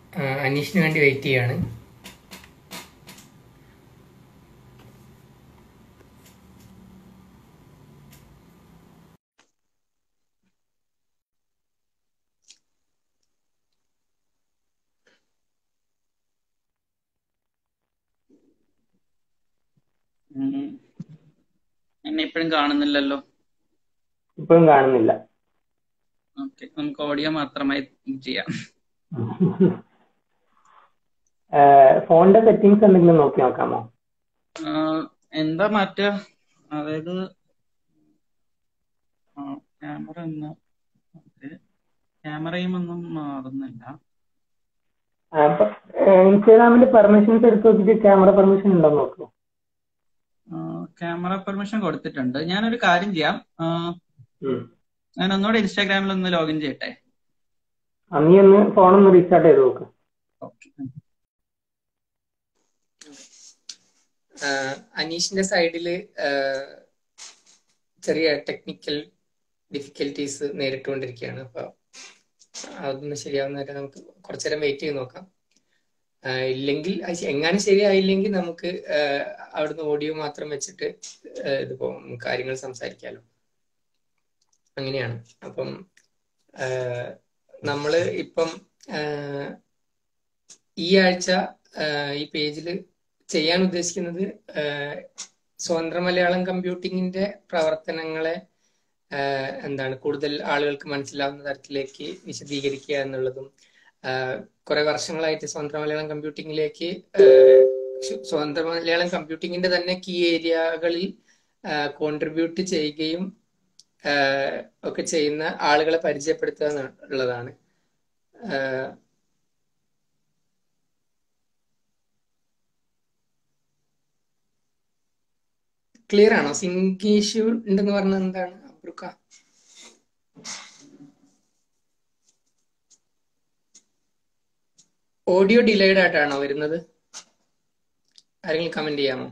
അനീഷിന് വേണ്ടി വെയിറ്റ് ചെയ്യാണ് ഉം. എന്നെ ഇപ്പോഴും കാണുന്നില്ലല്ലോ ഇപ്പോഴും കാണുന്നില്ല ഓക്കെ നമുക്ക് ഓഡിയോ മാത്രമായി ചെയ്യാം ഫോണിന്റെ സെറ്റിംഗ്സ് എന്തെങ്കിലും നോക്കി നോക്കാമോ ആ, എന്താ മാറ്റുക അതായത് ക്യാമറ ഒന്ന് ക്യാമറയും ഒന്നും മാറുന്നില്ല ഇൻസ്റ്റാഗ്രാമിന്റെ പെർമിഷൻസ് എടുത്ത് നോക്കിയിട്ട് ക്യാമറ പെർമിഷൻ ഉണ്ടോ നോക്കൂ ക്യാമറ പെർമിഷൻ കൊടുത്തിട്ടുണ്ട് ഞാനൊരു കാര്യം ചെയ്യാം ആ, ഞാൻ ഒന്നുകൂടെ ഇൻസ്റ്റാഗ്രാമിൽ ഒന്ന് ലോഗിൻ ചെയ്യട്ടെ നീ ഒന്ന് ഫോണൊന്ന് റീസ്റ്റാർട്ട് ചെയ്ത് നോക്ക് ഓക്കെ ആഹ് അനീഷിന്റെ സൈഡില് ചെറിയ ടെക്നിക്കൽ ഡിഫിക്കൽട്ടീസ് നേരിട്ടുകൊണ്ടിരിക്കുകയാണ് അപ്പൊ അതൊന്ന് ശരിയാവുന്നവരെ നമുക്ക് കുറച്ചു നേരം വെയിറ്റ് ചെയ്ത് നോക്കാം ആഹ് ഇല്ലെങ്കിൽ അത് എങ്ങാനും ശരിയായില്ലെങ്കിൽ നമുക്ക് ആഹ് അവിടുന്ന് ഓഡിയോ മാത്രം വെച്ചിട്ട് ആഹ് ഇത് പോകും കാര്യങ്ങൾ സംസാരിക്കാലോ അങ്ങനെയാണ് അപ്പം ആഹ് നമ്മള് ഇപ്പം ആഹ് ഈ ആഴ്ച ആഹ് ഈ പേജിൽ ചെയ്യാൻ ഉദ്ദേശിക്കുന്നത് ആഹ് സ്വതന്ത്ര മലയാളം കമ്പ്യൂട്ടിങ്ങിന്റെ പ്രവർത്തനങ്ങളെ ആഹ് എന്താണ് കൂടുതൽ ആളുകൾക്ക് മനസ്സിലാവുന്ന തരത്തിലേക്ക് വിശദീകരിക്കുക എന്നുള്ളതും ആഹ് കുറെ വർഷങ്ങളായിട്ട് സ്വതന്ത്ര മലയാളം കമ്പ്യൂട്ടിങ്ങിലേക്ക് ആഹ് സ്വ- സ്വതന്ത്ര മലയാളം കമ്പ്യൂട്ടിങ്ങിന്റെ തന്നെ കീ ഏരിയകളിൽ കോൺട്രിബ്യൂട്ട് ചെയ്യുകയും ആഹ് ഒക്കെ ചെയ്യുന്ന ആളുകളെ പരിചയപ്പെടുത്തുക എന്നുള്ളതാണ് ആഹ് ക്ലിയർ ആണോ സിങ്ക് ഇഷ്യൂ ഉണ്ടെന്ന് പറഞ്ഞത് എന്താണ് അബ്രുക്ക ഓഡിയോ ഡിലേഡ് ആയിട്ടാണോ വരുന്നത് ആരെങ്കിലും കമന്റ് ചെയ്യാമോ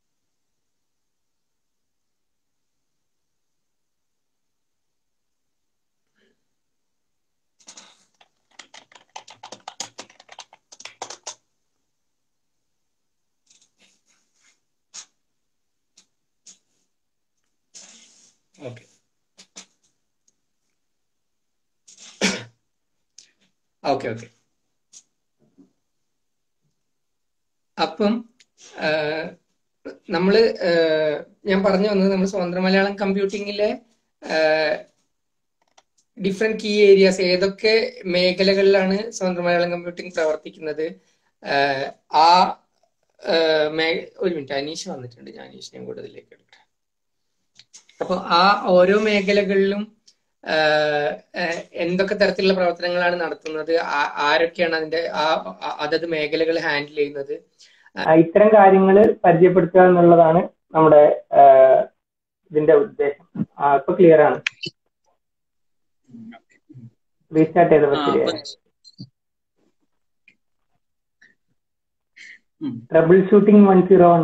ഓക്കെ ഓക്കെ ഓക്കെ അപ്പം ആഹ്, നമ്മള് ആഹ്, ഞാൻ പറഞ്ഞു വന്നത് നമ്മൾ സ്വതന്ത്ര മലയാളം കമ്പ്യൂട്ടിങ്ങിലെ ഡിഫറെന്റ് കീ ഏരിയാസ് ഏതൊക്കെ മേഖലകളിലാണ് സ്വതന്ത്ര മലയാളം കമ്പ്യൂട്ടിംഗ് പ്രവർത്തിക്കുന്നത് ആഹ്, ആ ആഹ്, മേ- ഒരു മിനിറ്റ് അനീഷ് വന്നിട്ടുണ്ട് ഞാൻ അനീഷിനെയും കൂടെ ഇതിലേക്ക് എടുക്കട്ടെ അപ്പൊ ആ ഓരോ മേഖലകളിലും ആഹ്, ആഹ്, എന്തൊക്കെ തരത്തിലുള്ള പ്രവർത്തനങ്ങളാണ് നടത്തുന്നത് ആ- ആരൊക്കെയാണ് അതിന്റെ ആ ആ- അതത് മേഖലകൾ ഹാൻഡിൽ ചെയ്യുന്നത് ആ, ഇത്തരം കാര്യങ്ങൾ പരിചയപ്പെടുത്തുക എന്നുള്ളതാണ് നമ്മുടെ ആ, ഇതിന്റെ ഉദ്ദേശം ആ, ഇപ്പൊ ക്ലിയർ ആണ് റീസ്റ്റാർട്ട് ചെയ്തപ്പോ ആ, അപ്പൊ ശരിയായി ഉം. Troubleshooting one zero one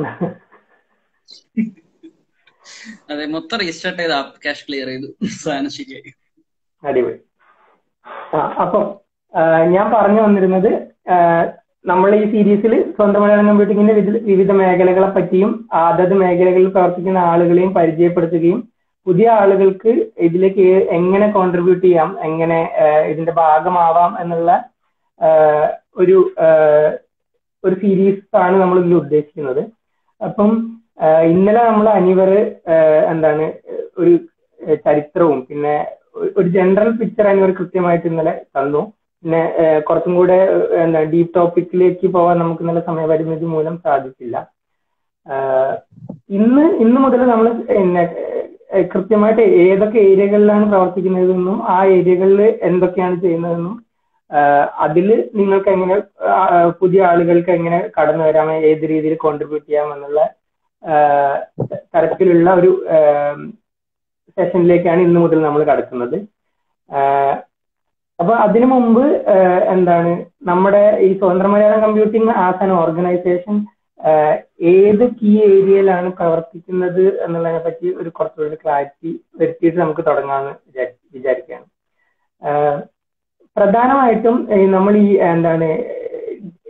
അതെ മൊത്തം റീസ്റ്റാർട്ട് ചെയ്ത് ആപ്പ് ക്യാഷ് ക്ലിയർ ചെയ്തു സാധനം ശരിയായി അടിപൊളി ആ അപ്പം ആ, ഞാൻ പറഞ്ഞു വന്നിരുന്നത് നമ്മൾ ഈ സീരീസിൽ സ്വന്തം മലയാളം കമ്പ്യൂട്ടിങ്ങിന്റെ വിവിധ- വിവിധ മേഖലകളെ പറ്റിയും അതത് മേഖലകളിൽ പ്രവർത്തിക്കുന്ന ആളുകളെയും പരിചയപ്പെടുത്തുകയും പുതിയ ആളുകൾക്ക് ഇതിലേക്ക് ഏ- എങ്ങനെ കോൺട്രിബ്യൂട്ട് ചെയ്യാം എങ്ങനെ ആ, ഇതിന്റെ ഭാഗമാവാം എന്നുള്ള ആ, ഒരു ആ, ഒരു സീരീസ് ആണ് നമ്മൾ ഇതിൽ ഉദ്ദേശിക്കുന്നത് അപ്പം ആ, ഇന്നലെ നമ്മൾ അനിവർ എന്താണ് ഒരു ഏഹ് ചരിത്രവും പിന്നെ ഒ- ഒരു ജനറൽ പിക്ചർ അനിവർ കൃത്യമായിട്ട് ഇന്നലെ തന്നു പിന്നെ ഏഹ് കുറച്ചും കൂടെ ഏഹ് എന്താ ഡീപ് ടോപ്പിക്കിലേക്ക് പോകാൻ നമുക്ക് ഇന്നലെ സമയപരിമിതി മൂലം സാധിച്ചില്ല ആഹ് ഇന്ന് ഇന്ന് മുതൽ നമ്മൾ പിന്നെ ഏഹ് കൃത്യമായിട്ട് ഏതൊക്കെ ഏരിയകളിലാണ് പ്രവർത്തിക്കുന്നതെന്നും ആ ഏരിയകളിൽ എന്തൊക്കെയാണ് ചെയ്യുന്നതെന്നും അതിൽ നിങ്ങൾക്ക് എങ്ങനെ ആഹ് പുതിയ ആളുകൾക്ക് എങ്ങനെ കടന്നു വരാം ഏത് രീതിയിൽ കോൺട്രിബ്യൂട്ട് ചെയ്യാം എന്നുള്ള ആഹ് തരത്തിലുള്ള ഒരു സെഷനിലേക്കാണ് ഇന്ന് മുതൽ നമ്മൾ കടക്കുന്നത് ആഹ് അപ്പൊ അതിനു മുമ്പ് ആഹ് എന്താണ് നമ്മുടെ ഈ Swathanthra Malayalam Computing as an organisation ഏത് കീ ഏരിയയിലാണ് പ്രവർത്തിക്കുന്നത് എന്നുള്ളതിനെ പറ്റി ഒരു കുറച്ചുകൂടി ക്ലാരിറ്റി വരുത്തിയിട്ട് നമുക്ക് തുടങ്ങാമെന്ന് വിചാരി വിചാരിക്കുകയാണ് ആഹ് പ്രധാനമായിട്ടും ഈ നമ്മൾ ഈ എന്താണ്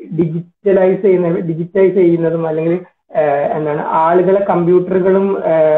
ഡിജിറ്റലൈസ് ചെയ്യുന്ന ഡിജിറ്റൈസ് ചെയ്യുന്നതും അല്ലെങ്കിൽ എന്താണ് ആളുകളെ കമ്പ്യൂട്ടറുകളും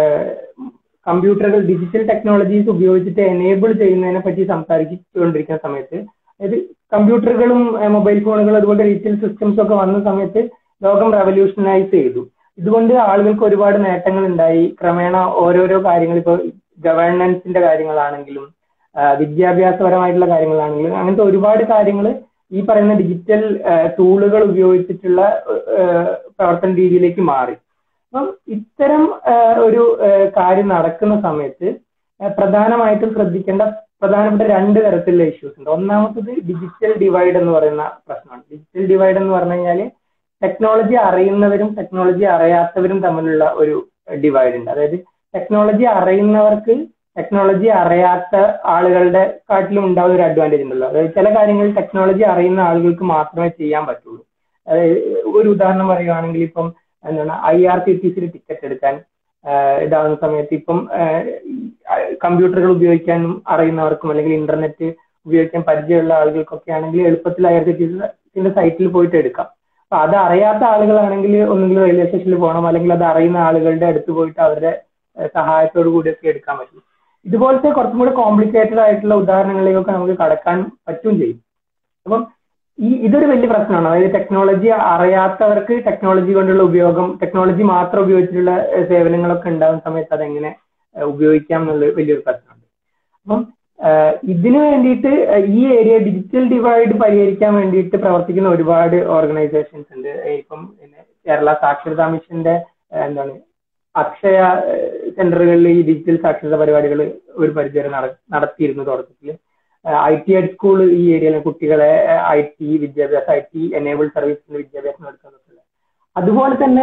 കമ്പ്യൂട്ടറുകൾ ഡിജിറ്റൽ ടെക്നോളജീസ് ഉപയോഗിച്ചിട്ട് എനേബിൾ ചെയ്യുന്നതിനെ പറ്റി സംസാരിച്ചുകൊണ്ടിരിക്കുന്ന സമയത്ത് അതായത് കമ്പ്യൂട്ടറുകളും മൊബൈൽ ഫോണുകളും അതുപോലെ ഡിജിറ്റൽ സിസ്റ്റംസും ഒക്കെ വന്ന സമയത്ത് ലോകം റവല്യൂഷനൈസ് ചെയ്തു ഇതുകൊണ്ട് ആളുകൾക്ക് ഒരുപാട് നേട്ടങ്ങൾ ഉണ്ടായി ക്രമേണ ഓരോരോ കാര്യങ്ങൾ ഇപ്പോൾ ഗവേണൻസിന്റെ കാര്യങ്ങളാണെങ്കിലും വിദ്യാഭ്യാസപരമായിട്ടുള്ള കാര്യങ്ങളാണെങ്കിലും അങ്ങനത്തെ ഒരുപാട് കാര്യങ്ങൾ ഈ പറയുന്ന ഡിജിറ്റൽ ടൂളുകൾ ഉപയോഗിച്ചിട്ടുള്ള പ്രവർത്തന രീതിയിലേക്ക് മാറി അപ്പം ഇത്തരം ഒരു കാര്യം നടക്കുന്ന സമയത്ത് പ്രധാനമായിട്ടും ശ്രദ്ധിക്കേണ്ട പ്രധാനപ്പെട്ട രണ്ട് തരത്തിലുള്ള ഇഷ്യൂസ് ഉണ്ട് ഒന്നാമത്തത് ഡിജിറ്റൽ ഡിവൈഡ് എന്ന് പറയുന്ന പ്രശ്നമാണ് ഡിജിറ്റൽ ഡിവൈഡ് എന്ന് പറഞ്ഞു കഴിഞ്ഞാൽ ടെക്നോളജി അറിയുന്നവരും ടെക്നോളജി അറിയാത്തവരും തമ്മിലുള്ള ഒരു ഡിവൈഡ് ഉണ്ട് അതായത് ടെക്നോളജി അറിയുന്നവർക്ക് ടെക്നോളജി അറിയാത്ത ആളുകളുടെ കാട്ടിലും ഉണ്ടാവുന്ന ഒരു അഡ്വാൻറ്റേജ് ഉണ്ടല്ലോ അതായത് ചില കാര്യങ്ങൾ ടെക്നോളജി അറിയുന്ന ആളുകൾക്ക് മാത്രമേ ചെയ്യാൻ പറ്റുള്ളൂ അതായത് ഒരു ഉദാഹരണം പറയുകയാണെങ്കിൽ ഇപ്പം എന്താണ് ഐ ആർ സി ടി സിയിൽ ടിക്കറ്റ് എടുക്കാൻ ഇതാവുന്ന സമയത്ത് ഇപ്പം കമ്പ്യൂട്ടറുകൾ ഉപയോഗിക്കാനും അറിയുന്നവർക്കും അല്ലെങ്കിൽ ഇന്റർനെറ്റ് ഉപയോഗിക്കാൻ പരിചയമുള്ള ആളുകൾക്കൊക്കെ ആണെങ്കിൽ എളുപ്പത്തിൽ ഐ ആർ സി ടി സിന്റെ സൈറ്റിൽ പോയിട്ട് എടുക്കാം അപ്പൊ അത് അറിയാത്ത ആളുകളാണെങ്കിൽ ഒന്നുകിൽ റെയിൽവേ സ്റ്റേഷനിൽ പോകണം അല്ലെങ്കിൽ അത് അറിയുന്ന ആളുകളുടെ അടുത്ത് പോയിട്ട് അവരുടെ സഹായത്തോടു കൂടിയൊക്കെ എടുക്കാൻ പറ്റും ഇതുപോലത്തെ കുറച്ചും കൂടെ കോംപ്ലിക്കേറ്റഡ് ആയിട്ടുള്ള ഉദാഹരണങ്ങളിലേക്കൊക്കെ നമുക്ക് കടക്കാൻ പറ്റും ചെയ്യും അപ്പം ഈ ഇതൊരു വലിയ പ്രശ്നമാണ് അതായത് ടെക്നോളജി അറിയാത്തവർക്ക് ടെക്നോളജി കൊണ്ടുള്ള ഉപയോഗം ടെക്നോളജി മാത്രം ഉപയോഗിച്ചിട്ടുള്ള സേവനങ്ങളൊക്കെ ഉണ്ടാകുന്ന സമയത്ത് അതെങ്ങനെ ഉപയോഗിക്കാം എന്നുള്ള വലിയൊരു പ്രശ്നമുണ്ട് അപ്പം ഇതിനു വേണ്ടിയിട്ട് ഈ ഏരിയ ഡിജിറ്റൽ ഡിവൈഡ് പരിഹരിക്കാൻ വേണ്ടിയിട്ട് പ്രവർത്തിക്കുന്ന ഒരുപാട് ഓർഗനൈസേഷൻസ് ഉണ്ട് ഇപ്പം കേരള സാക്ഷരതാ മിഷന്റെ എന്താണ് അക്ഷയ സെന്ററുകളിൽ ഈ ഡിജിറ്റൽ സാക്ഷരത പരിപാടികൾ ഒരു പരിചയം നടത്തിയിരുന്നു തുടക്കത്തിൽ ഐ ടി ഐ സ്കൂൾ ഈ ഏരിയയിലെ കുട്ടികളെ ഐ ടി വിദ്യാഭ്യാസം ഐ ടി എനേബിൾ സർവീസിന്റെ വിദ്യാഭ്യാസം നടത്തുന്നുണ്ട് അതുപോലെ തന്നെ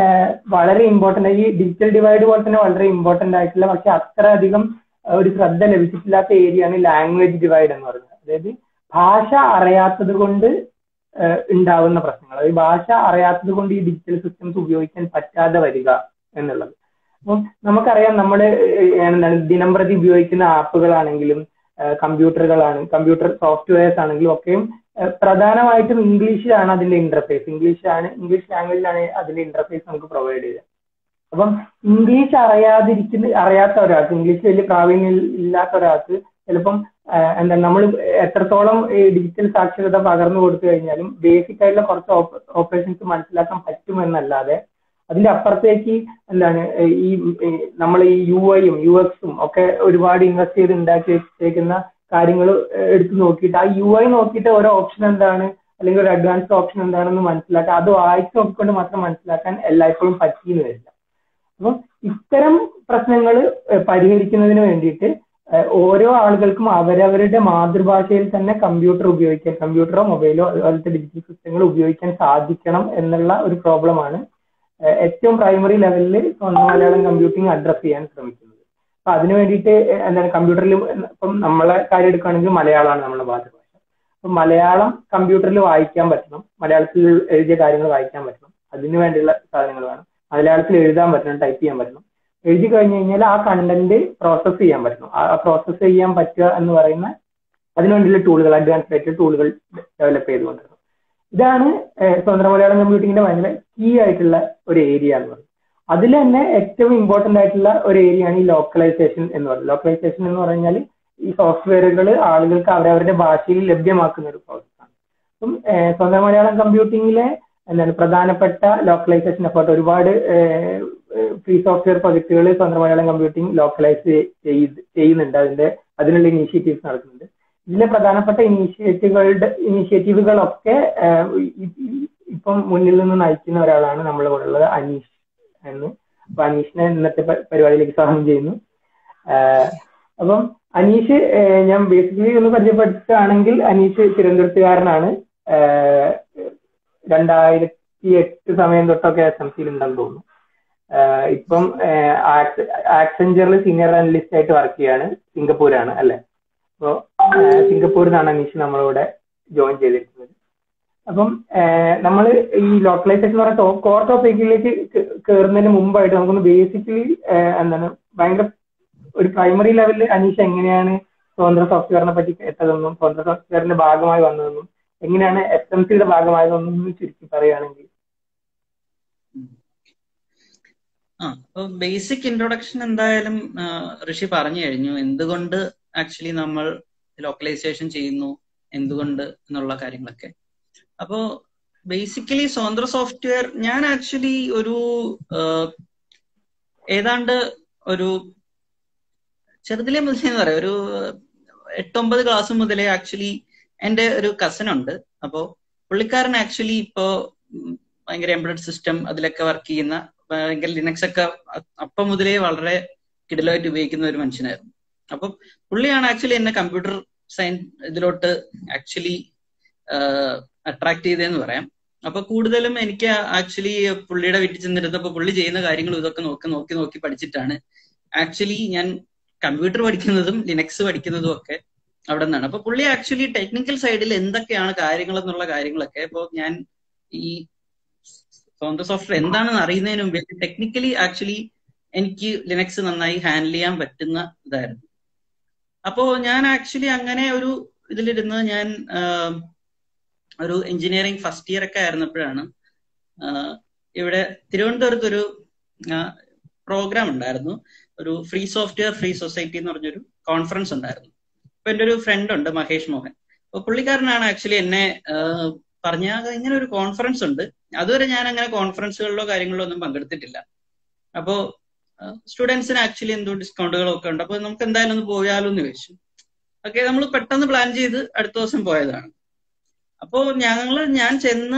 വളരെ ഇമ്പോർട്ടന്റ് ഈ ഡിജിറ്റൽ ഡിവൈഡ് പോലെ തന്നെ വളരെ ഇമ്പോർട്ടന്റ് ആയിട്ടുള്ള പക്ഷെ അത്ര അധികം ഒരു ശ്രദ്ധ ലഭിച്ചിട്ടില്ലാത്ത ഏരിയയാണ് ലാംഗ്വേജ് ഡിവൈഡ് എന്ന് പറയുന്നത് അതായത് ഭാഷ അറിയാത്തത് കൊണ്ട് ഉണ്ടാവുന്ന പ്രശ്നങ്ങൾ അതായത് ഭാഷ അറിയാത്തത് കൊണ്ട് ഈ ഡിജിറ്റൽ സിസ്റ്റംസ് ഉപയോഗിക്കാൻ പറ്റാതെ വരിക എന്നുള്ളത് അപ്പം നമുക്കറിയാം നമ്മൾ എന്താണ് ദിനംപ്രതി ഉപയോഗിക്കുന്ന ആപ്പുകളാണെങ്കിലും കമ്പ്യൂട്ടറുകളാണ് കമ്പ്യൂട്ടർ സോഫ്റ്റ്വെയർസ് ആണെങ്കിലും ഒക്കെയും പ്രധാനമായിട്ടും ഇംഗ്ലീഷിലാണ് അതിന്റെ ഇന്റർഫേസ് ഇംഗ്ലീഷാണ് ഇംഗ്ലീഷ് ലാംഗ്വേജിലാണ് അതിന്റെ ഇന്റർഫേസ് നമുക്ക് പ്രൊവൈഡ് ചെയ്യുക അപ്പം ഇംഗ്ലീഷ് അറിയാതിരിക്കുന്ന അറിയാത്ത ഒരാൾക്ക് ഇംഗ്ലീഷ് വലിയ പ്രാവീണ്യം ഇല്ലാത്ത ഒരാൾക്ക് ചിലപ്പം എന്താ നമ്മൾ എത്രത്തോളം ഡിജിറ്റൽ സാക്ഷരത പകർന്നു കൊടുത്തു കഴിഞ്ഞാലും ബേസിക് ആയിട്ടുള്ള കുറച്ച് ഓപ്പറേഷൻസ് മനസ്സിലാക്കാൻ പറ്റുമെന്നല്ലാതെ അതിന്റെ അപ്പുറത്തേക്ക് എന്താണ് ഈ നമ്മൾ ഈ യു ഐയും യു എക്സും ഒക്കെ ഒരുപാട് ഇൻവെസ്റ്റ് ചെയ്ത് ഉണ്ടാക്കി വെച്ചേക്കുന്ന കാര്യങ്ങൾ എടുത്തു നോക്കിയിട്ട് ആ യു ഐ നോക്കിയിട്ട് ഓരോ ഓപ്ഷൻ എന്താണ് അല്ലെങ്കിൽ ഒരു അഡ്വാൻസ്ഡ് ഓപ്ഷൻ എന്താണെന്ന് മനസ്സിലാക്കാൻ അത് വായിച്ചു നോക്കിക്കൊണ്ട് മാത്രം മനസ്സിലാക്കാൻ എല്ലായ്പ്പോഴും പറ്റിയെന്ന് വരില്ല അപ്പം ഇത്തരം പ്രശ്നങ്ങൾ പരിഹരിക്കുന്നതിന് വേണ്ടിയിട്ട് ഓരോ ആളുകൾക്കും അവരവരുടെ മാതൃഭാഷയിൽ തന്നെ കമ്പ്യൂട്ടർ ഉപയോഗിക്കാൻ കമ്പ്യൂട്ടറോ മൊബൈലോ അതുപോലത്തെ ഡിജിറ്റൽ സിസ്റ്റങ്ങൾ ഉപയോഗിക്കാൻ സാധിക്കണം എന്നുള്ള ഒരു പ്രോബ്ലമാണ് ഏറ്റവും പ്രൈമറി ലെവലിൽ സ്വന്തം മലയാളം കമ്പ്യൂട്ടിംഗ് അഡ്രസ് ചെയ്യാൻ ശ്രമിക്കുന്നത് അപ്പൊ അതിന് വേണ്ടിയിട്ട് എന്താണ് കമ്പ്യൂട്ടറിൽ ഇപ്പം നമ്മളെ കാര്യം എടുക്കുകയാണെങ്കിൽ മലയാളമാണ് നമ്മുടെ മാതൃഭാഷ അപ്പൊ മലയാളം കമ്പ്യൂട്ടറിൽ വായിക്കാൻ പറ്റണം മലയാളത്തിൽ എഴുതിയ കാര്യങ്ങൾ വായിക്കാൻ പറ്റണം അതിനു വേണ്ടിയുള്ള സാധനങ്ങൾ വേണം മലയാളത്തിൽ എഴുതാൻ പറ്റണം ടൈപ്പ് ചെയ്യാൻ പറ്റണം എഴുതി കഴിഞ്ഞു കഴിഞ്ഞാൽ ആ കണ്ടന്റ് പ്രോസസ്സ് ചെയ്യാൻ പറ്റണം ആ പ്രോസസ്സ് ചെയ്യാൻ പറ്റുക എന്ന് പറയുന്ന അതിനുവേണ്ടിയുള്ള ടൂളുകൾ അഡ്വാൻസ്ഡ് ആയിട്ടുള്ള ടൂളുകൾ ഡെവലപ്പ് ചെയ്തുകൊണ്ടിരുന്നത് ഇതാണ് സ്വതന്ത്ര മലയാളം കമ്പ്യൂട്ടിങ്ങിന്റെ ഭയങ്കര കീ ആയിട്ടുള്ള ഒരു ഏരിയ എന്ന് പറയുന്നത് അതിൽ തന്നെ ഏറ്റവും ഇമ്പോർട്ടന്റ് ആയിട്ടുള്ള ഒരു ഏരിയ ആണ് ഈ ലോക്കലൈസേഷൻ എന്ന് പറയുന്നത് ലോക്കലൈസേഷൻ എന്ന് പറഞ്ഞാൽ ഈ സോഫ്റ്റ്വെയറുകൾ ആളുകൾക്ക് അവരവരുടെ ഭാഷയിൽ ലഭ്യമാക്കുന്ന ഒരു പ്രോസസ്സാണ് അപ്പം സ്വന്തം മലയാളം കമ്പ്യൂട്ടിങ്ങിലെ എന്താണ് പ്രധാനപ്പെട്ട ലോക്കലൈസേഷൻ എഫേർട്ട് ഒരുപാട് ഫ്രീ സോഫ്റ്റ്വെയർ പ്രൊജക്ടുകൾ സ്വന്തം മലയാളം കമ്പ്യൂട്ടിംഗ് ലോക്കലൈസ് ചെയ്ത് ചെയ്യുന്നുണ്ട് അതിന്റെ അതിനുള്ള ഇനീഷ്യേറ്റീവ്സ് നടക്കുന്നുണ്ട് ഇതിലെ പ്രധാനപ്പെട്ട ഇനീഷ്യേറ്റീവുകളുടെ ഇനീഷ്യേറ്റീവുകളൊക്കെ ഇപ്പം മുന്നിൽ നിന്ന് നയിക്കുന്ന ഒരാളാണ് നമ്മുടെ കൂടെ ഉള്ളത് അനീഷ് എന്ന് അപ്പൊ അനീഷിനെ ഇന്നത്തെ പരിപാടിയിലേക്ക് സ്വാഗതം ചെയ്യുന്നു അപ്പം അനീഷ് ഞാൻ ബേസിക്കലി ഒന്ന് പരിചയപ്പെടുത്തുകയാണെങ്കിൽ അനീഷ് തിരുവനന്തപുരത്തുകാരനാണ് രണ്ടായിരത്തി എട്ട് സമയം തൊട്ടൊക്കെ എസ് എം സിയിൽ ഉണ്ടെന്ന് തോന്നുന്നു ഇപ്പം ആക്സെഞ്ചറിൽ സീനിയർ അനലിസ്റ്റ് ആയിട്ട് വർക്ക് ചെയ്യാണ് സിംഗപ്പൂരാണ് അല്ലെ അപ്പോ സിംഗപ്പൂരിൽ നിന്നാണ് അനീഷ് നമ്മളിവിടെ ജോയിൻ ചെയ്തിരിക്കുന്നത് അപ്പം നമ്മൾ ഈ ലോക്കലൈസേഷൻ എന്ന് പറയുന്ന കോർ ടോപ്പിക്കിലേക്ക് കയറുന്നതിന് മുമ്പായിട്ട് നമുക്കൊന്ന് ബേസിക്കലി എന്താണ് ഭയങ്കര ഒരു പ്രൈമറി ലെവലിൽ അനീഷ് എങ്ങനെയാണ് സ്വതന്ത്ര സോഫ്റ്റ്വെയറിനെ പറ്റി കേട്ടതെന്നും സ്വതന്ത്ര സോഫ്റ്റ്വെയറിന്റെ ഭാഗമായി വന്നതെന്നും എങ്ങനെയാണ് എസ് എം സിയുടെ ഭാഗമായതെന്നൊന്ന് ചുരുക്കി പറയുകയാണെങ്കിൽ ആ അപ്പൊ ബേസിക് ഇൻട്രൊഡക്ഷൻ എന്തായാലും ആ, ഋഷി പറഞ്ഞു കഴിഞ്ഞു എന്തുകൊണ്ട് ആക്ച്വലി നമ്മൾ ലോക്കലൈസേഷൻ ചെയ്യുന്നു എന്തുകൊണ്ട് എന്നുള്ള കാര്യങ്ങളൊക്കെ അപ്പോ ബേസിക്കലി സ്വതന്ത്ര സോഫ്റ്റ്വെയർ ഞാൻ ആക്ച്വലി ഒരു ആ, ഏതാണ്ട് ഒരു ചെറുതിലെ മുതലേ എന്ന് പറയാം ഒരു എട്ടൊമ്പത് ക്ലാസ് മുതലേ ആക്ച്വലി എന്റെ ഒരു കസിൻ ഉണ്ട് അപ്പോ പുള്ളിക്കാരൻ ആക്ച്വലി ഇപ്പോ ഉം, ഭയങ്കര എംബ്രോയിഡ് സിസ്റ്റം അതിലൊക്കെ വർക്ക് ചെയ്യുന്ന ഭയങ്കര ലിനക്സ് ഒക്കെ അ- അപ്പം മുതലേ വളരെ കിടലായിട്ട് ഉപയോഗിക്കുന്ന ഒരു മനുഷ്യനായിരുന്നു അപ്പൊ പുള്ളിയാണ് ആക്ച്വലി എന്നെ കമ്പ്യൂട്ടർ സയൻസ് ഇതിലോട്ട് ആക്ച്വലി അട്രാക്ട് ചെയ്തതെന്ന് പറയാം അപ്പൊ കൂടുതലും എനിക്ക് ആക്ച്വലി പുള്ളിയുടെ വീട്ടിൽ ചെന്നിരുന്നപ്പോ പുള്ളി ചെയ്യുന്ന കാര്യങ്ങളും ഇതൊക്കെ നോക്കി നോക്കി നോക്കി പഠിച്ചിട്ടാണ് ആക്ച്വലി ഞാൻ കമ്പ്യൂട്ടർ പഠിക്കുന്നതും ലിനക്സ് പഠിക്കുന്നതും ഒക്കെ അവിടെ നിന്നാണ് അപ്പൊ പുള്ളി ആക്ച്വലി ടെക്നിക്കൽ സൈഡിൽ എന്തൊക്കെയാണ് കാര്യങ്ങൾ എന്നുള്ള കാര്യങ്ങളൊക്കെ ഇപ്പൊ ഞാൻ ഈ സ്വന്തം സോഫ്റ്റ്വെയർ എന്താണെന്ന് അറിയുന്നതിന് മുമ്പേ ടെക്നിക്കലി ആക്ച്വലി എനിക്ക് ലിനക്സ് നന്നായി ഹാൻഡിൽ ചെയ്യാൻ പറ്റുന്ന ഇതായിരുന്നു അപ്പോ ഞാൻ ആക്ച്വലി അങ്ങനെ ഒരു ഇതിലിരുന്ന് ഞാൻ ആഹ്, ഒരു എഞ്ചിനീയറിംഗ് ഫസ്റ്റ് ഇയർ ഒക്കെ ആയിരുന്നപ്പോഴാണ് ആഹ്, ഇവിടെ തിരുവനന്തപുരത്ത് ഒരു പ്രോഗ്രാം ഉണ്ടായിരുന്നു ഒരു ഫ്രീ സോഫ്റ്റ്വെയർ ഫ്രീ സൊസൈറ്റി എന്ന് പറഞ്ഞൊരു കോൺഫറൻസ് ഉണ്ടായിരുന്നു അപ്പൊ എന്റെ ഒരു ഫ്രണ്ട് ഉണ്ട് മഹേഷ് മോഹൻ അപ്പൊ പുള്ളിക്കാരനാണ് ആക്ച്വലി എന്നെ ആഹ്, പറഞ്ഞ "ആ, ഇങ്ങനെ ഒരു കോൺഫറൻസ് ഉണ്ട് അതുവരെ ഞാൻ അങ്ങനെ കോൺഫറൻസുകളിലോ കാര്യങ്ങളിലോ ഒന്നും പങ്കെടുത്തിട്ടില്ല അപ്പോ സ്റ്റുഡൻസിന് ആക്ച്വലി എന്തോ ഡിസ്കൗണ്ടുകളോ ഒക്കെ ഉണ്ട് അപ്പൊ നമുക്ക് എന്തായാലും ഒന്ന് പോയാലോ എന്ന് ചോദിച്ചു ഓക്കെ നമ്മൾ പെട്ടെന്ന് പ്ലാൻ ചെയ്ത് അടുത്ത ദിവസം പോയതാണ് അപ്പോ ഞങ്ങള് ഞാൻ ചെന്ന്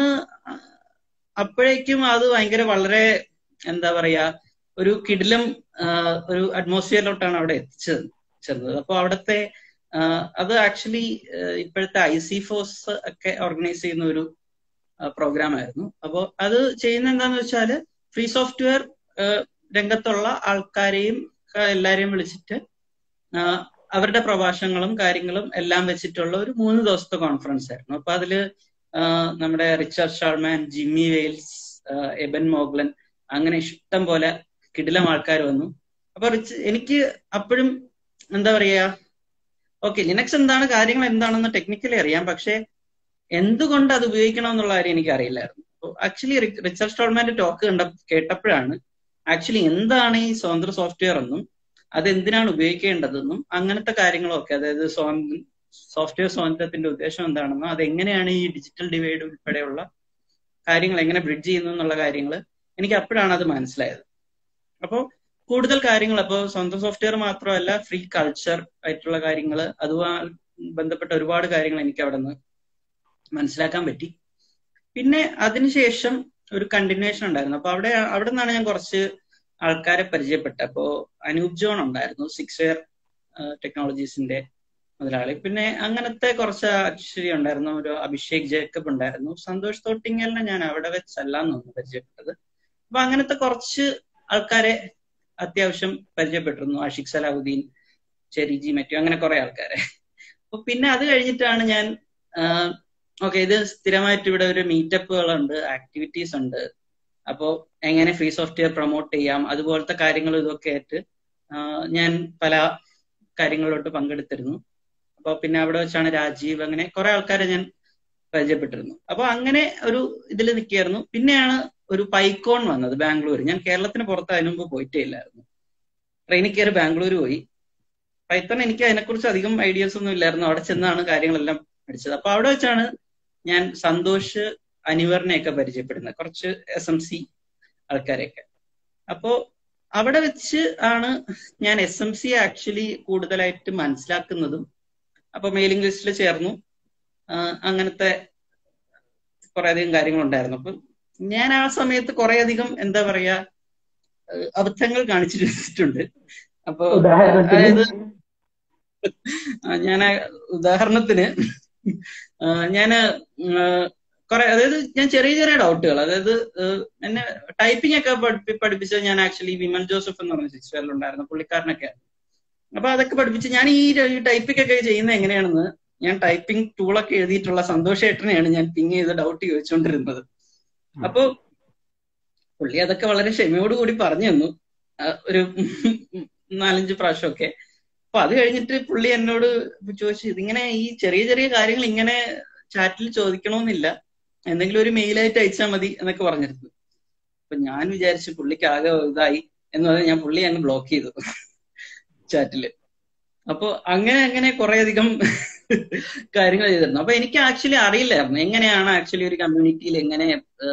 അപ്പോഴേക്കും അത് ഭയങ്കര വളരെ എന്താ പറയാ ഒരു കിടിലം ആ, ഒരു അറ്റ്മോസ്ഫിയറിലോട്ടാണ് അവിടെ എത്തിച്ചത് ചെന്നത് അപ്പൊ അവിടുത്തെ ആ, അത് ആക്ച്വലി ഇപ്പോഴത്തെ ഐ സി ഫോഴ്സ് ഒക്കെ ഓർഗനൈസ് ചെയ്യുന്ന ഒരു പ്രോഗ്രാം ആയിരുന്നു അപ്പോൾ അത് ചെയ്യുന്ന എന്താന്ന് വെച്ചാല് ഫ്രീ സോഫ്റ്റ്വെയർ രംഗത്തുള്ള ആൾക്കാരെയും ആ, എല്ലാരെയും വിളിച്ചിട്ട് ആ, അവരുടെ പ്രഭാഷണങ്ങളും കാര്യങ്ങളും എല്ലാം വെച്ചിട്ടുള്ള ഒരു മൂന്ന് ദിവസത്തെ കോൺഫറൻസ് ആയിരുന്നു അപ്പൊ അതില് ആ, നമ്മുടെ റിച്ചാർഡ് ഷാർമാൻ ജിമ്മി വെയിൽസ് ആ, എബൻ മോഗ്ലൻ അങ്ങനെ ഇഷ്ടം പോലെ കിടിലം ആൾക്കാർ വന്നു അപ്പൊ റിച്ച് എനിക്ക് അപ്പോഴും എന്താ പറയാ ഓക്കെ ലിനക്സ് എന്താണ് കാര്യങ്ങൾ എന്താണെന്ന് ടെക്നിക്കലി അറിയാം പക്ഷെ എന്തുകൊണ്ട് അത് ഉപയോഗിക്കണം എന്നുള്ള കാര്യം എനിക്ക് അറിയില്ലായിരുന്നു അപ്പോൾ ആക്ച്വലി റിച്ചർഡ് സ്റ്റോൾമാന്റെ ടോക്ക് കണ്ട കേട്ടപ്പോഴാണ് ആക്ച്വലി എന്താണ് ഈ സ്വതന്ത്ര സോഫ്റ്റ്വെയർ എന്നും അത് എന്തിനാണ് ഉപയോഗിക്കേണ്ടതെന്നും അങ്ങനത്തെ കാര്യങ്ങളൊക്കെ അതായത് സോഫ്റ്റ്വെയർ സ്വാതന്ത്ര്യത്തിന്റെ ഉദ്ദേശം എന്താണെന്നും അത് എങ്ങനെയാണ് ഈ ഡിജിറ്റൽ ഡിവൈഡ് ഉൾപ്പെടെയുള്ള കാര്യങ്ങൾ എങ്ങനെ ബ്രിഡ്ജ് ചെയ്യുന്നു എന്നുള്ള കാര്യങ്ങൾ എനിക്ക് അപ്പോഴാണ് അത് മനസ്സിലായത് അപ്പോൾ കൂടുതൽ കാര്യങ്ങൾ അപ്പോൾ സ്വന്തം സോഫ്റ്റ്വെയർ മാത്രമല്ല ഫ്രീ കൾച്ചർ ആയിട്ടുള്ള കാര്യങ്ങൾ അതുമായി ബന്ധപ്പെട്ട ഒരുപാട് കാര്യങ്ങൾ എനിക്ക് അവിടെ നിന്ന് മനസ്സിലാക്കാൻ പറ്റി പിന്നെ അതിനുശേഷം ഒരു കണ്ടിന്യൂഷൻ ഉണ്ടായിരുന്നു അപ്പൊ അവിടെ അവിടെ നിന്നാണ് ഞാൻ കുറച്ച് ആൾക്കാരെ പരിചയപ്പെട്ടത് അപ്പോ അനൂപ് ജോൺ ഉണ്ടായിരുന്നു സിക്സ് വെയർ ടെക്നോളജീസിന്റെ മുതലാളി പിന്നെ അങ്ങനത്തെ കുറച്ച് അശ്വരി ഉണ്ടായിരുന്നു ഒരു അഭിഷേക് ജേക്കബ് ഉണ്ടായിരുന്നു സന്തോഷ് തോട്ടിങ്ങലിനെ ഞാൻ അവിടെ വെച്ചല്ല എന്ന് പരിചയപ്പെട്ടത് അപ്പൊ അങ്ങനത്തെ കുറച്ച് ആൾക്കാരെ അത്യാവശ്യം പരിചയപ്പെട്ടിരുന്നു ആഷിഖ് സലാഹുദ്ദീൻ ചെരിജി മറ്റു അങ്ങനെ കുറെ ആൾക്കാരെ അപ്പൊ പിന്നെ അത് കഴിഞ്ഞിട്ടാണ് ഞാൻ ഓക്കെ ഇത് സ്ഥിരമായിട്ട് ഇവിടെ ഒരു മീറ്റപ്പുകളുണ്ട് ആക്ടിവിറ്റീസ് ഉണ്ട് അപ്പോ എങ്ങനെ ഫ്രീ സോഫ്റ്റ്വെയർ പ്രൊമോട്ട് ചെയ്യാം അതുപോലത്തെ കാര്യങ്ങൾ ഇതൊക്കെ ആയിട്ട് ഞാൻ പല കാര്യങ്ങളിലോട്ട് പങ്കെടുത്തിരുന്നു അപ്പൊ പിന്നെ അവിടെ വെച്ചാണ് രാജീവ് അങ്ങനെ കുറെ ആൾക്കാരെ ഞാൻ പരിചയപ്പെട്ടിരുന്നു അപ്പൊ അങ്ങനെ ഒരു ഇതിൽ നിൽക്കുകയായിരുന്നു പിന്നെയാണ് ഒരു പൈക്കോൺ വന്നത് ബാംഗ്ലൂർ ഞാൻ കേരളത്തിന് പുറത്ത് അതിനു മുമ്പ് പോയിട്ടേ ഇല്ലായിരുന്നു ട്രെയിനിൽ കയറി ബാംഗ്ലൂർ പോയി പൈത്തൺ എനിക്ക് അതിനെക്കുറിച്ച് അധികം ഐഡിയാസ് ഒന്നും ഇല്ലായിരുന്നു അവിടെ ചെന്നാണ് കാര്യങ്ങളെല്ലാം പഠിച്ചത് അപ്പൊ അവിടെ വെച്ചാണ് ഞാൻ സന്തോഷ് അനിവറിനെയൊക്കെ പരിചയപ്പെടുന്നത് കുറച്ച് എസ് എം സി ആൾക്കാരെയൊക്കെ അപ്പോ അവിടെ വെച്ച് ആണ് ഞാൻ എസ് എം സി ആക്ച്വലി കൂടുതലായിട്ട് മനസ്സിലാക്കുന്നതും അപ്പൊ മെയിലിംഗ് ലിസ്റ്റിൽ ചേർന്നു അങ്ങനത്തെ കുറെ അധികം കാര്യങ്ങളുണ്ടായിരുന്നു അപ്പൊ ഞാൻ ആ സമയത്ത് കുറെ അധികം എന്താ പറയാ അബദ്ധങ്ങൾ കാണിച്ചിട്ടുണ്ട് അപ്പൊ അതായത് ഞാൻ ഉദാഹരണത്തിന് ഞാന് കുറെ അതായത് ഞാൻ ചെറിയ ചെറിയ ഡൗട്ടുകൾ അതായത് എന്നെ ടൈപ്പിംഗ് ഒക്കെ പഠിപ്പിച്ചത് ഞാൻ ആക്ച്വലി വിമൽ ജോസഫ് എന്ന് പറഞ്ഞ സിക്സ് ഉണ്ടായിരുന്നു പുള്ളിക്കാരനൊക്കെ അപ്പൊ അതൊക്കെ പഠിപ്പിച്ച് ഞാൻ ഈ ടൈപ്പിംഗ് ഒക്കെ ചെയ്യുന്നത് എങ്ങനെയാണെന്ന് ഞാൻ ടൈപ്പിംഗ് ടൂളൊക്കെ എഴുതിയിട്ടുള്ള സന്തോഷേട്ടനെയാണ് ഞാൻ പിങ് ചെയ്ത് ഡൗട്ട് ചോദിച്ചുകൊണ്ടിരുന്നത് അപ്പൊ പുള്ളി അതൊക്കെ വളരെ ക്ഷമയോടുകൂടി പറഞ്ഞു തന്നു ഒരു നാലഞ്ച് പ്രാവശ്യമൊക്കെ അപ്പൊ അത് കഴിഞ്ഞിട്ട് പുള്ളി എന്നോട് ചോദിച്ചു ഇതിങ്ങനെ ഈ ചെറിയ ചെറിയ കാര്യങ്ങൾ ഇങ്ങനെ ചാറ്റിൽ ചോദിക്കണമെന്നില്ല എന്തെങ്കിലും ഒരു മെയിലായിട്ട് അയച്ചാൽ മതി എന്നൊക്കെ പറഞ്ഞിരുന്നു അപ്പൊ ഞാൻ വിചാരിച്ചു പുള്ളിക്ക് ആകെ ഇതായി എന്ന് പറഞ്ഞാൽ ഞാൻ പുള്ളി അങ്ങ് ബ്ലോക്ക് ചെയ്തു ചാറ്റില് അപ്പൊ അങ്ങനെ അങ്ങനെ കുറെ അധികം കാര്യങ്ങൾ ചെയ്തിരുന്നു അപ്പൊ എനിക്ക് ആക്ച്വലി അറിയില്ലായിരുന്നു എങ്ങനെയാണ് ആക്ച്വലി ഒരു കമ്മ്യൂണിറ്റിയിൽ എങ്ങനെ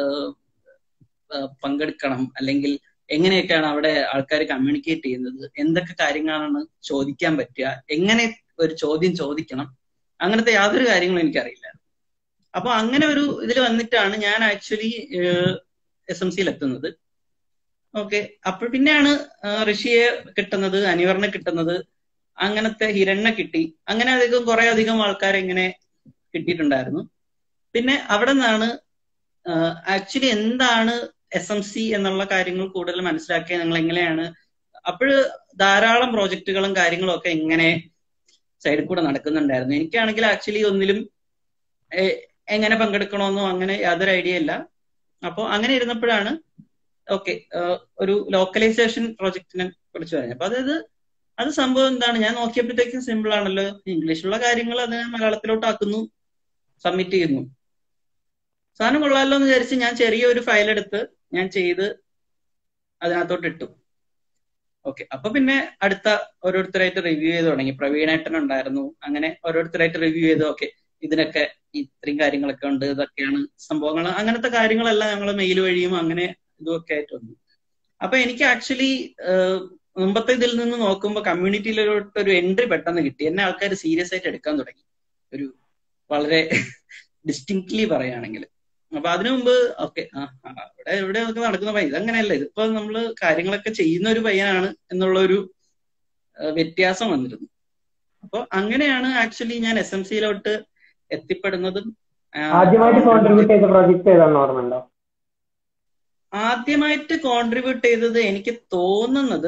പങ്കെടുക്കണം അല്ലെങ്കിൽ എങ്ങനെയൊക്കെയാണ് അവിടെ ആൾക്കാർ കമ്മ്യൂണിക്കേറ്റ് ചെയ്യുന്നത് എന്തൊക്കെ കാര്യങ്ങളാണ് ചോദിക്കാൻ പറ്റുക എങ്ങനെ ഒരു ചോദ്യം ചോദിക്കണം അങ്ങനത്തെ യാതൊരു കാര്യങ്ങളും എനിക്കറിയില്ല അപ്പൊ അങ്ങനെ ഒരു ഇതിൽ വന്നിട്ടാണ് ഞാൻ ആക്ച്വലി എസ് എം സിയിൽ എത്തുന്നത് ഓക്കെ അപ്പോൾ പിന്നെയാണ് ഋഷിയെ കിട്ടുന്നത് അനിവറിനെ കിട്ടുന്നത് അങ്ങനത്തെ ഹിരണ്ണ കിട്ടി അങ്ങനെ അധികം കുറെ അധികം ആൾക്കാരെ ഇങ്ങനെ കിട്ടിയിട്ടുണ്ടായിരുന്നു പിന്നെ അവിടെ നിന്നാണ് ആക്ച്വലി എന്താണ് എസ് എം സി എന്നുള്ള കാര്യങ്ങൾ കൂടുതൽ മനസ്സിലാക്കിയ ഞങ്ങൾ എങ്ങനെയാണ് അപ്പോഴ് ധാരാളം പ്രോജക്റ്റുകളും കാര്യങ്ങളും ഒക്കെ ഇങ്ങനെ സൈഡിൽ കൂടെ നടക്കുന്നുണ്ടായിരുന്നു എനിക്കാണെങ്കിൽ ആക്ച്വലി ഒന്നിലും എങ്ങനെ പങ്കെടുക്കണമെന്നോ അങ്ങനെ യാതൊരു ഐഡിയ ഇല്ല അപ്പോൾ അങ്ങനെ ഇരുന്നപ്പോഴാണ് ഓക്കെ ഒരു ലോക്കലൈസേഷൻ പ്രോജക്റ്റിനെ കുറിച്ച് പറഞ്ഞു അപ്പൊ അതായത് അത് സംഭവം എന്താണ് ഞാൻ നോക്കിയപ്പോഴത്തേക്കും സിമ്പിൾ ആണല്ലോ ഇംഗ്ലീഷിലുള്ള കാര്യങ്ങൾ അത് മലയാളത്തിലോട്ട് ആക്കുന്നു സബ്മിറ്റ് ചെയ്യുന്നു സാധനം കൊള്ളാമല്ലോ എന്ന് വിചാരിച്ച് ഞാൻ ചെറിയൊരു ഫയൽ എടുത്ത് ഞാൻ ചെയ്ത് അതിനകത്തോട്ട് ഇട്ടു ഓക്കെ അപ്പൊ പിന്നെ അടുത്ത ഓരോരുത്തരായിട്ട് റിവ്യൂ ചെയ്ത് തുടങ്ങി പ്രവീണേട്ടൻ ഉണ്ടായിരുന്നു അങ്ങനെ ഓരോരുത്തരായിട്ട് റിവ്യൂ ചെയ്ത് ഓക്കെ ഇതിനൊക്കെ ഇത്രയും കാര്യങ്ങളൊക്കെ ഉണ്ട് ഇതൊക്കെയാണ് സംഭവങ്ങൾ അങ്ങനത്തെ കാര്യങ്ങളെല്ലാം ഞങ്ങൾ മെയിൽ വഴിയും അങ്ങനെ ഇതുമൊക്കെ ആയിട്ട് വന്നു അപ്പൊ എനിക്ക് ആക്ച്വലി മുമ്പത്തെ ഇതിൽ നിന്ന് നോക്കുമ്പോൾ കമ്മ്യൂണിറ്റിയിലോട്ട് ഒരു എൻട്രി പെട്ടെന്ന് കിട്ടി എന്നെ ആൾക്കാർ സീരിയസ് ആയിട്ട് എടുക്കാൻ തുടങ്ങി ഒരു വളരെ ഡിസ്റ്റിങ്ക്ട്ലി പറയുകയാണെങ്കിൽ അപ്പൊ അതിനു മുമ്പ് ഓക്കെ ആ അവിടെ എവിടെ ഒക്കെ നടക്കുന്ന പയ്യൻ ഇതങ്ങനെയല്ല ഇതിപ്പോ നമ്മള് കാര്യങ്ങളൊക്കെ ചെയ്യുന്ന ഒരു പയ്യനാണ് എന്നുള്ള ഒരു വ്യത്യാസം വന്നിരുന്നു അപ്പൊ അങ്ങനെയാണ് ആക്ച്വലി ഞാൻ എസ് എം സിയിലോട്ട് എത്തിപ്പെടുന്നതും ആദ്യമായിട്ട് കോൺട്രിബ്യൂട്ട് ചെയ്ത പ്രോജക്ട് ഏതാണെന്ന് ഓർമ്മയുണ്ടോ ആദ്യമായിട്ട് കോൺട്രിബ്യൂട്ട് ചെയ്തത് എനിക്ക് തോന്നുന്നത്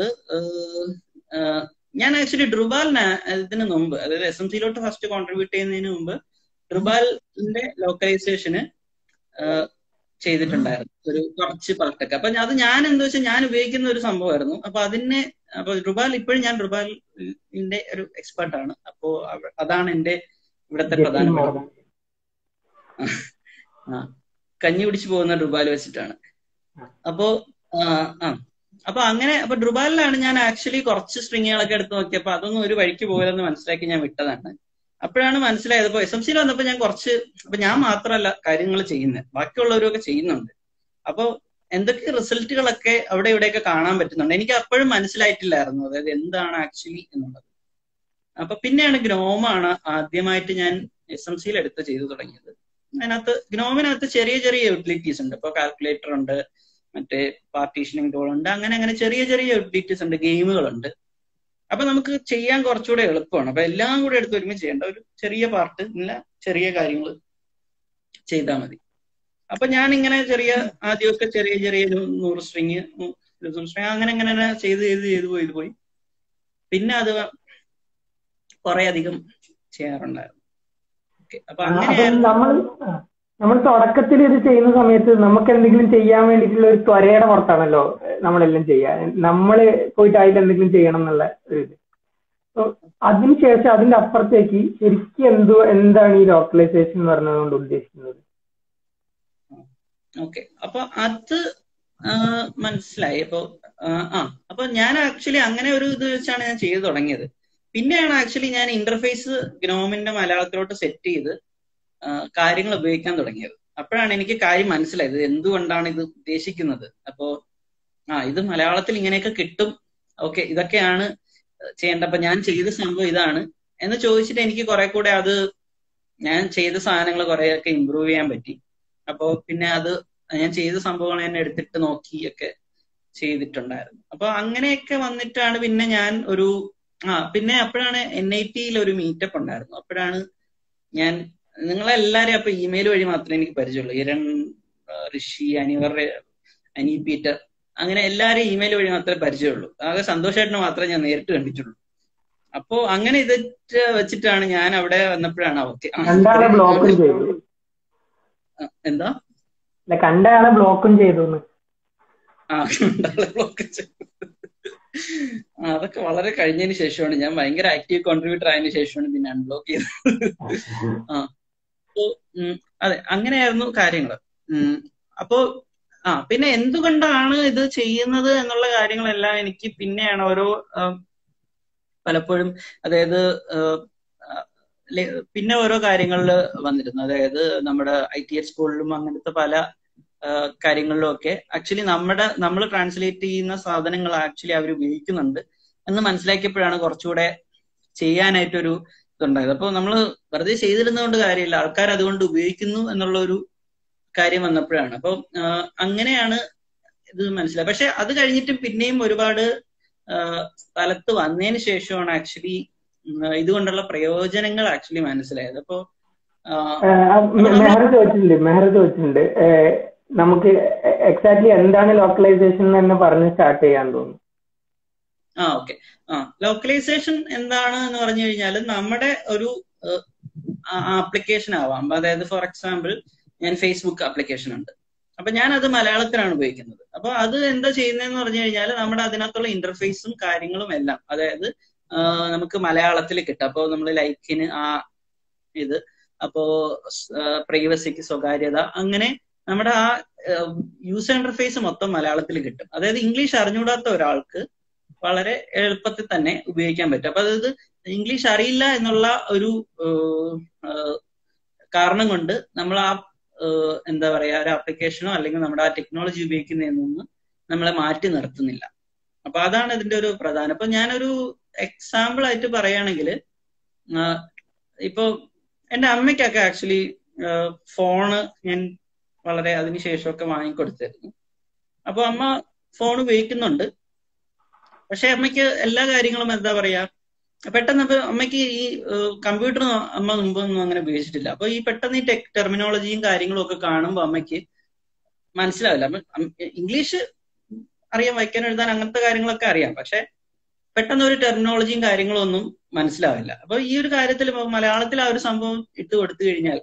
ഞാൻ ആക്ച്വലി ഡ്രുബാലിന് ഇതിന് മുമ്പ് അതായത് എസ് എം സിയിലോട്ട് ഫസ്റ്റ് കോൺട്രിബ്യൂട്ട് ചെയ്യുന്നതിന് മുമ്പ് ഡ്രുബാലിന്റെ ലോക്കലൈസേഷന് ചെയ്തിട്ടുണ്ടായിരുന്നു ഒരു കുറച്ച് പാർട്ടൊക്കെ അപ്പൊ അത് ഞാൻ എന്താ വെച്ചാൽ ഞാൻ ഉപയോഗിക്കുന്ന ഒരു സംഭവമായിരുന്നു അപ്പൊ അതിനെ അപ്പൊ ഡ്രുബാൽ ഇപ്പോഴും ഞാൻ ഡ്രുബാലിന്റെ ഒരു എക്സ്പെർട്ട് ആണ് അപ്പോ അതാണ് എന്റെ ഇവിടത്തെ പ്രധാനപ്പെട്ട ആ കഞ്ഞി പിടിച്ചു പോകുന്ന ഡ്രുബാൽ വെച്ചിട്ടാണ് അപ്പോ ആ അപ്പൊ അങ്ങനെ അപ്പൊ ഡ്രുബാലിലാണ് ഞാൻ ആക്ച്വലി കുറച്ച് സ്ട്രിങ്ങുകളൊക്കെ എടുത്ത് നോക്കിയപ്പോ അതൊന്നും ഒരു വഴിക്ക് പോയതെന്ന് മനസ്സിലാക്കി ഞാൻ വിട്ടതാണ് അപ്പോഴാണ് മനസ്സിലായത് ഇപ്പൊ എസ് എം സിയിൽ വന്നപ്പോ ഞാൻ കുറച്ച് അപ്പൊ ഞാൻ മാത്രമല്ല കാര്യങ്ങൾ ചെയ്യുന്നത് ബാക്കിയുള്ളവരൊക്കെ ചെയ്യുന്നുണ്ട് അപ്പൊ എന്തൊക്കെ റിസൾട്ടുകളൊക്കെ അവിടെ ഇവിടെയൊക്കെ കാണാൻ പറ്റുന്നുണ്ട് എനിക്ക് അപ്പോഴും മനസ്സിലായിട്ടില്ലായിരുന്നു അതായത് എന്താണ് ആക്ച്വലി എന്നുള്ളത് അപ്പൊ പിന്നെയാണ് ഗ്നോമാണ് ആദ്യമായിട്ട് ഞാൻ എസ് എം സിയിൽ എടുത്ത് ചെയ്തു തുടങ്ങിയത് അതിനകത്ത് ഗ്നോമിനകത്ത് ചെറിയ ചെറിയ യൂട്ടിലിറ്റീസ് ഉണ്ട് ഇപ്പൊ കാൽക്കുലേറ്റർ ഉണ്ട് മറ്റേ പാർട്ടീഷനിങ് ടൂൾ ഉണ്ട് അങ്ങനെ അങ്ങനെ ചെറിയ ചെറിയ യൂട്ടിലിറ്റീസ് ഉണ്ട് ഗെയിമുകളുണ്ട് അപ്പൊ നമുക്ക് ചെയ്യാൻ കുറച്ചുകൂടെ എളുപ്പമാണ് അപ്പൊ എല്ലാം കൂടെ എടുത്ത് ഒരുമിച്ച് ചെയ്യേണ്ട ഒരു ചെറിയ പാർട്ട് ഇല്ല ചെറിയ കാര്യങ്ങൾ ചെയ്താൽ മതി അപ്പൊ ഞാൻ ഇങ്ങനെ ചെറിയ ആദ്യമൊക്കെ ചെറിയ ചെറിയ നൂറ് സ്ട്രിങ് സ്ട്രിങ് അങ്ങനെ അങ്ങനെ ചെയ്ത് ചെയ്ത് ചെയ്ത് പോയി പോയി പിന്നെ അത് കുറെ അധികം ചെയ്യാറുണ്ടായിരുന്നു അപ്പൊ നമ്മൾ നമ്മൾ തുടക്കത്തിൽ ഇത് ചെയ്യുന്ന സമയത്ത് നമുക്ക് എന്തെങ്കിലും ചെയ്യാൻ വേണ്ടിയിട്ടുള്ള ഒരു ത്വരയുടെ പുറത്താണല്ലോ നമ്മളെല്ലാം ചെയ്യുക നമ്മൾ പോയിട്ട് അതിൽ എന്തെങ്കിലും ചെയ്യണം എന്നുള്ള ഒരു ഇത് അതിനുശേഷം അതിന്റെ അപ്പുറത്തേക്ക് ശരിക്കും എന്തോ എന്താണ് ഈ ലോക്കലൈസേഷൻ എന്ന് പറഞ്ഞതുകൊണ്ട് ഉദ്ദേശിക്കുന്നത് ഓക്കെ അപ്പൊ അത് മനസ്സിലായി അപ്പൊ ആ അപ്പൊ ഞാൻ ആക്ച്വലി അങ്ങനെ ഒരു ഇത് വെച്ചാണ് ഞാൻ ചെയ്തു തുടങ്ങിയത് പിന്നെയാണ് ആക്ച്വലി ഞാൻ ഇന്റർഫേസ് ഗ്നോമിന്റെ മലയാളത്തിലോട്ട് സെറ്റ് ചെയ്ത് കാര്യങ്ങൾ ഉപയോഗിക്കാൻ തുടങ്ങിയത് അപ്പോഴാണ് എനിക്ക് കാര്യം മനസ്സിലായത് എന്തുകൊണ്ടാണ് ഇത് ഉദ്ദേശിക്കുന്നത് അപ്പോ ആ ഇത് മലയാളത്തിൽ ഇങ്ങനെയൊക്കെ കിട്ടും ഓക്കെ ഇതൊക്കെയാണ് ചെയ്യേണ്ടത് അപ്പൊ ഞാൻ ചെയ്ത സംഭവം ഇതാണ് എന്ന് ചോദിച്ചിട്ട് എനിക്ക് കുറെ കൂടെ അത് ഞാൻ ചെയ്ത സാധനങ്ങൾ കുറെയൊക്കെ ഇമ്പ്രൂവ് ചെയ്യാൻ പറ്റി അപ്പോ പിന്നെ അത് ഞാൻ ചെയ്ത സംഭവങ്ങൾ എന്നെ എടുത്തിട്ട് നോക്കി ഒക്കെ ചെയ്തിട്ടുണ്ടായിരുന്നു അപ്പൊ അങ്ങനെയൊക്കെ വന്നിട്ടാണ് പിന്നെ ഞാൻ ഒരു ആ പിന്നെ അപ്പോഴാണ് എൻ ഐ ടിയിൽ ഒരു മീറ്റപ്പ് ഉണ്ടായിരുന്നു അപ്പോഴാണ് ഞാൻ നിങ്ങളെല്ലാരെയും അപ്പൊ ഇമെയിൽ വഴി മാത്രമേ എനിക്ക് പരിചയമുള്ളൂ ഇരൺ ഋഷി അനിവർ അനി പീറ്റർ അങ്ങനെ എല്ലാരെയും ഇമെയിൽ വഴി മാത്രമേ പരിചയമുള്ളൂ ആകെ സന്തോഷമായിട്ട് മാത്രമേ ഞാൻ നേരിട്ട് കണ്ടിട്ടുള്ളൂ അപ്പോ അങ്ങനെ ഇത് വെച്ചിട്ടാണ് ഞാൻ അവിടെ വന്നപ്പോഴാണ് ഓക്കെ ബ്ലോക്കും ചെയ്തു എന്താ കണ്ട ആളെ ബ്ലോക്കും ചെയ്തു ആ കണ്ടാളെ ബ്ലോക്ക് ചെയ്തു അതൊക്കെ വളരെ കഴിഞ്ഞതിന് ശേഷമാണ് ഞാൻ ഭയങ്കര ആക്റ്റീവ് കോൺട്രിബ്യൂട്ടർ ആയതിനു ശേഷമാണ് പിന്നെ അൺബ്ലോക്ക് ചെയ്തത് ആ അപ്പോ ഉം, അതെ അങ്ങനെയായിരുന്നു കാര്യങ്ങൾ അപ്പോ ആ പിന്നെ എന്തുകൊണ്ടാണ് ഇത് ചെയ്യുന്നത് എന്നുള്ള കാര്യങ്ങളെല്ലാം എനിക്ക് പിന്നെയാണ് ഓരോ ആ, പലപ്പോഴും അതായത് ആ, ആ, ലെ- പിന്നെ ഓരോ കാര്യങ്ങളിൽ വന്നിരുന്നു അതായത് നമ്മുടെ ഐ ടി എച്ച് സ്കൂളിലും അങ്ങനത്തെ പല ആ, കാര്യങ്ങളിലും ഒക്കെ ആക്ച്വലി നമ്മുടെ നമ്മൾ ട്രാൻസ്ലേറ്റ് ചെയ്യുന്ന സാധനങ്ങൾ ആക്ച്വലി അവർ ഉപയോഗിക്കുന്നുണ്ട് എന്ന് മനസ്സിലാക്കിയപ്പോഴാണ് കുറച്ചുകൂടെ ചെയ്യാനായിട്ടൊരു ഇതുണ്ടായത് അപ്പോൾ നമ്മൾ വെറുതെ ചെയ്തിരുന്നതുകൊണ്ട് കാര്യമില്ല ആൾക്കാർ അതുകൊണ്ട് ഉപയോഗിക്കുന്നു എന്നുള്ള ഒരു കാര്യം വന്നപ്പോഴാണ് അപ്പോൾ അങ്ങനെയാണ് ഇത് മനസ്സിലായത് പക്ഷെ അത് കഴിഞ്ഞിട്ടും പിന്നെയും ഒരുപാട് ആ, സ്ഥലത്ത് വന്നതിന് ശേഷമാണ് ആക്ച്വലി ഇതുകൊണ്ടുള്ള പ്രയോജനങ്ങൾ ആക്ച്വലി മനസ്സിലായത് അപ്പോ ആ, മെഹർ ചോദിച്ചിട്ടുണ്ട് മെഹർ ചോദിച്ചിട്ടുണ്ട് ഏഹ് നമുക്ക് എക്സാക്ട്ലി എന്താണ് ലോക്കലൈസേഷൻ എന്ന് തന്നെ പറഞ്ഞ് സ്റ്റാർട്ട് ചെയ്യാൻ തോന്നുന്നു ആ ഓക്കെ ആ ലോക്കലൈസേഷൻ എന്താണ് എന്ന് പറഞ്ഞു കഴിഞ്ഞാൽ നമ്മുടെ ഒരു ആപ്ലിക്കേഷൻ ആവാം അതായത് ഫോർ എക്സാമ്പിൾ ഞാൻ ഫേസ്ബുക്ക് ആപ്ലിക്കേഷൻ ഉണ്ട് അപ്പൊ ഞാൻ അത് മലയാളത്തിലാണ് ഉപയോഗിക്കുന്നത് അപ്പൊ അത് എന്താ ചെയ്യുന്നതെന്ന് പറഞ്ഞു കഴിഞ്ഞാൽ നമ്മുടെ അതിനകത്തുള്ള ഇന്റർഫേസും കാര്യങ്ങളും എല്ലാം അതായത് ആ, നമുക്ക് മലയാളത്തിൽ കിട്ടും അപ്പോൾ നമ്മൾ ലൈക്കിന് ആ ഇത് അപ്പോ പ്രൈവസിക്ക് സ്വകാര്യത അങ്ങനെ നമ്മുടെ ആ യൂസർ ഇന്റർഫേസ് മൊത്തം മലയാളത്തിൽ കിട്ടും അതായത് ഇംഗ്ലീഷ് അറിഞ്ഞുകൂടാത്ത ഒരാൾക്ക് വളരെ എളുപ്പത്തിൽ തന്നെ ഉപയോഗിക്കാൻ പറ്റും അപ്പൊ അതായത് ഇംഗ്ലീഷ് അറിയില്ല എന്നുള്ള ഒരു ഏഹ്, ഏഹ്, കാരണം കൊണ്ട് നമ്മൾ ആ ഏഹ്, എന്താ പറയാ ഒരു ആപ്ലിക്കേഷനോ അല്ലെങ്കിൽ നമ്മുടെ ആ ടെക്നോളജി ഉപയോഗിക്കുന്നതിൽ നിന്ന് നമ്മളെ മാറ്റി നിർത്തുന്നില്ല അപ്പൊ അതാണ് ഇതിന്റെ ഒരു പ്രധാനം അപ്പൊ ഞാനൊരു എക്സാമ്പിൾ ആയിട്ട് പറയുകയാണെങ്കിൽ ഇപ്പൊ എന്റെ അമ്മയ്ക്കൊക്കെ ആക്ച്വലി ഫോണ് ഞാൻ വളരെ അതിനുശേഷമൊക്കെ വാങ്ങിക്കൊടുത്തിരുന്നു അപ്പൊ അമ്മ ഫോൺ ഉപയോഗിക്കുന്നുണ്ട് പക്ഷെ അമ്മയ്ക്ക് എല്ലാ കാര്യങ്ങളും എന്താ പറയാ പെട്ടെന്ന് ഇപ്പൊ അമ്മയ്ക്ക് ഈ കമ്പ്യൂട്ടർ അമ്മ മുമ്പൊന്നും അങ്ങനെ ഉപയോഗിച്ചിട്ടില്ല അപ്പൊ ഈ പെട്ടെന്ന് ഈ ടെക് ടെർമിനോളജിയും കാര്യങ്ങളും ഒക്കെ കാണുമ്പോൾ അമ്മയ്ക്ക് മനസ്സിലാവില്ല അമ്മ അം- ഇംഗ്ലീഷ് അറിയാം വായിക്കാൻ എഴുതാൻ അങ്ങനത്തെ കാര്യങ്ങളൊക്കെ അറിയാം പക്ഷെ പെട്ടെന്ന് ഒരു ടെർമിനോളജിയും കാര്യങ്ങളും ഒന്നും മനസ്സിലാവില്ല അപ്പൊ ഈ ഒരു കാര്യത്തിൽ ഇപ്പൊ മലയാളത്തിൽ ആ ഒരു സംഭവം ഇട്ട് കൊടുത്തു കഴിഞ്ഞാൽ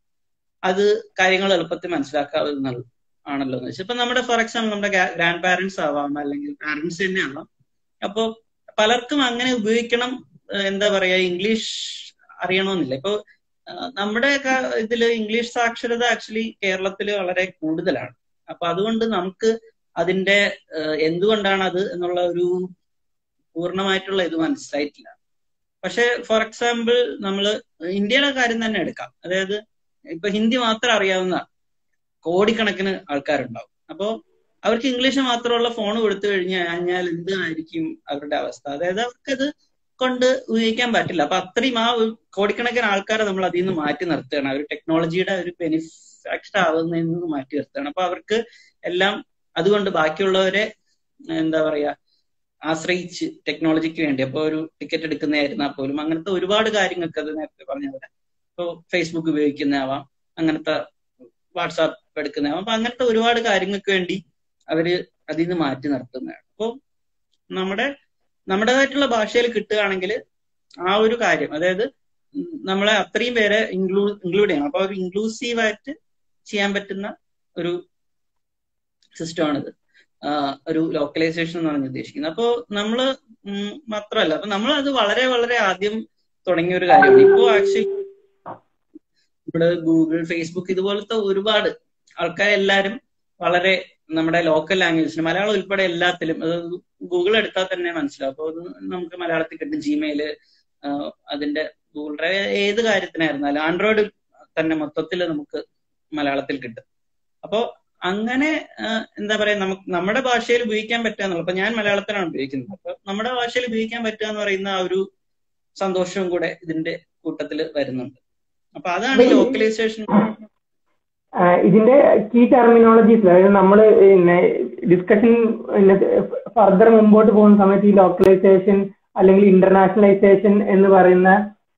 അത് കാര്യങ്ങൾ എളുപ്പത്തിൽ മനസ്സിലാക്കാവുന്ന ആണല്ലോ എന്ന് വെച്ചാൽ ഇപ്പൊ നമ്മുടെ ഫോർ എക്സാമ്പിൾ നമ്മുടെ ഗ്രാൻഡ് പാരന്റ്സ് ആവാം അല്ലെങ്കിൽ പാരന്റ്സ് തന്നെ ആവാം അപ്പൊ പലർക്കും അങ്ങനെ ഉപയോഗിക്കണം ഏഹ് എന്താ പറയാ ഇംഗ്ലീഷ് അറിയണമെന്നില്ല ഇപ്പൊ ആഹ് നമ്മുടെ ക- ഇതില് ഇംഗ്ലീഷ് സാക്ഷരത ആക്ച്വലി കേരളത്തിൽ വളരെ കൂടുതലാണ് അപ്പൊ അതുകൊണ്ട് നമുക്ക് അതിന്റെ ഏഹ് എന്തുകൊണ്ടാണ് അത് എന്നുള്ള ഒരു പൂർണ്ണമായിട്ടുള്ള ഇത് മനസ്സിലായിട്ടില്ല പക്ഷെ ഫോർ എക്സാമ്പിൾ നമ്മൾ ഇന്ത്യയുടെ കാര്യം തന്നെ എടുക്കാം അതായത് ഇപ്പൊ ഹിന്ദി മാത്രം അറിയാവുന്ന കോടിക്കണക്കിന് ആൾക്കാരുണ്ടാവും അപ്പോ അവർക്ക് ഇംഗ്ലീഷ് മാത്രമുള്ള ഫോൺ കൊടുത്തു കഴിഞ്ഞു കഴിഞ്ഞാൽ എന്തായിരിക്കും അവരുടെ അവസ്ഥ അതായത് അവർക്കത് കൊണ്ട് ഉപയോഗിക്കാൻ പറ്റില്ല അപ്പൊ അത്രയും ആ ഒരു കോടിക്കണക്കിന് ആൾക്കാരെ നമ്മൾ അതിൽ നിന്ന് മാറ്റി നിർത്തുകയാണ് ആ ഒരു ടെക്നോളജിയുടെ ഒരു ബെനിഫിറ്റ് ആവുന്നതിൽ നിന്ന് മാറ്റി നിർത്തുകയാണ് അപ്പൊ അവർക്ക് എല്ലാം അതുകൊണ്ട് ബാക്കിയുള്ളവരെ എന്താ പറയാ ആശ്രയിച്ച് ടെക്നോളജിക്ക് വേണ്ടി അപ്പൊ ഒരു ടിക്കറ്റ് എടുക്കുന്നതായിരുന്നാൽ പോലും അങ്ങനത്തെ ഒരുപാട് കാര്യങ്ങൾക്ക് അത് നേരത്തെ പറഞ്ഞ പോലെ ഇപ്പൊ ഫേസ്ബുക്ക് ഉപയോഗിക്കുന്നതാവാം അങ്ങനത്തെ വാട്സാപ്പ് എടുക്കുന്നതാവാം അപ്പൊ അങ്ങനത്തെ ഒരുപാട് കാര്യങ്ങൾക്ക് വേണ്ടി അവര് അതിൽ നിന്ന് മാറ്റി നിർത്തുന്നതാണ് അപ്പോൾ നമ്മുടെ നമ്മുടേതായിട്ടുള്ള ഭാഷയിൽ കിട്ടുകയാണെങ്കിൽ ആ ഒരു കാര്യം അതായത് ഉം നമ്മളെ അത്രയും പേരെ ഇൻക്ലൂ ഇൻക്ലൂഡ് ചെയ്യണം അപ്പൊ ഒരു ഇൻക്ലൂസീവ് ആയിട്ട് ചെയ്യാൻ പറ്റുന്ന ഒരു സിസ്റ്റമാണിത് ആഹ് ഒരു ലോക്കലൈസേഷൻ എന്ന് പറഞ്ഞ് ഉദ്ദേശിക്കുന്നത് അപ്പോ നമ്മള് ഉം മാത്രമല്ല അപ്പൊ നമ്മൾ അത് വളരെ വളരെ ആദ്യം തുടങ്ങിയ ഒരു കാര്യമാണ് ഇപ്പോ ആക്ച്വലി ഇവിടെ ഗൂഗിൾ ഫേസ്ബുക്ക് ഇതുപോലത്തെ ഒരുപാട് ആൾക്കാരെല്ലാരും വളരെ നമ്മുടെ ലോക്കൽ ലാംഗ്വേജിന് മലയാളം ഉൾപ്പെടെ എല്ലാത്തിലും അത് ഗൂഗിൾ എടുത്താൽ തന്നെ മനസ്സിലാവും അപ്പോൾ അത് നമുക്ക് മലയാളത്തിൽ കിട്ടും ജിമെയില് അതിന്റെ ഗൂഗിൾ ഡ്രൈവ് ഏത് കാര്യത്തിനായിരുന്നാലും ആൻഡ്രോയിഡ് തന്നെ മൊത്തത്തിൽ നമുക്ക് മലയാളത്തിൽ കിട്ടും അപ്പോ അങ്ങനെ ആ, എന്താ പറയാ നമുക്ക് നമ്മുടെ ഭാഷയിൽ ഉപയോഗിക്കാൻ പറ്റുക എന്നുള്ളത് അപ്പൊ ഞാൻ മലയാളത്തിലാണ് ഉപയോഗിക്കുന്നത് അപ്പൊ നമ്മുടെ ഭാഷയിൽ ഉപയോഗിക്കാൻ പറ്റുക എന്ന് പറയുന്ന ആ ഒരു സന്തോഷവും കൂടെ ഇതിന്റെ കൂട്ടത്തിൽ വരുന്നുണ്ട് അപ്പൊ അതാണ് ഈ ലോക്കലൈസേഷൻ ആഹ് ഇതിന്റെ കീ ടെർമിനോളജീസ് അതായത് നമ്മൾ പിന്നെ ഡിസ്കഷൻ ഫർദർ മുമ്പോട്ട് പോകുന്ന സമയത്ത് ഈ ലോക്കലൈസേഷൻ അല്ലെങ്കിൽ ഇന്റർനാഷണലൈസേഷൻ എന്ന് പറയുന്ന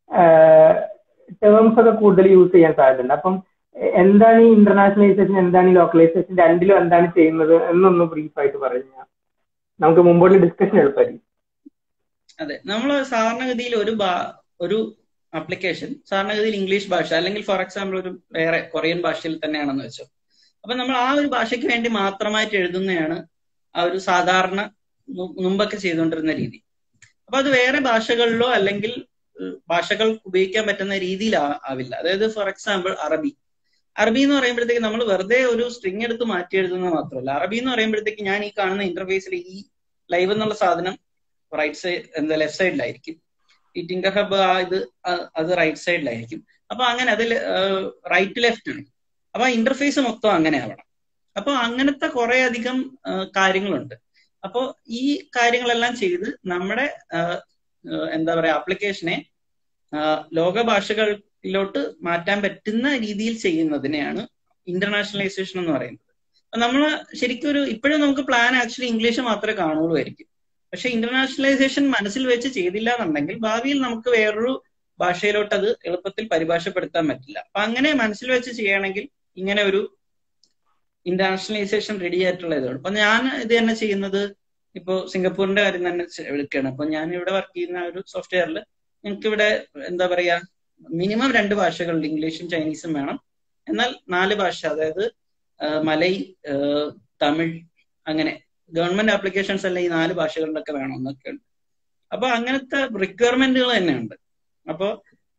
ടേംസ് ഒക്കെ കൂടുതൽ യൂസ് ചെയ്യാൻ സാധ്യതയുണ്ട് അപ്പം എ- എന്താണ് ഈ ഇന്റർനാഷണലൈസേഷൻ എന്താണ് ഈ ലോക്കലൈസേഷൻ രണ്ടിലും എന്താണ് ചെയ്യുന്നത് എന്നൊന്ന് ബ്രീഫ് ആയിട്ട് പറഞ്ഞാൽ നമുക്ക് മുമ്പോട്ട് ഡിസ്കഷൻ എളുപ്പമായിരിക്കും അതെ നമ്മൾ സാധാരണഗതിയിൽ ഒരു ഭാ- ഒരു ആപ്ലിക്കേഷൻ സാധാരണഗതിയിൽ ഇംഗ്ലീഷ് ഭാഷ അല്ലെങ്കിൽ ഫോർ എക്സാമ്പിൾ ഒരു വേറെ കൊറിയൻ ഭാഷയിൽ തന്നെയാണെന്ന് വെച്ചോ അപ്പൊ നമ്മൾ ആ ഒരു ഭാഷയ്ക്ക് വേണ്ടി മാത്രമായിട്ട് എഴുതുന്നതാണ് ആ ഒരു സാധാരണ മു- മുമ്പൊക്കെ ചെയ്തുകൊണ്ടിരുന്ന രീതി അപ്പൊ അത് വേറെ ഭാഷകളിലോ അല്ലെങ്കിൽ ഭാഷകൾ ഉപയോഗിക്കാൻ പറ്റുന്ന രീതിയിൽ ആവില്ല അതായത് ഫോർ എക്സാമ്പിൾ അറബി അറബി എന്ന് പറയുമ്പോഴത്തേക്ക് നമ്മൾ വെറുതെ ഒരു സ്ട്രിങ് എടുത്ത് മാറ്റി എഴുതുന്നത് മാത്രമല്ല അറബി എന്ന് പറയുമ്പോഴത്തേക്ക് ഞാൻ ഈ കാണുന്ന ഇന്റർഫേസിൽ ഈ ലൈവ് എന്നുള്ള സാധനം റൈറ്റ് സൈഡ് എന്താ ലെഫ്റ്റ് സൈഡിലായിരിക്കും ഈ ടിങ്കർ ഹബ് ആ ഇത് അത് റൈറ്റ് സൈഡിലായിരിക്കും അപ്പൊ അങ്ങനെ അതിൽ റൈറ്റ് ലെഫ്റ്റ് ആണ് അപ്പൊ ആ ഇന്റർഫേസ് മൊത്തം അങ്ങനെ ആവണം അപ്പൊ അങ്ങനത്തെ കുറെ അധികം കാര്യങ്ങളുണ്ട് അപ്പോ ഈ കാര്യങ്ങളെല്ലാം ചെയ്ത് നമ്മുടെ എന്താ പറയാ ആപ്ലിക്കേഷനെ ലോക ഭാഷകളിലോട്ട് മാറ്റാൻ പറ്റുന്ന രീതിയിൽ ചെയ്യുന്നതിനെയാണ് ഇന്റർനാഷണലൈസേഷൻ എന്ന് പറയുന്നത് നമ്മൾ ശരിക്കും ഒരു ഇപ്പോഴും നമുക്ക് പ്ലാൻ ആക്ച്വലി ഇംഗ്ലീഷ് മാത്രമേ കാണുള്ളൂ ആയിരിക്കും പക്ഷെ ഇന്റർനാഷണലൈസേഷൻ മനസ്സിൽ വെച്ച് ചെയ്തില്ല എന്നുണ്ടെങ്കിൽ ഭാവിയിൽ നമുക്ക് വേറൊരു ഭാഷയിലോട്ട് അത് എളുപ്പത്തിൽ പരിഭാഷപ്പെടുത്താൻ പറ്റില്ല അപ്പൊ അങ്ങനെ മനസ്സിൽ വെച്ച് ചെയ്യണമെങ്കിൽ ഇങ്ങനെ ഒരു ഇന്റർനാഷണലൈസേഷൻ റെഡി ആയിട്ടുള്ള ഇതാണ് അപ്പൊ ഞാൻ ഇത് തന്നെ ചെയ്യുന്നത് ഇപ്പോ സിംഗപ്പൂരിന്റെ കാര്യം തന്നെ എടുക്കുകയാണ് അപ്പൊ ഞാൻ ഇവിടെ വർക്ക് ചെയ്യുന്ന ഒരു സോഫ്റ്റ്വെയറിൽ ഞങ്ങൾക്ക് ഇവിടെ എന്താ പറയാ മിനിമം രണ്ട് ഭാഷകളുണ്ട് ഇംഗ്ലീഷും ചൈനീസും വേണം എന്നാൽ നാല് ഭാഷ അതായത് മലൈ തമിഴ് അങ്ങനെ ഗവൺമെന്റ് ആപ്ലിക്കേഷൻസ് എല്ലാം ഈ നാല് ഭാഷകളിലൊക്കെ വേണം എന്നൊക്കെ ഉണ്ട് അപ്പൊ അങ്ങനത്തെ റിക്വയർമെന്റുകൾ തന്നെ ഉണ്ട് അപ്പോ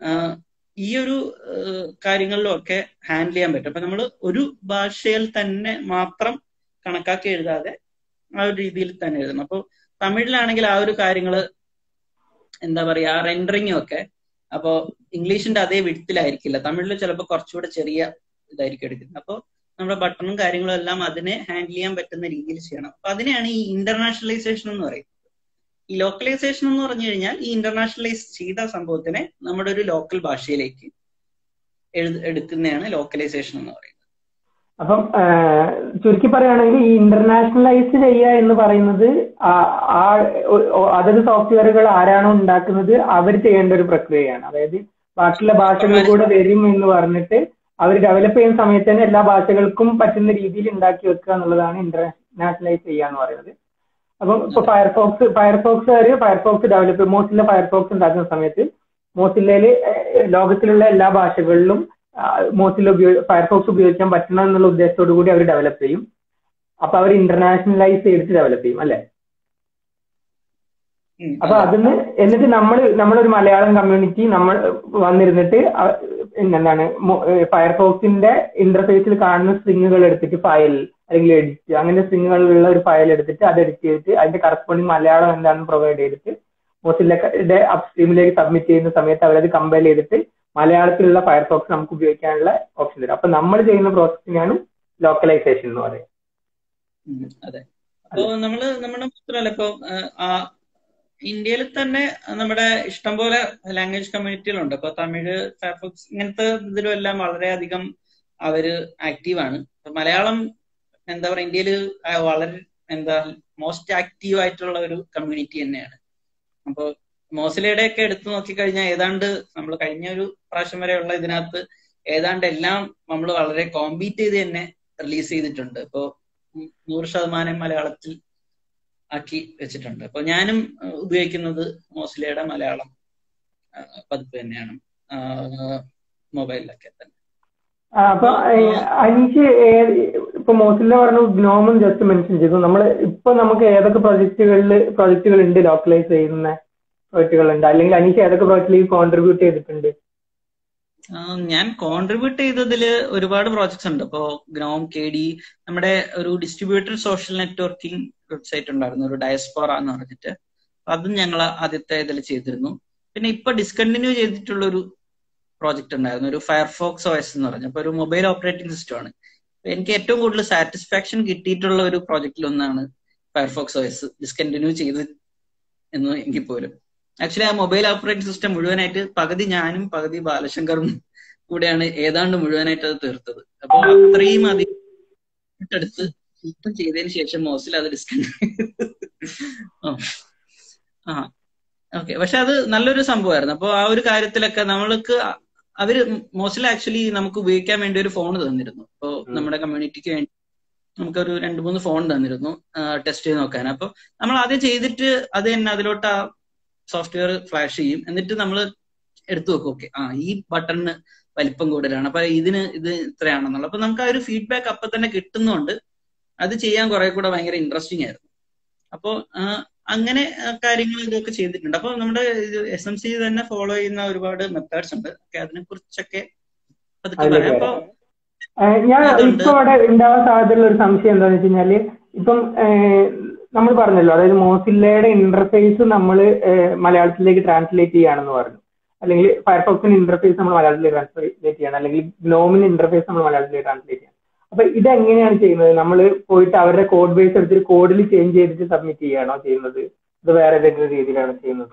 ഈ ഒരു കാര്യങ്ങളിലും ഒക്കെ ഹാൻഡിൽ ചെയ്യാൻ പറ്റും അപ്പൊ നമ്മൾ ഒരു ഭാഷയിൽ തന്നെ മാത്രം കണക്കാക്കി എഴുതാതെ ആ ഒരു രീതിയിൽ തന്നെ എഴുതണം അപ്പോൾ തമിഴിലാണെങ്കിൽ ആ ഒരു കാര്യങ്ങള് എന്താ പറയാ റെൻഡറിങ്ങും ഒക്കെ അപ്പോ ഇംഗ്ലീഷിന്റെ അതേ വിടത്തിലായിരിക്കില്ല തമിഴിൽ ചിലപ്പോൾ കുറച്ചുകൂടെ ചെറിയ ഇതായിരിക്കും എടുക്കുന്നത് അപ്പോൾ നമ്മുടെ ബട്ടണും കാര്യങ്ങളും എല്ലാം അതിനെ ഹാൻഡിൽ ചെയ്യാൻ പറ്റുന്ന രീതിയിൽ ചെയ്യണം അപ്പൊ അതിനെയാണ് ഈ ഇന്റർനാഷണലൈസേഷൻ എന്ന് പറയുന്നത് ഈ ലോക്കലൈസേഷൻ എന്ന് പറഞ്ഞു കഴിഞ്ഞാൽ ഈ ഇന്റർനാഷണലൈസ് ചെയ്ത സംഭവത്തിനെ നമ്മുടെ ഒരു ലോക്കൽ ഭാഷയിലേക്ക് എടുക്കുന്നതാണ് ലോക്കലൈസേഷൻ എന്ന് പറയുന്നത് അപ്പം ചുരുക്കി പറയുകയാണെങ്കിൽ ഈ ഇന്റർനാഷണലൈസ് ചെയ്യുക എന്ന് പറയുന്നത് ആ അതത് സോഫ്റ്റ്വെയറുകൾ ആരാണോ ഉണ്ടാക്കുന്നത് അവർ ചെയ്യേണ്ട ഒരു പ്രക്രിയയാണ് അതായത് ബാക്കിയുള്ള ഭാഷകൾ കൂടെ വരും എന്ന് പറഞ്ഞിട്ട് അവർ ഡെവലപ്പ് ചെയ്യുന്ന സമയത്ത് തന്നെ എല്ലാ ഭാഷകൾക്കും പറ്റുന്ന രീതിയിൽ ഉണ്ടാക്കി വെക്കുക എന്നുള്ളതാണ് ഇന്റർനാഷണലൈസ് ചെയ്യുക എന്ന് പറയുന്നത് അപ്പം ഇപ്പൊ ഫയർഫോക്സ് ഫയർഫോക്സ് വരെ ഫയർഫോക്സ് ഡെവലപ്പ് മോസില്ല ഫയർഫോക്സ് ഉണ്ടാക്കുന്ന സമയത്ത് മോസില്ലയില് ലോകത്തിലുള്ള എല്ലാ ഭാഷകളിലും മോസില്ല ഉപയോഗ ഫയർഫോക്സ് ഉപയോഗിക്കാൻ പറ്റണം എന്നുള്ള ഉദ്ദേശത്തോടു കൂടി അവർ ഡെവലപ്പ് ചെയ്യും അപ്പൊ അവർ ഇന്റർനാഷണലൈസ് ചെയ്തിട്ട് ഡെവലപ്പ് ചെയ്യും അല്ലെ അപ്പൊ അതിന് എന്നിട്ട് നമ്മൾ നമ്മളൊരു മലയാളം കമ്മ്യൂണിറ്റി നമ്മൾ വന്നിരുന്നിട്ട് എന്താണ് ഫയർഫോക്സിന്റെ ഇന്റർഫേസിൽ കാണുന്ന സ്ട്രിങ്ങുകൾ എടുത്തിട്ട് ഫയൽ അല്ലെങ്കിൽ എഡിറ്റ് അങ്ങനെ സ്ട്രിങ്ങുകളുള്ള ഒരു ഫയൽ എടുത്തിട്ട് അത് എഡിറ്റ് ചെയ്തിട്ട് അതിന്റെ കറസ്പോണ്ടിങ് മലയാളം എന്താണെന്ന് പ്രൊവൈഡ് ചെയ്തിട്ട് മോസില്ലയുടെ അപ്സ്ട്രീമിലേക്ക് സബ്മിറ്റ് ചെയ്യുന്ന സമയത്ത് അവരത് കമ്പയർ ചെയ്തിട്ട് മലയാളത്തിലുള്ള ഫയർഫോക്സ് നമുക്ക് ഉപയോഗിക്കാനുള്ള ഓപ്ഷൻ തരും അപ്പൊ നമ്മൾ ചെയ്യുന്ന പ്രോസസ്സിനാണ് ലോക്കലൈസേഷൻ എന്ന് പറയുന്നത് അതെ അപ്പോ നമ്മള് നമ്മുടെ മാത്രമല്ല ഇപ്പൊ ഇന്ത്യയിൽ തന്നെ നമ്മുടെ ഇഷ്ടംപോലെ ലാംഗ്വേജ് കമ്മ്യൂണിറ്റികളുണ്ട് ഇപ്പൊ തമിഴ് ഫയർഫോക്സ് ഇങ്ങനത്തെ ഇതിലും എല്ലാം വളരെയധികം അവര് ആക്റ്റീവാണ് മലയാളം എന്താ പറയുക ഇന്ത്യയിൽ വളരെ എന്താ മോസ്റ്റ് ആക്റ്റീവ് ആയിട്ടുള്ള ഒരു കമ്മ്യൂണിറ്റി തന്നെയാണ് അപ്പൊ മോസിലയുടെ ഒക്കെ എടുത്തു നോക്കിക്കഴിഞ്ഞാൽ ഏതാണ്ട് നമ്മൾ കഴിഞ്ഞ ഒരു പ്രാവശ്യം വരെയുള്ള ഇതിനകത്ത് ഏതാണ്ട് എല്ലാം നമ്മൾ വളരെ കോമ്പീറ്റ് ചെയ്ത് തന്നെ റിലീസ് ചെയ്തിട്ടുണ്ട് ഇപ്പോ നൂറ് ശതമാനം മലയാളത്തിൽ ആക്കി വെച്ചിട്ടുണ്ട് അപ്പൊ ഞാനും ഉപയോഗിക്കുന്നത് മോസിലയുടെ മലയാളം പതിപ്പ് തന്നെയാണ് മൊബൈലിലൊക്കെ തന്നെ അപ്പൊ അനീഷ് ഇപ്പൊ മോസില്ല പറഞ്ഞു ഗ്നോമും ജസ്റ്റ് മെൻഷൻ ചെയ്തു നമ്മൾ ഇപ്പൊ നമുക്ക് ഏതൊക്കെ പ്രൊജക്ടുകളിൽ പ്രൊജക്ടുകൾ ഉണ്ട് ലോക്കലൈസ് ചെയ്യുന്ന പ്രൊജക്ടുകൾ ഉണ്ട് അല്ലെങ്കിൽ അനീഷ് ഏതൊക്കെ പ്രൊജക്റ്റിൽ കോൺട്രിബ്യൂട്ട് ചെയ്തിട്ടുണ്ട് ഞാൻ കോൺട്രിബ്യൂട്ട് ചെയ്തതിൽ ഒരുപാട് പ്രോജക്ട്സ് ഉണ്ട് ഇപ്പോ ഗ്നോം കെ ഡി നമ്മുടെ ഒരു ഡിസ്ട്രിബ്യൂട്ടഡ് സോഷ്യൽ നെറ്റ്വർക്കിംഗ് വെബ്സൈറ്റ് ഉണ്ടായിരുന്നു ഒരു ഡയസ്പോറ എന്ന് പറഞ്ഞിട്ട് അതും ഞങ്ങൾ ആദ്യത്തെ ഇതിൽ ചെയ്തിരുന്നു പിന്നെ ഇപ്പൊ ഡിസ്കണ്ടിന്യൂ ചെയ്തിട്ടുള്ള ഒരു പ്രോജക്റ്റ് ഉണ്ടായിരുന്നു ഒരു ഫയർഫോക്സ് ഒ എസ് എന്ന് പറഞ്ഞു അപ്പൊ ഒരു മൊബൈൽ ഓപ്പറേറ്റിംഗ് സിസ്റ്റം ആണ് എനിക്ക് ഏറ്റവും കൂടുതൽ സാറ്റിസ്ഫാക്ഷൻ കിട്ടിയിട്ടുള്ള ഒരു പ്രോജക്റ്റിൽ ഒന്നാണ് ഫയർഫോക്സ് ഒ എസ് ഡിസ്കണ്ടിന്യൂ ചെയ്ത് എന്ന് എനിക്ക് പോലും ആക്ച്വലി ആ മൊബൈൽ ഓപ്പറേറ്റിംഗ് സിസ്റ്റം മുഴുവനായിട്ട് പകുതി ഞാനും പകുതി ബാലശങ്കറും കൂടെയാണ് ഏതാണ്ട് മുഴുവനായിട്ട് അത് തീർത്തത് അപ്പൊ അത്രയും അധികം എടുത്ത് ഇപ്പം ചെയ്തതിന് ശേഷം മോസിൽ അത് ഡിസ്കണ്ടിന്യൂ ആ ഓക്കെ പക്ഷെ അത് നല്ലൊരു സംഭവമായിരുന്നു അപ്പോൾ ആ ഒരു കാര്യത്തിലൊക്കെ നമ്മൾക്ക് അവര് മോസ്റ്റിൽ ആക്ച്വലി നമുക്ക് ഉപയോഗിക്കാൻ വേണ്ടി ഒരു ഫോൺ തന്നിരുന്നു അപ്പോൾ നമ്മുടെ കമ്മ്യൂണിറ്റിക്ക് വേണ്ടി നമുക്കൊരു രണ്ട് മൂന്ന് ഫോൺ തന്നിരുന്നു ടെസ്റ്റ് ചെയ്ത് നോക്കാൻ അപ്പൊ നമ്മൾ ആദ്യം ചെയ്തിട്ട് അത് തന്നെ അതിലോട്ട് ആ സോഫ്റ്റ്വെയർ ഫ്ലാഷ് ചെയ്യും എന്നിട്ട് നമ്മൾ എടുത്തു വെക്കും ഓക്കെ ആ ഈ ബട്ടണിന് വലിപ്പം കൂടുതലാണ് അപ്പൊ ഇതിന് ഇത് ഇത്രയാണെന്നുള്ളത് അപ്പൊ നമുക്ക് ആ ഒരു ഫീഡ്ബാക്ക് അപ്പൊ തന്നെ കിട്ടുന്നതുകൊണ്ട് അത് ചെയ്യാൻ കുറെ കൂടെ ഭയങ്കര ഇൻട്രസ്റ്റിംഗ് ആയിരുന്നു അപ്പോൾ അങ്ങനെ കാര്യങ്ങൾ ഇതൊക്കെ ചെയ്തിട്ടുണ്ട് അപ്പൊ നമ്മുടെ എസ് എം സി തന്നെ ഫോളോ ചെയ്യുന്ന ഒരുപാട് മെത്തേഡ്സ് ഉണ്ട് ഒക്കെ അതിനെ കുറിച്ചൊക്കെ അതൊക്കെ പറയാം അപ്പൊ ഞാൻ ഇപ്പൊ അവിടെ ഉണ്ടാവാൻ സാധ്യതയുള്ള ഒരു സംശയം എന്താന്ന് വെച്ച് കഴിഞ്ഞാല് ഇപ്പം നമ്മൾ പറഞ്ഞല്ലോ അതായത് മോസില്ലയുടെ ഇന്റർഫേസ് നമ്മൾ മലയാളത്തിലേക്ക് ട്രാൻസ്ലേറ്റ് ചെയ്യുകയാണെന്ന് പറഞ്ഞു അല്ലെങ്കിൽ ഫയർഫോക്സിന്റെ ഇന്റർഫേസ് നമ്മൾ മലയാളത്തിലേക്ക് ട്രാൻസ്ലേറ്റ് ചെയ്യണം അല്ലെങ്കിൽ ഗ്നോമിന്റെ ഇന്റർഫേസ് നമ്മൾ മലയാളത്തിലേക്ക് ട്രാൻസ്ലേറ്റ് ചെയ്യണം അപ്പൊ ഇത് എങ്ങനെയാണ് ചെയ്യുന്നത് നമ്മൾ പോയിട്ട് അവരുടെ കോഡ് ബേസ് എടുത്തിട്ട് കോഡിൽ ചേഞ്ച് ചെയ്തിട്ട് സബ്മിറ്റ് ചെയ്യുകയാണോ ചെയ്യുന്നത് ഇത് വേറെ ഏതെങ്കിലും രീതിയിലാണ് ചെയ്യുന്നത്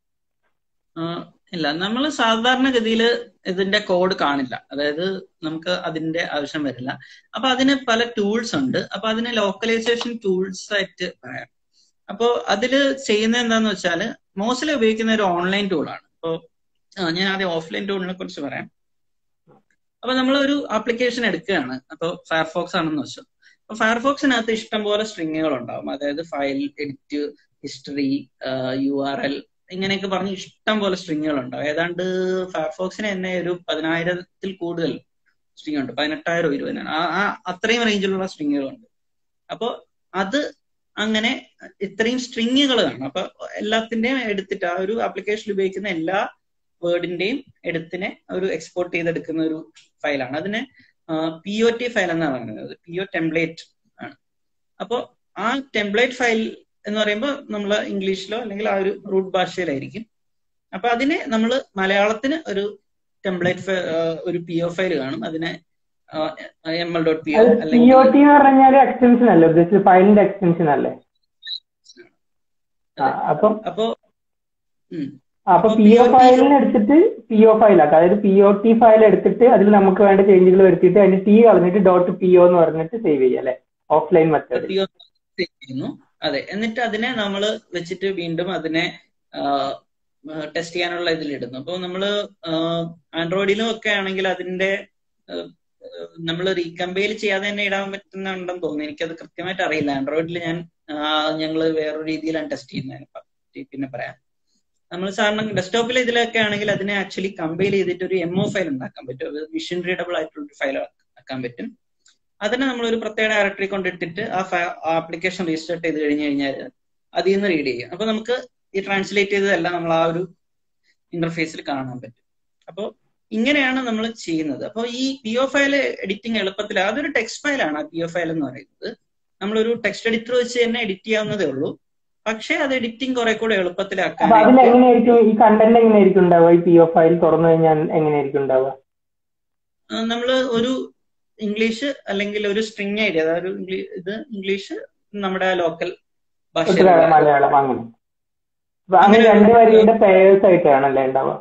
ഇല്ല നമ്മൾ സാധാരണഗതിയിൽ ഇതിന്റെ കോഡ് കാണില്ല അതായത് നമുക്ക് അതിന്റെ ആവശ്യം വരില്ല അപ്പൊ അതിന് പല ടൂൾസ് ഉണ്ട് അപ്പൊ അതിന് ലോക്കലൈസേഷൻ ടൂൾസ് ആയിട്ട് പറയാം അപ്പോ അതില് ചെയ്യുന്നത് എന്താന്ന് വെച്ചാല് മോസ്റ്റിൽ ഉപയോഗിക്കുന്ന ഒരു ഓൺലൈൻ ടൂളാണ് അപ്പോ ഞാൻ ആദ്യം ഓഫ്ലൈൻ ടൂളിനെ കുറിച്ച് പറയാം അപ്പൊ നമ്മൾ ഒരു ആപ്ലിക്കേഷൻ എടുക്കുകയാണ് അപ്പോൾ ഫയർഫോക്സ് ആണെന്ന് വെച്ചാൽ അപ്പൊ ഫയർഫോക്സിനകത്ത് ഇഷ്ടംപോലെ സ്ട്രിങ്ങുകൾ ഉണ്ടാവും അതായത് file edit history U R L ഇങ്ങനെയൊക്കെ പറഞ്ഞ് ഇഷ്ടം പോലെ സ്ട്രിങ്ങുകൾ ഉണ്ടാവും ഏതാണ്ട് ഫയർഫോക്സിന് തന്നെ ഒരു പതിനായിരത്തിൽ കൂടുതൽ സ്ട്രിങ് ഉണ്ട് പതിനെട്ടായിരം ഇരുപതിനായിരം ആ അത്രയും റേഞ്ചിലുള്ള സ്ട്രിങ്ങുകളുണ്ട് അപ്പോൾ അത് അങ്ങനെ ഇത്രയും സ്ട്രിങ്ങുകൾ കാണും അപ്പൊ എല്ലാത്തിന്റെയും എടുത്തിട്ട് ആ ഒരു ആപ്ലിക്കേഷനിൽ ഉപയോഗിക്കുന്ന എല്ലാ വേർഡിന്റെയും എടുത്തിനെ ഒരു എക്സ്പോർട്ട് ചെയ്തെടുക്കുന്ന ഒരു ഫയലാണ് അതിന് പി ഒ ടി ഫയൽ എന്നാണ് പറയുന്നത് പി ഒ ടെംപ്ലേറ്റ് ആണ് അപ്പോൾ ആ ടെംപ്ലേറ്റ് ഫയൽ എന്ന് പറയുമ്പോൾ നമ്മൾ ഇംഗ്ലീഷിലോ അല്ലെങ്കിൽ ആ ഒരു റൂട്ട് ഭാഷയിലായിരിക്കും അപ്പൊ അതിനെ നമ്മൾ മലയാളത്തിന് ഒരു ടെംപ്ലേറ്റ് ഒരു പി ഒ ഫയൽ കാണും അതിനെ M L dot P O P O T എന്ന് പറഞ്ഞാൽ എക്സ്റ്റൻഷൻ അല്ലേ ഉദ്ദേശിച്ചത് ഫയലിന്റെ എക്സ്റ്റൻഷൻ അല്ലേ അപ്പം അപ്പോ അപ്പൊ പി ഒ ഫയലിന് എടുത്തിട്ട് പി ഒ ഫയൽ ആക്കാം അതായത് പി ഒ ടി ഫയൽ എടുത്തിട്ട് അതിൽ നമുക്ക് വേണ്ട ചേഞ്ചുകൾ വരുത്തിയിട്ട് അതിന് ടി കളഞ്ഞിട്ട് ഡോട്ട് പി ഒ എന്ന് പറഞ്ഞിട്ട് സേവ് ചെയ്യാം അല്ലെ ഓഫ്ലൈൻ മെത്തേഡ് ചെയ്യുന്നു അതെ എന്നിട്ട് അതിനെ നമ്മൾ വെച്ചിട്ട് വീണ്ടും അതിനെ ടെസ്റ്റ് ചെയ്യാനുള്ള ഇതിലിടുന്നു അപ്പോൾ നമ്മൾ ആൻഡ്രോയിഡിലും ഒക്കെ ആണെങ്കിൽ അതിന്റെ നമ്മൾ റീകമ്പയൽ ചെയ്യാതെ തന്നെ ഇടാൻ പറ്റുന്നുണ്ടെന്ന് തോന്നുന്നു എനിക്കത് കൃത്യമായിട്ട് അറിയില്ല ആൻഡ്രോയിഡിൽ ഞാൻ ഞങ്ങൾ വേറൊരു രീതിയിലാണ് ടെസ്റ്റ് ചെയ്യുന്നത് പിന്നെ പറയാം നമ്മൾ സാധാരണ ഡെസ്ക്ടോപ്പിൽ ഇതിലൊക്കെ ആണെങ്കിൽ അതിനെ ആക്ച്വലി കമ്പൈൽ ചെയ്തിട്ട് ഒരു എംഒ ഫയൽ ഉണ്ടാക്കാൻ പറ്റും മിഷൻ റീഡബിൾ ആയിട്ടുള്ള ഒരു ഫയൽ ആക്കാൻ പറ്റും അതിനെ നമ്മൾ ഒരു പ്രത്യേക ഡയറക്ടറി കൊണ്ടിട്ടിട്ട് ആ ആപ്ലിക്കേഷൻ റീസ്റ്റാർട്ട് ചെയ്ത് കഴിഞ്ഞ് കഴിഞ്ഞാൽ അതിൽ നിന്ന് റീഡ് ചെയ്യും അപ്പൊ നമുക്ക് ഈ ട്രാൻസ്ലേറ്റ് ചെയ്തതെല്ലാം നമ്മൾ ആ ഒരു ഇന്റർഫേസിൽ കാണാൻ പറ്റും അപ്പോൾ ഇങ്ങനെയാണ് നമ്മൾ ചെയ്യുന്നത് അപ്പോൾ ഈ പി ഒ ഫയൽ എഡിറ്റിംഗ് എളുപ്പത്തിൽ അതൊരു ടെക്സ്റ്റ് ഫയലാണ് ആ പി ഒ ഫയൽ എന്ന് പറയുന്നത് നമ്മളൊരു ടെക്സ്റ്റ് എഡിറ്റർ വെച്ച് തന്നെ എഡിറ്റ് ചെയ്യാവുന്നതേ ഉള്ളൂ പക്ഷേ അത് എഡിറ്റിംഗ് കുറെ കൂടെ എളുപ്പത്തിലാക്കാൻ അതിൽ എങ്ങനെയായിരിക്കും ഈ കണ്ടന്റ് എങ്ങനെയായിരിക്കും ഉണ്ടാവുക ഈ പി ഒ ഫയൽ തുറന്നു കഴിഞ്ഞാൽ എങ്ങനെയായിരിക്കും ഉണ്ടാവുക നമ്മൾ ഒരു ഇംഗ്ലീഷ് അല്ലെങ്കിൽ ഒരു സ്ട്രിങ് ഐഡിയ അതായത് ഇത് ഇംഗ്ലീഷ് നമ്മുടെ ലോക്കൽ ഭാഷ മലയാളം അങ്ങനെ അങ്ങനെ രണ്ട് വരിയുടെ പേയേഴ്സ് ആയിട്ടാണല്ലേ ഉണ്ടാവുക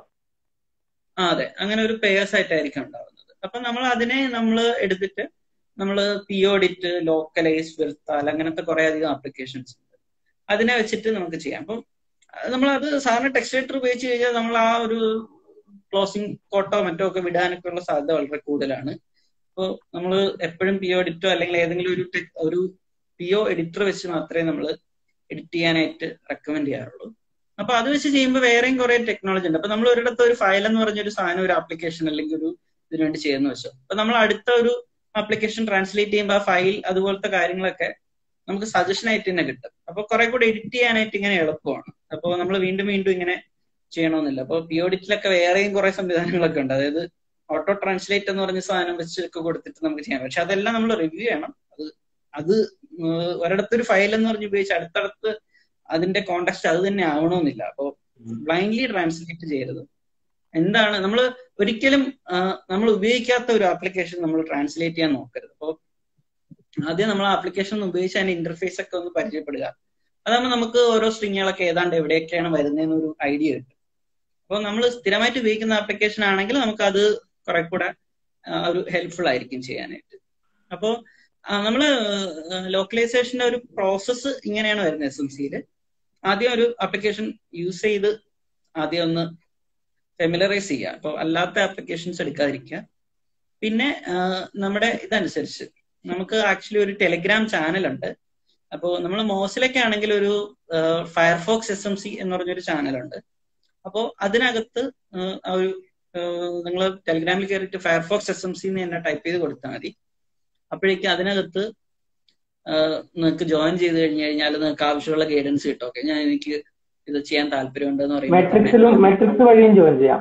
ആ അതെ അങ്ങനെ ഒരു പേയേഴ്സ് ആയിട്ടായിരിക്കും ഉണ്ടാവുന്നത് അപ്പൊ നമ്മൾ അതിനെ നമ്മൾ എടുത്തിട്ട് നമ്മൾ പി ഓഡിറ്റ് ലോക്കലൈസ് വിർത്താൽ അങ്ങനത്തെ കുറെ അധികം ആപ്ലിക്കേഷൻസ് ഉണ്ട് അതിനെ വെച്ചിട്ട് നമുക്ക് ചെയ്യാം അപ്പം നമ്മൾ അത് സാധാരണ ടെക്സ്റ്റേറ്റർ ഉപയോഗിച്ച് കഴിഞ്ഞാൽ നമ്മൾ ആ ഒരു ക്ലോസിംഗ് കോട്ടോ മറ്റോ ഒക്കെ വിടാനൊക്കെ ഉള്ള സാധ്യത വളരെ കൂടുതലാണ് അപ്പോൾ നമ്മൾ എപ്പോഴും പി ഒ എഡിറ്റോ അല്ലെങ്കിൽ ഏതെങ്കിലും ഒരു ഒരു പി ഒ എഡിറ്റർ വെച്ച് മാത്രമേ നമ്മൾ എഡിറ്റ് ചെയ്യാനായിട്ട് റെക്കമെൻഡ് ചെയ്യാറുള്ളൂ അപ്പൊ അത് വെച്ച് ചെയ്യുമ്പോൾ വേറെയും കുറെ ടെക്നോളജി ഉണ്ട് അപ്പൊ നമ്മൾ ഒരിടത്ത് ഒരു ഫയൽ എന്ന് പറഞ്ഞ ഒരു സാധനം ഒരു ആപ്ലിക്കേഷൻ അല്ലെങ്കിൽ ഒരു ഇതിനു വേണ്ടി ചെയ്യുന്ന വെച്ചോ അപ്പൊ നമ്മൾ അടുത്ത ഒരു ആപ്ലിക്കേഷൻ ട്രാൻസ്ലേറ്റ് ചെയ്യുമ്പോൾ ആ ഫയൽ അതുപോലത്തെ കാര്യങ്ങളൊക്കെ നമുക്ക് സജഷൻ ആയിട്ട് തന്നെ കിട്ടും അപ്പൊ കുറെ കൂടെ എഡിറ്റ് ചെയ്യാനായിട്ട് ഇങ്ങനെ എളുപ്പമാണ് അപ്പോൾ നമ്മൾ വീണ്ടും വീണ്ടും ഇങ്ങനെ ചെയ്യണമെന്നില്ല അപ്പോൾ പി ഓഡിറ്റിലൊക്കെ വേറെയും കുറെ സംവിധാനങ്ങളൊക്കെ ഉണ്ട് അതായത് ഓട്ടോ ട്രാൻസ്ലേറ്റ് എന്ന് പറഞ്ഞ സാധനം വെച്ചൊക്കെ കൊടുത്തിട്ട് നമുക്ക് ചെയ്യാം പക്ഷെ അതെല്ലാം നമ്മൾ റിവ്യൂ ചെയ്യണം അത് അത് ഒരിടത്തൊരു ഫയൽ എന്ന് പറഞ്ഞ് ഉപയോഗിച്ച് അടുത്തടുത്ത് അതിന്റെ കോണ്ടാക്ട് അത് തന്നെ ആവണമെന്നില്ല അപ്പോൾ ബ്ലൈൻഡ്ലി ട്രാൻസ്ലേറ്റ് ചെയ്യരുത് എന്താണ് നമ്മൾ ഒരിക്കലും നമ്മൾ ഉപയോഗിക്കാത്ത ഒരു ആപ്ലിക്കേഷൻ നമ്മൾ ട്രാൻസ്ലേറ്റ് ചെയ്യാൻ നോക്കരുത് അപ്പോൾ ആദ്യം നമ്മൾ ആപ്ലിക്കേഷൻ ഒന്ന് ഉപയോഗിച്ച് അതിന്റെ ഇന്റർഫേസ് ഒക്കെ ഒന്ന് പരിചയപ്പെടുക അതാകുമ്പോൾ നമുക്ക് ഓരോ സ്ട്രിങ്ങുകളൊക്കെ ഏതാണ്ട് എവിടെയൊക്കെയാണ് വരുന്നതെന്ന് ഒരു ഐഡിയ കിട്ടും അപ്പോൾ നമ്മൾ സ്ഥിരമായിട്ട് ഉപയോഗിക്കുന്ന ആപ്ലിക്കേഷൻ ആണെങ്കിൽ നമുക്ക് അത് കുറെ കൂടെ ഒരു ഹെൽപ്ഫുൾ ആയിരിക്കും ചെയ്യാനായിട്ട് അപ്പോൾ നമ്മൾ ലോക്കലൈസേഷന്റെ ഒരു പ്രോസസ്സ് ഇങ്ങനെയാണ് വരുന്നത് എസ് എം സിയിൽ ആദ്യം ഒരു ആപ്ലിക്കേഷൻ യൂസ് ചെയ്ത് ആദ്യം ഒന്ന് ഫെമിലറൈസ് ചെയ്യുക അപ്പോൾ അല്ലാത്ത ആപ്ലിക്കേഷൻസ് എടുക്കാതിരിക്കുക പിന്നെ നമ്മുടെ ഇതനുസരിച്ച് നമുക്ക് ആക്ച്വലി ഒരു ടെലിഗ്രാം ചാനൽ ഉണ്ട് അപ്പോൾ നമ്മൾ മോസിലൊക്കെ ആണെങ്കിൽ ഒരു ഫയർഫോക്സ് എസ് എം സി എന്ന് പറഞ്ഞൊരു ചാനലുണ്ട് അപ്പോൾ അതിനകത്ത് ഒരു നിങ്ങൾ ടെലിഗ്രാമിൽ കയറിയിട്ട് ഫയർഫോക്സ് എസ് എം സി എന്ന് തന്നെ ടൈപ്പ് ചെയ്ത് കൊടുത്താൽ മതി അപ്പോഴേക്കും അതിനകത്ത് നിങ്ങൾക്ക് ജോയിൻ ചെയ്ത് കഴിഞ്ഞു കഴിഞ്ഞാൽ നിങ്ങൾക്ക് ആവശ്യമുള്ള ഗൈഡൻസ് കിട്ടും ഓക്കെ ഞാൻ എനിക്ക് ഇത് ചെയ്യാൻ താല്പര്യമുണ്ട് എന്ന് പറയുമ്പോൾ തന്നെ മെട്രിക്സിലും മെട്രിക്സ് വഴിയും ജോയിൻ ചെയ്യാം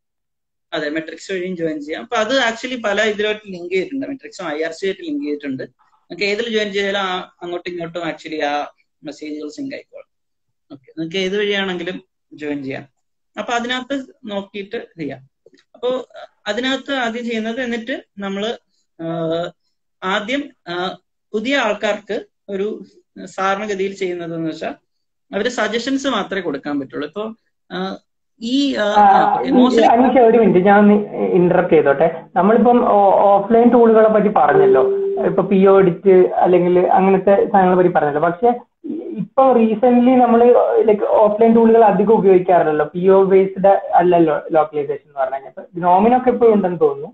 അതെ മെട്രിക്സ് വഴിയും ജോയിൻ ചെയ്യാം അപ്പൊ അത് ആക്ച്വലി പല ഇതിലോട്ട് ലിങ്ക് ചെയ്തിട്ടുണ്ട് മെട്രിക്സും ഐ ആർ സി ആയിട്ട് ലിങ്ക് ചെയ്തിട്ടുണ്ട് നിങ്ങൾക്ക് ഏതിൽ ജോയിൻ ചെയ്താലും ആ അങ്ങോട്ടും ഇങ്ങോട്ടും ആക്ച്വലി ആ മെസ്സേജുകൾ സിങ്ക് ആയിക്കോളും ഓക്കെ നിങ്ങൾക്ക് ഏത് വഴിയാണെങ്കിലും ജോയിൻ ചെയ്യാം അപ്പൊ അതിനകത്ത് നോക്കിയിട്ട് ചെയ്യാം അപ്പോ അതിനകത്ത് ആദ്യം ചെയ്യുന്നത് എന്നിട്ട് നമ്മള് ആഹ് ആദ്യം ആഹ് പുതിയ ആൾക്കാർക്ക് ഒരു സാധാരണഗതിയിൽ ചെയ്യുന്നത് എന്ന് വെച്ചാൽ അവര് സജഷൻസ് മാത്രമേ കൊടുക്കാൻ പറ്റുള്ളൂ ഇപ്പൊ ആഹ് ഈ മോസ്റ്റ്ലി അനീഷ ഒരു മിനിറ്റ് ഞാൻ ഒന്ന് ഇന്ററപ്റ്റ് ചെയ്തോട്ടെ നമ്മളിപ്പം ഓഫ്ലൈൻ ടൂളുകളെ പറ്റി പറഞ്ഞല്ലോ ഇപ്പൊ പി ഒ എഡിറ്റ് അല്ലെങ്കിൽ അങ്ങനത്തെ സാധനങ്ങളെ പറ്റി പറഞ്ഞല്ലോ പക്ഷെ ഇപ്പൊ റീസെന്റ് നമ്മൾ ലൈക്ക് ഓഫ്ലൈൻ ടൂളുകൾ അധികം ഉപയോഗിക്കാറില്ലല്ലോ പി ഒ ബേസ്ഡ് അല്ലല്ലോ ലോക്കലൈസേഷൻ എന്ന് പറഞ്ഞു കഴിഞ്ഞാൽ ഗ്നോമിനൊക്കെ ഇപ്പോഴും ഉണ്ടെന്ന് തോന്നുന്നു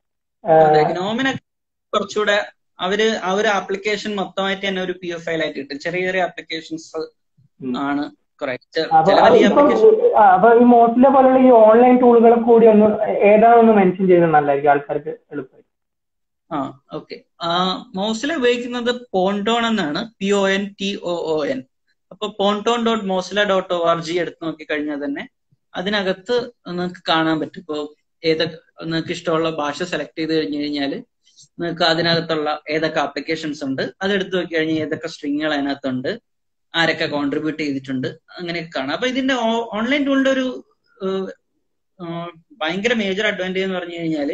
അതെ ഗ്നോമിനൊക്കെ കുറച്ചുകൂടെ അവര് ആ ഒരു ആപ്ലിക്കേഷൻ മൊത്തമായിട്ട് തന്നെ ഒരു പി എഫ് ഫയൽ ആയിട്ട് കിട്ടും ചെറിയ ചെറിയ ആപ്ലിക്കേഷൻസ് ആണ് കുറെ അപ്പൊ ചില അത് വലിയ ഇപ്പം ആപ്ലിക്കേഷൻ ആ, അപ്പൊ ഈ മോസില പോലുള്ള ഈ ഓൺലൈൻ ടൂളുകൾ കൂടി ഒന്ന് ഏതാണെന്ന് മെൻഷൻ ചെയ്തത് നല്ലതായിരിക്കും ആൾക്കാർക്ക് എളുപ്പമായി ആ ഓക്കെ മോസില ഉപയോഗിക്കുന്നത് പോണ്ടോൺ എന്നാണ് P O N T O O N അപ്പൊ Pontoon dot Mozilla dot O R G എടുത്ത് നോക്കി കഴിഞ്ഞാൽ തന്നെ അതിനകത്ത് നിങ്ങൾക്ക് കാണാൻ പറ്റും ഇപ്പോ ഏതൊക്കെ നിങ്ങൾക്ക് ഇഷ്ടമുള്ള ഭാഷ സെലക്ട് ചെയ്ത് കഴിഞ്ഞു കഴിഞ്ഞാൽ നിങ്ങൾക്ക് അതിനകത്തുള്ള ഏതൊക്കെ ആപ്ലിക്കേഷൻസ് ഉണ്ട് അത് എടുത്തു നോക്കി കഴിഞ്ഞാൽ ഏതൊക്കെ സ്ട്രിങ്ങുകൾ അതിനകത്തുണ്ട് ആരൊക്കെ കോൺട്രിബ്യൂട്ട് ചെയ്തിട്ടുണ്ട് അങ്ങനെയൊക്കെ കാണാം അപ്പൊ ഇതിന്റെ ഓൺലൈൻ ടൂളിന്റെ ഒരു ഏഹ്, ഏഹ്, ഭയങ്കര മേജർ അഡ്വാൻറ്റേജ് എന്ന് പറഞ്ഞു കഴിഞ്ഞാൽ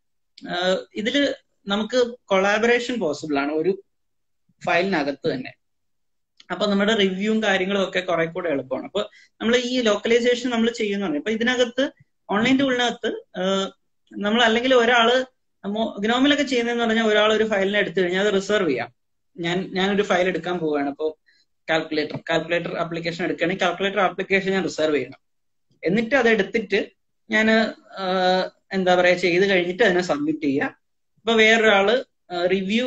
ഇതില് നമുക്ക് കൊളാബറേഷൻ പോസിബിൾ ആണ് ഒരു ഫയലിനകത്ത് തന്നെ അപ്പൊ നമ്മുടെ റിവ്യൂവും കാര്യങ്ങളും ഒക്കെ കുറെ കൂടെ എളുപ്പമാണ് അപ്പൊ നമ്മൾ ഈ ലോക്കലൈസേഷൻ നമ്മൾ ചെയ്യുന്നുണ്ട് അപ്പൊ ഇതിനകത്ത് ഓൺലൈൻ ടൂളിനകത്ത് നമ്മൾ അല്ലെങ്കിൽ ഒരാള് ഗ്നോമിലൊക്കെ ചെയ്യുന്നതെന്ന് പറഞ്ഞാൽ ഒരാൾ ഒരു ഫയലിനെ എടുത്തു കഴിഞ്ഞാൽ അത് റിസർവ് ചെയ്യാം ഞാൻ ഞാനൊരു ഫയൽ എടുക്കാൻ പോവുകയാണ് അപ്പോൾ കാൽക്കുലേറ്റർ കാൽക്കുലേറ്റർ ആപ്ലിക്കേഷൻ എടുക്കുകയാണെങ്കിൽ കാൽക്കുലേറ്റർ ആപ്ലിക്കേഷൻ ഞാൻ റിസർവ് ചെയ്യണം എന്നിട്ട് അത് എടുത്തിട്ട് ഞാൻ എന്താ പറയാ ചെയ്ത് കഴിഞ്ഞിട്ട് അതിനെ സബ്മിറ്റ് ചെയ്യുക ഇപ്പൊ വേറൊരാള് റിവ്യൂ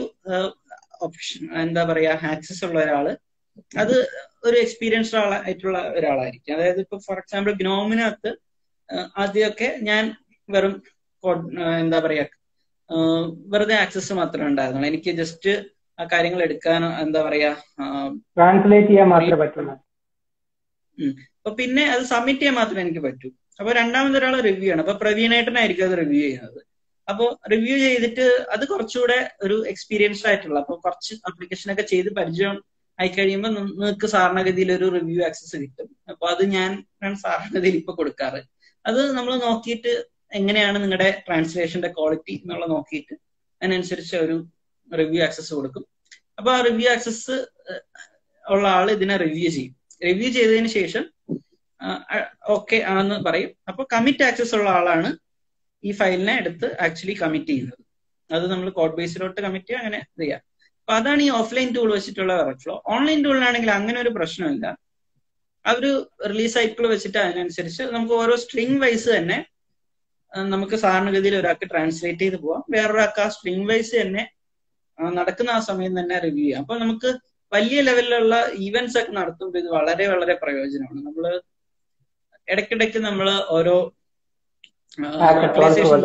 ഓപ്ഷൻ എന്താ പറയാ ആക്സസ് ഉള്ള ഒരാള് അത് ഒരു എക്സ്പീരിയൻസ്ഡ് ആയിട്ടുള്ള ഒരാളായിരിക്കും അതായത് ഇപ്പൊ ഫോർ എക്സാമ്പിൾ ഗ്നോമിനകത്ത് ആദ്യമൊക്കെ ഞാൻ വെറും code, ആ, എന്താ പറയാ ആ, വെറുതെ ആക്സസ് മാത്രമേ ഉണ്ടായിരുന്നുള്ളൂ എനിക്ക് ജസ്റ്റ് ആ കാര്യങ്ങൾ എടുക്കാനോ എന്താ പറയാ ആ, ട്രാൻസ്ലേറ്റ് ചെയ്യാൻ മാത്രമേ പറ്റുള്ളൂ അപ്പൊ പിന്നെ അത് സബ്മിറ്റ് ചെയ്യാൻ മാത്രമേ എനിക്ക് പറ്റൂ അപ്പൊ രണ്ടാമത് ഒരാൾ റിവ്യൂ ആണ് അപ്പൊ പ്രവീണേട്ടനായിരിക്കും അത് റിവ്യൂ ചെയ്യുന്നത് അപ്പൊ റിവ്യൂ ചെയ്തിട്ട് അത് കുറച്ചുകൂടെ ഒരു എക്സ്പീരിയൻസ്ഡ് ആയിട്ടുള്ള അപ്പൊ കുറച്ച് ആപ്ലിക്കേഷൻ ഒക്കെ ചെയ്ത് പരിചയം ആയി കഴിയുമ്പോൾ നിങ്ങൾക്ക് സാധാരണഗതിയിൽ ഒരു റിവ്യൂ ആക്സസ് കിട്ടും അപ്പൊ അത് ഞാൻ ആണ് സാധാരണഗതിയിൽ ഇപ്പൊ കൊടുക്കാറ് അത് നമ്മൾ നോക്കിയിട്ട് എങ്ങനെയാണ് നിങ്ങളുടെ ട്രാൻസ്ലേഷന്റെ ക്വാളിറ്റി എന്നുള്ള നോക്കിയിട്ട് അതിനനുസരിച്ച് ഒരു റിവ്യൂ ആക്സസ് കൊടുക്കും അപ്പൊ ആ റിവ്യൂ ആക്സസ് ഉള്ള ആൾ ഇതിനെ റിവ്യൂ ചെയ്യും റിവ്യൂ ചെയ്തതിന് ശേഷം ഓക്കെ ആണെന്ന് പറയും അപ്പൊ കമ്മിറ്റ് ആക്സസ് ഉള്ള ആളാണ് ഈ ഫയലിനെ എടുത്ത് ആക്ച്വലി കമ്മിറ്റ് ചെയ്യുന്നത് അത് നമ്മൾ കോഡ് ബേസിലോട്ട് കമ്മിറ്റ് ചെയ്യുക അങ്ങനെ ചെയ്യാം അപ്പൊ അതാണ് ഈ ഓഫ്ലൈൻ ടൂൾ വെച്ചിട്ടുള്ള വർക്ക് ഫ്ലോ ഓൺലൈൻ ടൂളിനാണെങ്കിൽ അങ്ങനെ ഒരു പ്രശ്നമില്ല ആ ഒരു റിലീസ് സൈക്കിൾ വെച്ചിട്ട് അതിനനുസരിച്ച് നമുക്ക് ഓരോ സ്ട്രിങ് വൈസ് തന്നെ ആ, നമുക്ക് സാധാരണഗതിയിൽ ഒരാൾക്ക് ട്രാൻസ്ലേറ്റ് ചെയ്ത് പോവാം വേറൊരാൾക്ക് ആ സ്ട്രിങ് വൈസ് തന്നെ ആ, നടക്കുന്ന ആ സമയം തന്നെ റിവ്യൂ ചെയ്യാം അപ്പൊ നമുക്ക് വലിയ ലെവലിലുള്ള ഈവെന്റ്സ് ഒക്കെ നടത്തുമ്പോൾ ഇത് വളരെ വളരെ പ്രയോജനമാണ് നമ്മൾ ഇടയ്ക്കിടയ്ക്ക് നമ്മൾ ഓരോ ലോക്കലൈസേഷൻ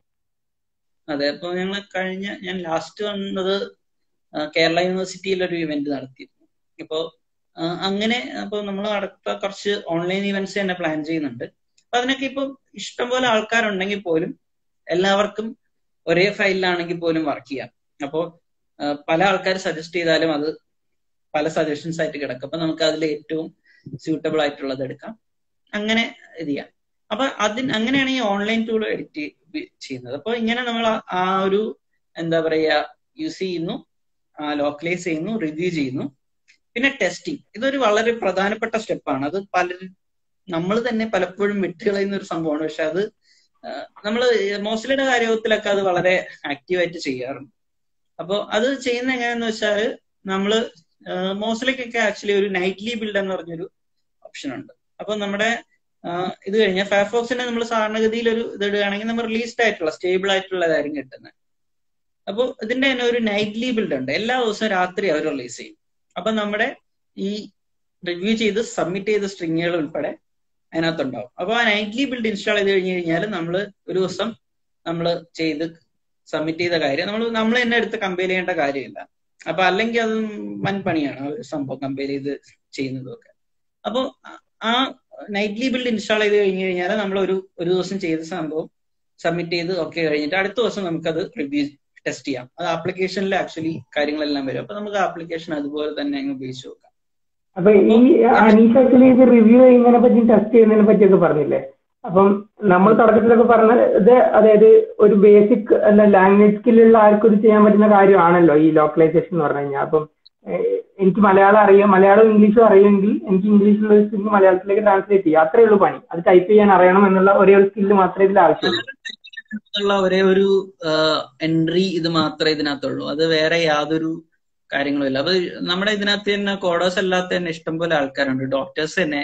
അതെ അപ്പൊ ഞങ്ങൾ കഴിഞ്ഞ ഞാൻ ലാസ്റ്റ് വന്നത് ആ, കേരള യൂണിവേഴ്സിറ്റിയിൽ ഒരു ഇവന്റ് നടത്തിയിരുന്നു ഇപ്പോ ആ, അങ്ങനെ അപ്പൊ നമ്മൾ അടുത്ത കുറച്ച് ഓൺലൈൻ ഇവന്റ്സ് തന്നെ പ്ലാൻ ചെയ്യുന്നുണ്ട് അപ്പൊ അതിനൊക്കെ ഇപ്പൊ ഇഷ്ടംപോലെ ആൾക്കാരുണ്ടെങ്കിൽ പോലും എല്ലാവർക്കും ഒരേ ഫയലിലാണെങ്കിൽ പോലും വർക്ക് ചെയ്യാം അപ്പോ ആ, പല ആൾക്കാർ സജസ്റ്റ് ചെയ്താലും അത് പല സജഷൻസ് ആയിട്ട് കിടക്കും അപ്പൊ നമുക്ക് അതിൽ ഏറ്റവും സ്യൂട്ടബിൾ ആയിട്ടുള്ളത് എടുക്കാം അങ്ങനെ ഇത് ചെയ്യാം അപ്പൊ അതിന് അങ്ങനെയാണ് ഈ ഓൺലൈൻ ടൂൾ എഡിറ്റ് ചെയ്യുന്നത് അപ്പൊ ഇങ്ങനെ നമ്മൾ ആ- ആ ഒരു എന്താ പറയാ യൂസ് ചെയ്യുന്നു ലോക്കലൈസ് ചെയ്യുന്നു റിവ്യൂ ചെയ്യുന്നു പിന്നെ ടെസ്റ്റിംഗ് ഇതൊരു വളരെ പ്രധാനപ്പെട്ട സ്റ്റെപ്പാണ് അത് പലരും നമ്മൾ തന്നെ പലപ്പോഴും വിട്ടുകളയുന്ന ഒരു സംഭവമാണ് പക്ഷെ അത് നമ്മൾ മോസ്ലിയുടെ കാര്യത്തിലൊക്കെ അത് വളരെ ആക്റ്റീവായിട്ട് ചെയ്യാറുണ്ട് അപ്പോൾ അത് ചെയ്യുന്ന എങ്ങനെയാന്ന് വെച്ചാൽ നമ്മൾ മോസ്ലിക്കൊക്കെ ആക്ച്വലി ഒരു നൈറ്റ്ലി ബിൽഡ് എന്ന് പറഞ്ഞൊരു ഓപ്ഷൻ ഉണ്ട് അപ്പൊ നമ്മുടെ ആ, ഇത് കഴിഞ്ഞാൽ ഫയർഫോക്സിനെ നമ്മൾ സാധാരണഗതിയിൽ ഒരു ഇത് ഇടുകയാണെങ്കിൽ നമ്മൾ റിലീസ്ഡ് ആയിട്ടുള്ള സ്റ്റേബിൾ ആയിട്ടുള്ളതായിരിക്കും കിട്ടുന്നത് അപ്പോൾ ഇതിന്റെ തന്നെ ഒരു നൈറ്റ്ലി ബിൽഡ് ഉണ്ട് എല്ലാ ദിവസവും രാത്രി അവർ റിലീസ് ചെയ്യും അപ്പൊ നമ്മുടെ ഈ റിവ്യൂ ചെയ്ത് സബ്മിറ്റ് ചെയ്ത സ്ട്രിങ്ങുകൾ ഉൾപ്പെടെ അതിനകത്തുണ്ടാവും അപ്പൊ ആ നൈറ്റ്ലി ബിൽഡ് ഇൻസ്റ്റാൾ ചെയ്ത് കഴിഞ്ഞ് കഴിഞ്ഞാൽ നമ്മൾ ഒരു ദിവസം നമ്മൾ ചെയ്ത് സബ്മിറ്റ് ചെയ്ത കാര്യം നമ്മൾ നമ്മൾ തന്നെ എടുത്ത് കമ്പയർ ചെയ്യേണ്ട കാര്യമില്ല അപ്പൊ അല്ലെങ്കിൽ അത് വൻ പണിയാണ് ആ ഒരു സംഭവം കമ്പയർ ചെയ്ത് ചെയ്യുന്നതൊക്കെ അപ്പോൾ ആ നൈറ്റ്ലി ബിൽഡ് ഇൻസ്റ്റാൾ ചെയ്ത് കഴിഞ്ഞ് കഴിഞ്ഞാൽ നമ്മൾ ഒരു ഒരു ദിവസം ചെയ്ത സംഭവം സബ്മിറ്റ് ചെയ്ത് ഒക്കെ കഴിഞ്ഞിട്ട് അടുത്ത ദിവസം നമുക്കത് റിവ്യൂ ടെസ്റ്റ് ചെയ്യാം അത് ആപ്ലിക്കേഷനിൽ ആക്ച്വലി കാര്യങ്ങളെല്ലാം വരും അപ്പൊ നമുക്ക് ആപ്ലിക്കേഷൻ അതുപോലെ തന്നെ അങ്ങ് ഉപയോഗിച്ച് നോക്കാം അപ്പൊ ഈ അനീഷ് ആക്ച്വലി ഇത് റിവ്യൂ ചെയ്യുന്നതിനെ പറ്റി ടെസ്റ്റ് ചെയ്യുന്നതിനെ പറ്റിയൊക്കെ പറഞ്ഞില്ലേ അപ്പം നമ്മൾ തുടക്കത്തിലൊക്കെ പറഞ്ഞത് അതായത് ഒരു ബേസിക് എന്താ ലാംഗ്വേജ് സ്കില്ലുള്ള ആർക്കും ഇത് ചെയ്യാൻ പറ്റുന്ന കാര്യമാണല്ലോ ഈ ലോക്കലൈസേഷൻ എന്ന് പറഞ്ഞു കഴിഞ്ഞാൽ അപ്പം എനിക്ക് മലയാളം അറിയാം മലയാളം ഇംഗ്ലീഷും അറിയുമെങ്കിൽ എനിക്ക് ഇംഗ്ലീഷിലുള്ള ഒരു സ്കില്ല് മലയാളത്തിലേക്ക് ട്രാൻസ്ലേറ്റ് ചെയ്യാം അത്രേ ഉള്ളൂ പണി അത് ടൈപ്പ് ചെയ്യാൻ അറിയണം എന്നുള്ള ഒരേ ഒരു സ്കില്ല് മാത്രമേ ഇതിൽ ആവശ്യമുള്ളൂ ഒരേ ഒരു എൻട്രി ഇത് മാത്രമേ ഇതിനകത്തുള്ളൂ അത് വേറെ യാതൊരു കാര്യങ്ങളും ഇല്ല അപ്പൊ നമ്മുടെ ഇതിനകത്ത് തന്നെ കോഡേഴ്സ് അല്ലാത്ത തന്നെ ഇഷ്ടംപോലെ ആൾക്കാരുണ്ട് ഡോക്ടേഴ്സ് തന്നെ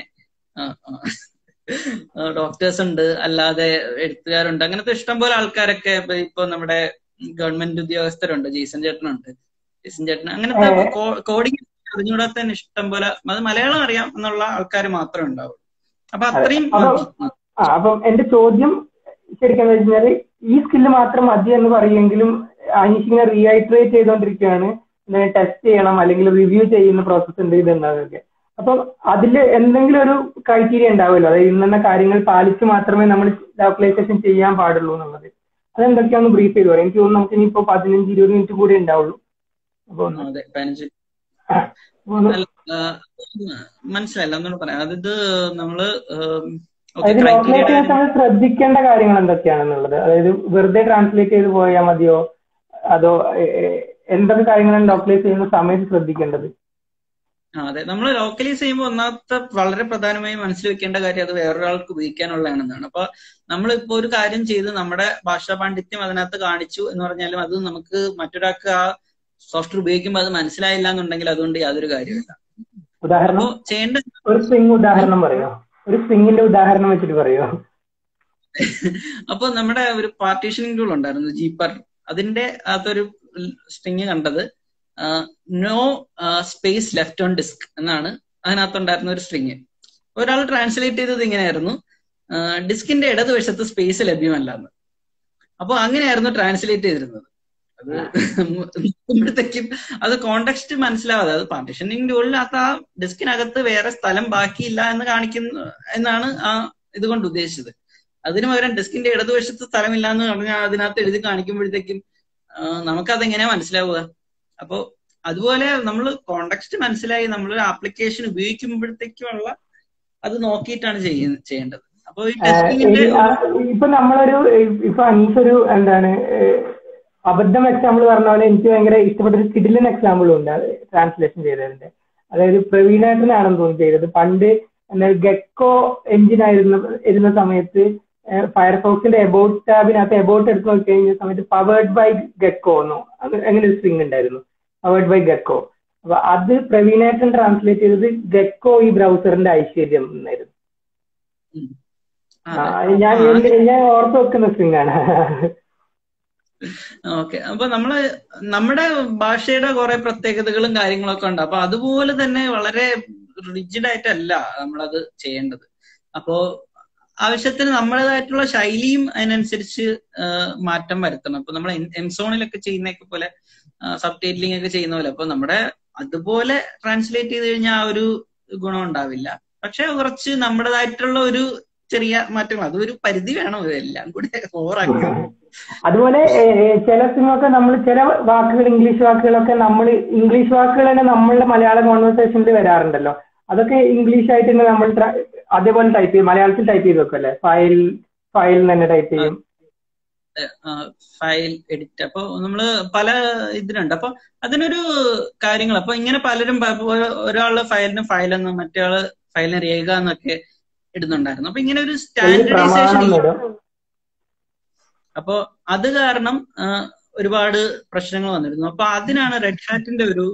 ഡോക്ടേഴ്സ് ഉണ്ട് അല്ലാതെ എഴുത്തുകാരുണ്ട് അങ്ങനത്തെ ഇഷ്ടംപോലെ ആൾക്കാരൊക്കെ ഇപ്പൊ നമ്മുടെ ഗവൺമെന്റ് ഉദ്യോഗസ്ഥരുണ്ട് ജെയ്സൺ ചേട്ടനുണ്ട് ജെയ്സൺ ചേട്ടൻ അങ്ങനത്തെ കോഡിംഗ് അറിഞ്ഞുകൂടാത്ത തന്നെ ഇഷ്ടംപോലെ അത് മലയാളം അറിയാം എന്നുള്ള ആൾക്കാർ മാത്രമേ ഉണ്ടാവുള്ളൂ അപ്പൊ അത്രയും അപ്പം എന്റെ ചോദ്യം ശരിക്കും വെച്ചാല് ഈ സ്കില്ല് മാത്രം മതി എന്ന് പറയുമെങ്കിലും അനീഷ് ഇങ്ങനെ റീഐട്രേറ്റ് ചെയ്തുകൊണ്ടിരിക്കുകയാണ് ടെസ്റ്റ് ചെയ്യണം അല്ലെങ്കിൽ റിവ്യൂ ചെയ്യുന്ന പ്രോസസ് ഉണ്ട് ഇതെന്നതൊക്കെ അപ്പം അതിൽ എന്തെങ്കിലും ഒരു ക്രൈറ്റീരിയ ഉണ്ടാവുമല്ലോ അതായത് ഇന്ന കാര്യങ്ങൾ പാലിച്ച് മാത്രമേ നമ്മൾ ലോക്കലൈസേഷൻ ചെയ്യാൻ പാടുള്ളൂ എന്നുള്ളത് അതെന്തൊക്കെയാണെന്ന് ബ്രീഫ് ചെയ്തു പറയാം എനിക്ക് തോന്നുന്നു നമുക്ക് ഇനിയിപ്പോ പതിനഞ്ച് ഇരുപത് മിനിറ്റ് കൂടി ഉണ്ടാവുള്ളൂ അപ്പൊ മനസ്സിലായില്ല ഒന്നുകൂടെ പറയാം അതായത് നമ്മള് അതായത് ലോക്കലൈസേഷൻ നമ്മൾ ശ്രദ്ധിക്കേണ്ട കാര്യങ്ങൾ എന്തൊക്കെയാണെന്നുള്ളത് അതായത് വെറുതെ ട്രാൻസ്ലേറ്റ് ചെയ്ത് പോയാൽ മതിയോ അതോ എന്തൊക്കെ കാര്യങ്ങളാണ് ലോക്കലൈസ് ചെയ്യുന്ന സമയത്ത് ശ്രദ്ധിക്കേണ്ടത് അതെ നമ്മൾ ലോക്കലൈസ് ചെയ്യുമ്പോൾ ഒന്നാമത്തെ വളരെ പ്രധാനമായും മനസ്സിൽ വെക്കേണ്ട കാര്യം അത് വേറൊരാൾക്ക് ഉപയോഗിക്കാനുള്ളതാണെന്നാണ് അപ്പൊ നമ്മളിപ്പോ ഒരു കാര്യം ചെയ്ത് നമ്മുടെ ഭാഷാ പാണ്ഡിത്യം അതിനകത്ത് കാണിച്ചു എന്ന് പറഞ്ഞാലും അത് നമുക്ക് മറ്റൊരാൾക്ക് ആ സോഫ്റ്റ്വെയർ ഉപയോഗിക്കുമ്പോൾ അത് മനസ്സിലായില്ല എന്നുണ്ടെങ്കിൽ അതുകൊണ്ട് യാതൊരു കാര്യമില്ല ഉദാഹരണം ചെയ്യേണ്ട ഒരു സ്ട്രിങ് ഉദാഹരണം പറയോ ഒരു സ്ട്രിങ്ങിന്റെ ഉദാഹരണം വെച്ചിട്ട് പറയോ അപ്പൊ നമ്മുടെ ഒരു പാർട്ടീഷനിങ് ടൂൾ ഉണ്ടായിരുന്നു ജീപ്പർ അതിന്റെ അകത്തൊരു സ്ട്രിങ് കണ്ടത് no space left on disk എന്നാണ് അതിനകത്തുണ്ടായിരുന്ന ഒരു സ്ട്രിങ് ഒരാൾ ട്രാൻസ്ലേറ്റ് ചെയ്തത് ഇങ്ങനെയായിരുന്നു ഡിസ്കിന്റെ ഇടതുവശത്ത് സ്പേസ് ലഭ്യമല്ല എന്ന് അപ്പൊ അങ്ങനെയായിരുന്നു ട്രാൻസ്ലേറ്റ് ചെയ്തിരുന്നത് അത് നോക്കുമ്പോഴത്തേക്കും അത് കോണ്ടെക്സ്റ്റ് മനസ്സിലാവാതെ അത് പാർട്ടിഷനിങ് ടൂളിനകത്ത് ആ ഡിസ്കിനകത്ത് വേറെ സ്ഥലം ബാക്കിയില്ല എന്ന് കാണിക്കുന്നു എന്നാണ് ആ ഇതുകൊണ്ട് ഉദ്ദേശിച്ചത് അതിനു പകരം ഡിസ്കിന്റെ ഇടതുവശത്ത് സ്ഥലമില്ല എന്ന് പറഞ്ഞാൽ അതിനകത്ത് എഴുതി കാണിക്കുമ്പോഴത്തേക്കും നമുക്കതെങ്ങനെയാ മനസ്സിലാവുക അപ്പോ അതുപോലെ നമ്മൾ കോണ്ടെക്സ്റ്റ് മനസ്സിലായി നമ്മൾ ആപ്ലിക്കേഷൻ ഉപയോഗിക്കുമ്പോഴത്തേക്കുമുള്ള അത് നോക്കിയിട്ടാണ് ചെയ്യേണ്ടത് അപ്പൊ ഈ ടെസ്റ്റിംഗിന്റെ ഇപ്പൊ നമ്മളൊരു ഇപ്പൊ അനീസ് ഒരു എന്താണ് അബദ്ധം എക്സാമ്പിൾ പറഞ്ഞ പോലെ എനിക്ക് ഭയങ്കര ഇഷ്ടപ്പെട്ട ഒരു കിഡിലൻ എക്സാമ്പിളും ഉണ്ട് ട്രാൻസ്ലേഷൻ ചെയ്തതിന്റെ അതായത് പ്രവീണേട്ടനാണെന്ന് തോന്നി ചെയ്തത് പണ്ട് എന്താ ഗെക്കോ എഞ്ചിൻ ആയിരുന്ന ഇരുന്ന സമയത്ത് ഫയർഫോക്സിന്റെ എബൌട്ട് ടാബിനകത്ത് എബൌട്ട് എടുത്ത് നോക്കി കഴിഞ്ഞ സമയത്ത് പവേർഡ് ബൈ ഗെക്കോ എന്നോ അങ്ങനെ ഒരു സ്ട്രിങ് ഉണ്ടായിരുന്നു പവേർഡ് ബൈ ഗെക്കോ അപ്പൊ അത് പ്രവീണേട്ടൻ ട്രാൻസ്ലേറ്റ് ചെയ്തത് ഗെക്കോ ഈ ബ്രൗസറിന്റെ ഐശ്വര്യം എന്നായിരുന്നു ഞാൻ ഞാൻ ഓർത്ത് വെക്കുന്ന സ്ട്രിങ് ആണ് ഓക്കെ അപ്പൊ നമ്മള് നമ്മുടെ ഭാഷയുടെ കുറെ പ്രത്യേകതകളും കാര്യങ്ങളൊക്കെ ഉണ്ട് അപ്പൊ അതുപോലെ തന്നെ വളരെ റിജിഡ് ആയിട്ടല്ല നമ്മളത് ചെയ്യേണ്ടത് അപ്പോ ആവശ്യത്തിന് നമ്മുടേതായിട്ടുള്ള ശൈലിയും അതിനനുസരിച്ച് മാറ്റം വരുത്തണം അപ്പൊ നമ്മൾ എംസോണിലൊക്കെ ചെയ്യുന്നതൊക്കെ പോലെ സബ് ടൈറ്റിലിംഗ് ഒക്കെ ചെയ്യുന്ന പോലെ അപ്പൊ നമ്മുടെ അതുപോലെ ട്രാൻസ്ലേറ്റ് ചെയ്ത് കഴിഞ്ഞാൽ ആ ഒരു ഗുണം ഉണ്ടാവില്ല പക്ഷെ കുറച്ച് നമ്മുടേതായിട്ടുള്ള ഒരു ചെറിയ മാറ്റങ്ങൾ അതൊരു പരിധി വേണം എല്ലാം കൂടെ ഓവറാക്കി അതുപോലെ ചില സിനിമയൊക്കെ നമ്മൾ ചില വാക്കുകൾ ഇംഗ്ലീഷ് വാക്കുകളൊക്കെ നമ്മൾ ഇംഗ്ലീഷ് വാക്കുകൾ തന്നെ നമ്മളുടെ മലയാള കോൺവെർസേഷനിൽ വരാറുണ്ടല്ലോ അതൊക്കെ ഇംഗ്ലീഷ് ആയിട്ട് തന്നെ നമ്മൾ അതേപോലെ ടൈപ്പ് ചെയ്യും മലയാളത്തിൽ ടൈപ്പ് ചെയ്ത് വെക്കും അല്ലേ ഫയൽ ഫയൽ തന്നെ ടൈപ്പ് ചെയ്യും ഫയൽ എഡിറ്റ് അപ്പൊ നമ്മള് പല ഇതിനുണ്ട് അപ്പൊ അതിനൊരു കാര്യങ്ങൾ അപ്പൊ ഇങ്ങനെ പലരും ഒരാള് ഫയലിന് ഫയലെന്ന് മറ്റേ ആള് ഫയലിന് രേഖ എന്നൊക്കെ ഇടുന്നുണ്ടായിരുന്നു അപ്പൊ ഇങ്ങനെ ഒരു സ്റ്റാൻഡർഡൈസേഷൻ അപ്പോ അത് കാരണം ഒരുപാട് പ്രശ്നങ്ങൾ വന്നിരുന്നു അപ്പൊ അതിനാണ് റെഡ് ഹാറ്റിന്റെ ഒരു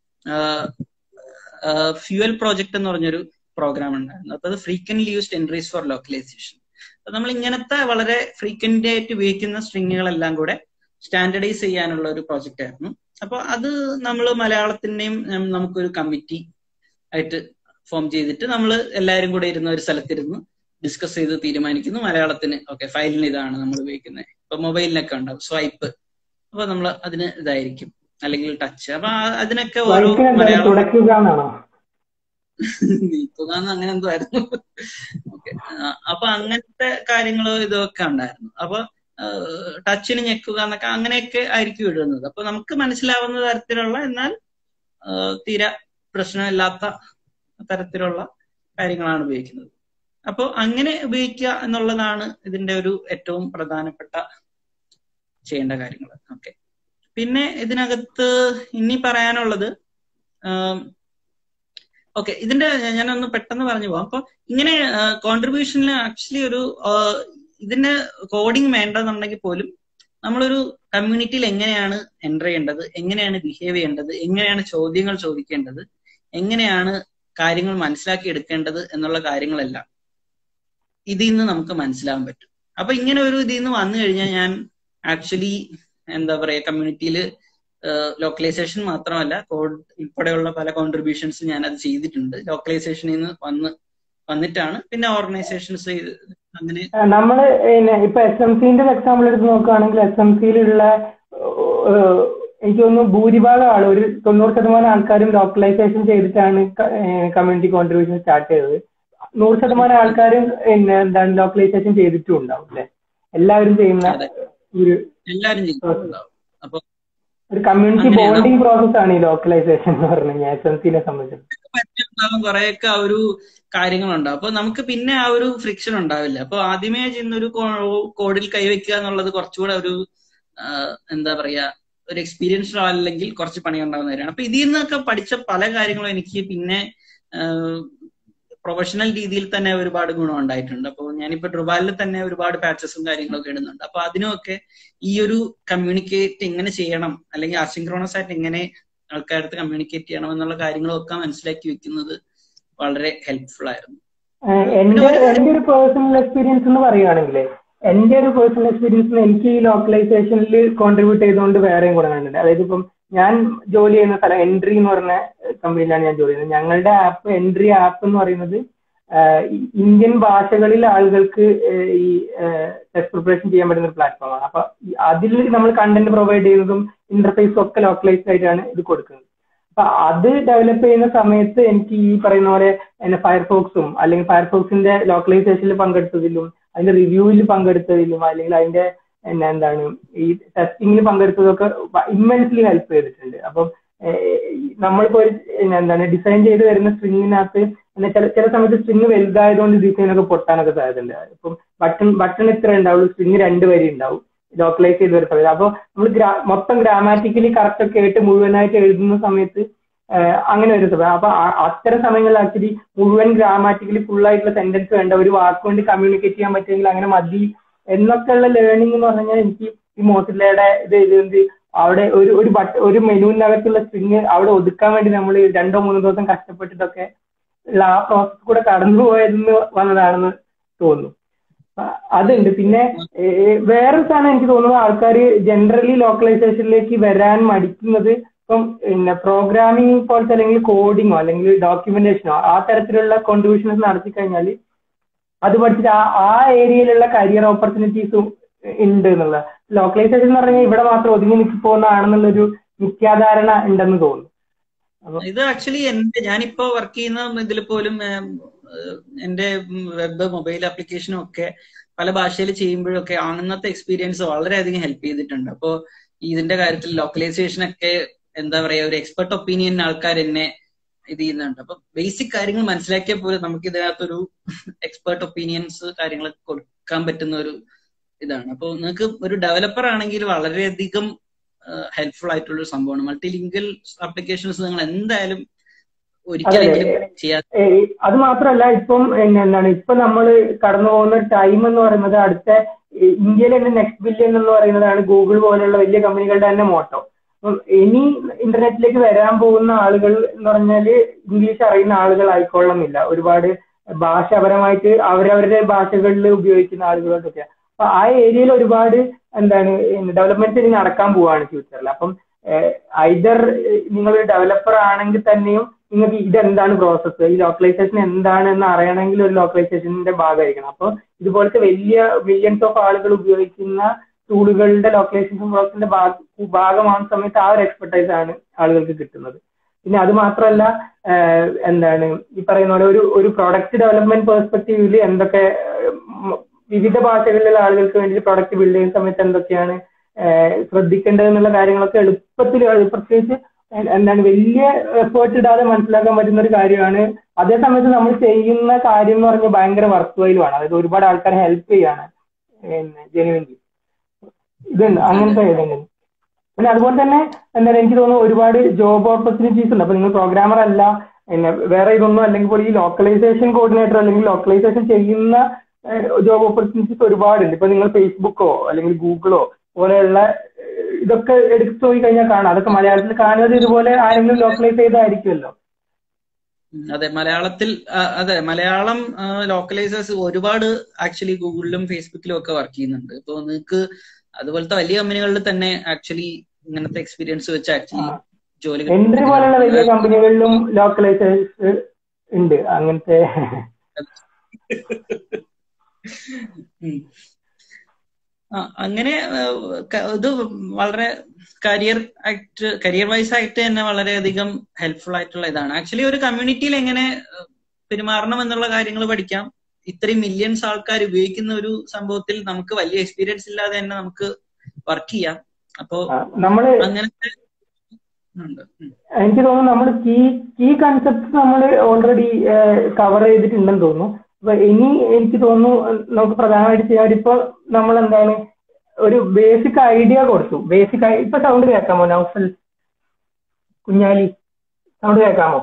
ഫ്യൂവൽ പ്രോജക്ട് എന്ന് പറഞ്ഞൊരു പ്രോഗ്രാം ഉണ്ടായിരുന്നു അപ്പൊ അത് frequently used entries for localisation അപ്പൊ നമ്മൾ ഇങ്ങനത്തെ വളരെ ഫ്രീക്വന്റ് ആയിട്ട് ഉപയോഗിക്കുന്ന സ്ട്രിങ്ങുകളെല്ലാം കൂടെ സ്റ്റാൻഡർഡൈസ് ചെയ്യാനുള്ള ഒരു പ്രോജക്റ്റ് ആയിരുന്നു അപ്പൊ അത് നമ്മൾ മലയാളത്തിന്റെയും നമുക്കൊരു കമ്മിറ്റി ആയിട്ട് ഫോം ചെയ്തിട്ട് നമ്മൾ എല്ലാവരും കൂടെ ഇരുന്ന ഒരു സ്ഥലത്തിരുന്ന് ഡിസ്കസ് ചെയ്ത് തീരുമാനിക്കുന്നു മലയാളത്തിന് ഓക്കെ ഫയലിന് ഇതാണ് നമ്മൾ ഉപയോഗിക്കുന്നത് ഇപ്പൊ മൊബൈലിനൊക്കെ ഉണ്ടാവും സ്വൈപ്പ് അപ്പൊ നമ്മൾ അതിന് ഇതായിരിക്കും അല്ലെങ്കിൽ ടച്ച് അപ്പൊ ആ- അതിനൊക്കെ ഓരോ വൈക്കിന് എന്താ മലയാളം തുടക്കുക എന്നാണോ നീക്കുക എന്ന് അങ്ങനെ എന്തോ ആയിരുന്നു ഓക്കെ അപ്പൊ അങ്ങനത്തെ കാര്യങ്ങളോ ഇതൊക്കെ ഉണ്ടായിരുന്നു അപ്പൊ ടച്ചിന് ഞെക്കുക എന്നൊക്കെ അങ്ങനെയൊക്കെ ആയിരിക്കും ഇടുന്നത് അപ്പൊ നമുക്ക് മനസ്സിലാവുന്ന തരത്തിലുള്ള എന്നാൽ ആ, തീരെ പ്രശ്നമില്ലാത്ത തരത്തിലുള്ള കാര്യങ്ങളാണ് ഉപയോഗിക്കുന്നത് അപ്പോൾ അങ്ങനെ ഉപയോഗിക്കുക എന്നുള്ളതാണ് ഇതിന്റെ ഒരു ഏറ്റവും പ്രധാനപ്പെട്ട ചെയ്യേണ്ട കാര്യങ്ങൾ ഓക്കെ പിന്നെ ഇതിനകത്ത് ഇനി പറയാനുള്ളത് ഓക്കെ ഇതിന്റെ ഞാനൊന്ന് പെട്ടെന്ന് പറഞ്ഞു പോവാം അപ്പൊ ഇങ്ങനെ കോൺട്രിബ്യൂഷനിൽ ആക്ച്വലി ഒരു ആ, ഇതിന് കോഡിങ് വേണ്ടെന്നുണ്ടെങ്കിൽ പോലും നമ്മളൊരു കമ്മ്യൂണിറ്റിയിൽ എങ്ങനെയാണ് എൻ്റർ ചെയ്യേണ്ടത് എങ്ങനെയാണ് ബിഹേവ് ചെയ്യേണ്ടത് എങ്ങനെയാണ് ചോദ്യങ്ങൾ ചോദിക്കേണ്ടത് എങ്ങനെയാണ് കാര്യങ്ങൾ മനസ്സിലാക്കി എടുക്കേണ്ടത് എന്നുള്ള കാര്യങ്ങളെല്ലാം ഇതിൽ നിന്ന് നമുക്ക് മനസ്സിലാവാൻ പറ്റും അപ്പൊ ഇങ്ങനെ ഒരു ഇതിൽ നിന്ന് വന്നു കഴിഞ്ഞാൽ ഞാൻ ആക്ച്വലി എന്താ പറയാ കമ്മ്യൂണിറ്റിയിൽ ലോക്കലൈസേഷൻ മാത്രമല്ല കോഡ് ഉൾപ്പെടെയുള്ള പല കോൺട്രിബ്യൂഷൻസ് ഞാൻ അത് ചെയ്തിട്ടുണ്ട് ലോക്കലൈസേഷനിൽ നിന്ന് വന്ന് വന്നിട്ടാണ് പിന്നെ ഓർഗനൈസേഷൻസ് അങ്ങനെ ആ, നമ്മള് പിന്നെ ഇപ്പൊ എസ് എം സിന്റെ എക്സാമ്പിൾ എടുത്ത് നോക്കുകയാണെങ്കിൽ എസ് എം സിയിലുള്ള എനിക്ക് തോന്നുന്നു ഭൂരിഭാഗം ആൾ ഒരു തൊണ്ണൂറ് ശതമാനം ആൾക്കാരും ലോക്കലൈസേഷൻ ചെയ്തിട്ടാണ് കമ്മ്യൂണിറ്റി കോൺട്രിബ്യൂഷൻ സ്റ്റാർട്ട് ചെയ്തത് നൂറ് ശതമാനം ആൾക്കാരും പിന്നെ എന്താണ് ലോക്കലൈസേഷൻ ചെയ്തിട്ടും ഉണ്ടാവും അല്ലെ എല്ലാവരും ചെയ്യുന്ന അതെ. ഒരു എല്ലാരും ചെയ്യുന്നുണ്ടാവും അപ്പൊ ഒരു കമ്മ്യൂണിറ്റി അങ്ങനെയാണ്. ബോണ്ടിങ് പ്രോസസ് ആണ് ഈ ലോക്കലൈസേഷൻ എന്ന് പറഞ്ഞു കഴിഞ്ഞാൽ എസ് എം സിനെ സംബന്ധിച്ച് പറ്റുണ്ടാവും കുറെയൊക്കെ ആ ഒരു കാര്യങ്ങളുണ്ടാവും അപ്പൊ നമുക്ക് പിന്നെ ആ ഒരു ഫ്രിക്ഷൻ ഉണ്ടാവില്ല അപ്പൊ ആദ്യമേ ചെയ്യുന്ന ഒരു കോഡിൽ കൈവയ്ക്കുക എന്നുള്ളത് കുറച്ചുകൂടെ ഒരു ആ, എന്താ പറയാ ഒരു എക്സ്പീരിയൻസ് അല്ലെങ്കിൽ കുറച്ച് പണി ഉണ്ടാവുന്ന കാര്യമാണ് അപ്പൊ ഇതിൽ നിന്നൊക്കെ പഠിച്ച പല കാര്യങ്ങളും എനിക്ക് പിന്നെ പ്രൊഫഷണൽ രീതിയിൽ തന്നെ ഒരുപാട് ഗുണം ഉണ്ടായിട്ടുണ്ട് അപ്പോൾ ഞാനിപ്പോ ഡ്രുബാലിൽ തന്നെ ഒരുപാട് പാച്ചസും കാര്യങ്ങളൊക്കെ ഇടുന്നുണ്ട് അപ്പൊ അതിനുമൊക്കെ ഈ ഒരു കമ്മ്യൂണിക്കേറ്റ് എങ്ങനെ ചെയ്യണം അല്ലെങ്കിൽ അസിൻക്രോണസ് ആയിട്ട് എങ്ങനെ ആൾക്കാരടുത്ത് കമ്മ്യൂണിക്കേറ്റ് ചെയ്യണം എന്നുള്ള കാര്യങ്ങളൊക്കെ മനസ്സിലാക്കി വെക്കുന്നത് വളരെ ഹെൽപ്ഫുൾ ആയിരുന്നു ഏഹ് എന്റെ എന്റെ ഒരു പേഴ്സണൽ എക്സ്പീരിയൻസ് എന്ന് പറയുകയാണെങ്കിൽ എന്റെ ഒരു പേഴ്സണൽ എക്സ്പീരിയൻസിന് എനിക്ക് ഈ ലോക്കലൈസേഷനിൽ കോൺട്രിബ്യൂട്ട് ചെയ്തുകൊണ്ട് വേറെയും ഗുണങ്ങളുണ്ട് അതായത് ഇപ്പം ഞാൻ ജോലി ചെയ്യുന്ന സ്ഥലം എൻട്രി എന്ന് പറഞ്ഞ കമ്പനിയിലാണ് ഞാൻ ജോലി ചെയ്യുന്നത് ഞങ്ങളുടെ ആപ്പ് എൻട്രി ആപ്പ് എന്ന് പറയുന്നത് ആഹ് ഈ ഇന്ത്യൻ ഭാഷകളിൽ ആളുകൾക്ക് ഏഹ് ഈ ടെസ്റ്റ് പ്രിപ്പറേഷൻ ചെയ്യാൻ പറ്റുന്ന ഒരു പ്ലാറ്റ്ഫോമാണ് അപ്പൊ ഈ അതിൽ നമ്മൾ കണ്ടന്റ് പ്രൊവൈഡ് ചെയ്യുന്നതും ഇന്റർഫേസും ഒക്കെ ലോക്കലൈസ്ഡ് ആയിട്ടാണ് ഇത് കൊടുക്കുന്നത് അപ്പൊ അത് ഡെവലപ്പ് ചെയ്യുന്ന സമയത്ത് എനിക്ക് ഈ പറയുന്ന പോലെ എന്നെ ഫയർഫോക്സും അല്ലെങ്കിൽ ഫയർഫോക്സിന്റെ ലോക്കലൈസേഷനിൽ പങ്കെടുത്തതിലും അതിന്റെ റിവ്യൂവിൽ പങ്കെടുത്തതിലും അല്ലെങ്കിൽ അതിന്റെ എന്നാ എന്താണ് ഈ ടെസ്റ്റിംഗിൽ പങ്കെടുത്തതൊക്കെ ഇമ്മൻസ്ലി ഹെൽപ്പ് ചെയ്തിട്ടുണ്ട് അപ്പം ഏഹ്, നമ്മളിപ്പോ ഒരു എന്നാ എന്താണ് ഡിസൈൻ ചെയ്ത് വരുന്ന സ്ട്രിങ്ങിനകത്ത് പിന്നെ ചില ചില സമയത്ത് സ്ട്രിങ് വലുതായതുകൊണ്ട് ഡിസൈൻ ഒക്കെ പൊട്ടാനൊക്കെ സാധ്യതയുണ്ട് ഇപ്പം ബട്ടൺ ബട്ടൺ ഇത്ര ഉണ്ടാവുള്ളൂ സ്ട്രിങ് രണ്ട് വരി ഉണ്ടാവും ലോക്കലൈസ് ചെയ്ത് വരുന്ന സമയത്ത് അപ്പോൾ നമ്മൾ ഗ്രാ മൊത്തം ഗ്രാമാറ്റിക്കലി കറക്റ്റ് ഒക്കെ ആയിട്ട് മുഴുവനായിട്ട് എഴുതുന്ന സമയത്ത് ഏഹ് അങ്ങനെ ഒരു സമയം അപ്പൊ ആ- അത്തരം സമയങ്ങളിൽ ആക്ച്വലി മുഴുവൻ ഗ്രാമാറ്റിക്കലി ഫുൾ ആയിട്ടുള്ള സെന്റൻസ് വേണ്ട ഒരു വാക്ക് കൊണ്ട് കമ്മ്യൂണിക്കേറ്റ് ചെയ്യാൻ പറ്റുമെങ്കിൽ അങ്ങനെ മതി എന്നൊക്കെയുള്ള ലേണിംഗ് എന്ന് പറഞ്ഞു കഴിഞ്ഞാൽ എനിക്ക് ഈ മോസില്ലയുടെ ഇത് എഴുതുന്നത് അവിടെ ഒരു ഒരു ബട്ട് ഒരു മെനുവിനകത്തുള്ള സ്ട്രിങ് അവിടെ ഒതുക്കാൻ വേണ്ടി നമ്മൾ രണ്ടോ മൂന്നോ ദിവസം കഷ്ടപ്പെട്ടിട്ടൊക്കെ ഉള്ള ആ പ്രോസസ് കൂടെ കടന്നു പോയതെന്ന് വന്നതാണെന്ന് തോന്നുന്നു അ- അതുണ്ട് പിന്നെ ഏഹ് വേറൊരു സാധനം എനിക്ക് തോന്നുന്നത് ആൾക്കാർ ജനറലി ലോക്കലൈസേഷനിലേക്ക് വരാൻ മടിക്കുന്നത് ഇപ്പം പിന്നെ പ്രോഗ്രാമിംഗ് പോലത്തെ അല്ലെങ്കിൽ കോഡിങ്ങോ അല്ലെങ്കിൽ ഡോക്യുമെന്റേഷനോ ആ തരത്തിലുള്ള കോൺട്രിബ്യൂഷൻസ് നടത്തി കഴിഞ്ഞാൽ അത് പഠിച്ചിട്ട് ആ ആ ഏരിയയിലുള്ള കരിയർ ഓപ്പർച്യൂണിറ്റീസും ഉണ്ട് എന്നുള്ള ലോക്കലൈസേഷൻ എന്ന് പറഞ്ഞാൽ ഇവിടെ മാത്രം ഒതുങ്ങി നിൽക്കി പോകുന്നതാണെന്നുള്ളൊരു മിഥ്യാധാരണ ഉണ്ടെന്ന് തോന്നുന്നു ഇത് ആക്ച്വലി എന്റെ ഞാനിപ്പോ വർക്ക് ചെയ്യുന്ന ഇതിൽ പോലും ഏം, ഏഹ്, എന്റെ വെബ് മൊബൈൽ ആപ്ലിക്കേഷനും ഒക്കെ പല ഭാഷയിൽ ചെയ്യുമ്പോഴൊക്കെ അന്നത്തെ എക്സ്പീരിയൻസ് വളരെയധികം ഹെൽപ്പ് ചെയ്തിട്ടുണ്ട് അപ്പോ ഇതിന്റെ കാര്യത്തിൽ ലോക്കലൈസേഷൻ ഒക്കെ എന്താ പറയാ ഒരു എക്സ്പെർട്ട് ഒപ്പീനിയൻ ആൾക്കാർ എന്നെ ഇത് ചെയ്യുന്നുണ്ട് അപ്പൊ ബേസിക് കാര്യങ്ങൾ മനസ്സിലാക്കിയാൽ പോലും നമുക്ക് ഇതിനകത്തൊരു എക്സ്പെർട്ട് ഒപ്പീനിയൻസ് കാര്യങ്ങളൊക്കെ കൊടുക്കാൻ പറ്റുന്ന ഒരു ഇതാണ് അപ്പൊ നിങ്ങൾക്ക് ഒരു ഡെവലപ്പർ ആണെങ്കിൽ വളരെയധികം ഹെൽപ്ഫുൾ ആയിട്ടുള്ള ഒരു സംഭവമാണ് മൾട്ടി ലിങ്കൽ ആപ്ലിക്കേഷൻസ് നിങ്ങൾ എന്തായാലും ഒരിക്കലെങ്കിലും ചെയ്യാൻ ഏയ് അത് മാത്രമല്ല ഇപ്പം എന്ന- എന്താണ് ഇപ്പൊ നമ്മൾ കടന്നു പോകുന്ന ടൈം എന്ന് പറയുന്നത് അടുത്ത ഈ ഇന്ത്യയിൽ തന്നെ നെക്സ്റ്റ് ബില്യൺ എന്ന് പറയുന്നതാണ് ഗൂഗിൾ പോലെയുള്ള വലിയ കമ്പനികളുടെ തന്നെ മോട്ടോ അപ്പം ഇനി ഇന്റർനെറ്റിലേക്ക് വരാൻ പോകുന്ന ആളുകൾ എന്ന് പറഞ്ഞാല് ഇംഗ്ലീഷ് അറിയുന്ന ആളുകൾ ആയിക്കൊള്ളണമെന്നില്ല ഒരുപാട് ഭാഷാപരമായിട്ട് അവരവരുടെ ഭാഷകളിൽ ഉപയോഗിക്കുന്ന ആളുകളോടൊക്കെ അപ്പൊ ആ ഏരിയയിൽ ഒരുപാട് എന്താണ് ഡെവലപ്മെന്റ്സ് ഇനി നടക്കാൻ പോവാണ് ഫ്യൂച്ചറിൽ അപ്പം ഐദർ നിങ്ങൾ ഡെവലപ്പർ ആണെങ്കിൽ തന്നെയും നിങ്ങൾക്ക് ഇതെന്താണ് പ്രോസസ്സ് ഈ ലോക്കലൈസേഷൻ എന്താണ് എന്ന് അറിയണമെങ്കിൽ ഒരു ലോക്കലൈസേഷന്റെ ഭാഗമായിരിക്കണം അപ്പോൾ ഇതുപോലത്തെ വലിയ മില്യൺസ് ഓഫ് ആളുകൾ ഉപയോഗിക്കുന്ന ടൂളുകളുടെ ലോക്കലൈസേഷൻ പ്രോസസിന്റെ ഭാഗമാകുന്ന സമയത്ത് ആ ഒരു എക്സ്പെർട്ടൈസ് ആണ് ആളുകൾക്ക് കിട്ടുന്നത് പിന്നെ അത് മാത്രമല്ല എന്താണ് ഈ പറയുന്ന പോലെ ഒരു ഒരു പ്രൊഡക്റ്റ് ഡെവലപ്മെന്റ് പെർസ്പെക്റ്റീവില് എന്തൊക്കെ വിവിധ ഭാഷകളിലുള്ള ആളുകൾക്ക് വേണ്ടി പ്രൊഡക്റ്റ് ബിൽഡ് ചെയ്യുന്ന സമയത്ത് എന്തൊക്കെയാണ് ശ്രദ്ധിക്കേണ്ടത് എന്നുള്ള കാര്യങ്ങളൊക്കെ എളുപ്പത്തിൽ പ്രത്യേകിച്ച് എന്താണ് വലിയ എഫേർട്ട് ഇടാതെ മനസ്സിലാക്കാൻ പറ്റുന്ന ഒരു കാര്യമാണ് അതേ സമയത്ത് നമ്മൾ ചെയ്യുന്ന കാര്യം എന്ന് പറഞ്ഞാൽ ഭയങ്കര വർക്ക് വൈലുമാണ് അതായത് ഒരുപാട് ആൾക്കാരെ ഹെൽപ്പ് ചെയ്യാണ് പിന്നെ ജെനുവിൻലി ഇതുണ്ട് അങ്ങനത്തെ ഇതുണ്ട് പിന്നെ അതുപോലെ തന്നെ എന്താണ് എനിക്ക് തോന്നുന്നു ഒരുപാട് ജോബ് ഓപ്പർച്യൂണിറ്റീസ് ഉണ്ട് അപ്പൊ നിങ്ങൾ പ്രോഗ്രാമർ അല്ല പിന്നെ വേറെ ഇതൊന്നും അല്ലെങ്കിൽ ഈ ലോക്കലൈസേഷൻ കോർഡിനേറ്റർ അല്ലെങ്കിൽ ലോക്കലൈസേഷൻ ചെയ്യുന്ന ജോബ് ഓപ്പർച്യൂണിറ്റീസ് ഒരുപാടുണ്ട് ഇപ്പൊ നിങ്ങൾ ഫേസ്ബുക്കോ അല്ലെങ്കിൽ ഗൂഗിളോ പോലെയുള്ള ഇതൊക്കെ എടുത്തു പോയി കഴിഞ്ഞാൽ കാണാം അതൊക്കെ മലയാളത്തിൽ കാണുന്നത് ഇതുപോലെ ആരെങ്കിലും ലോക്കലൈസ് ചെയ്തായിരിക്കുമല്ലോ അതെ മലയാളത്തിൽ അതെ മലയാളം ലോക്കലൈസേഴ്സ് ഒരുപാട് ആക്ച്വലി ഗൂഗിളിലും ഫേസ്ബുക്കിലും ഒക്കെ വർക്ക് ചെയ്യുന്നുണ്ട് ഇപ്പൊ നിങ്ങൾക്ക് അതുപോലത്തെ വലിയ കമ്പനികളിൽ തന്നെ ആക്ച്വലി ഇങ്ങനത്തെ എക്സ്പീരിയൻസ് വെച്ച് ആക്ച്വലി ജോലി എൻട്രി പോലുള്ള വലിയ കമ്പനികളിലും ലോക്കലൈസേഴ്സ് ഉണ്ട് അങ്ങനത്തെ അങ്ങനെ ഇത് വളരെ കരിയർ ആക്ട് കരിയർ വൈസ് ആയിട്ട് തന്നെ വളരെയധികം ഹെൽപ്ഫുൾ ആയിട്ടുള്ള ഇതാണ് ആക്ച്വലി ഒരു കമ്മ്യൂണിറ്റിയിൽ എങ്ങനെ പെരുമാറണം എന്നുള്ള കാര്യങ്ങൾ പഠിക്കാം ഇത്രയും മില്യൺസ് ആൾക്കാർ ഉപയോഗിക്കുന്ന ഒരു സംഭവത്തിൽ നമുക്ക് വലിയ എക്സ്പീരിയൻസ് ഇല്ലാതെ തന്നെ നമുക്ക് വർക്ക് ചെയ്യാം അപ്പോ നമ്മള് അങ്ങനത്തെ എനിക്ക് തോന്നുന്നു നമ്മൾ കീ കീ കൺസെപ്റ്റ് നമ്മൾ ഓൾറെഡി കവർ ചെയ്തിട്ടുണ്ടെന്ന് തോന്നുന്നു അപ്പൊ ഇനി എനിക്ക് തോന്നുന്നു നമുക്ക് പ്രധാനമായിട്ട് ചെയ്യാൻ ഇപ്പൊ നമ്മൾ എന്താണ് ഒരു ബേസിക് ഐഡിയ കൊടുത്തു ബേസിക് ഇപ്പൊ സൗണ്ട് കേൾക്കാമോ നൗഫൽ കുഞ്ഞാലി സൗണ്ട് കേൾക്കാമോ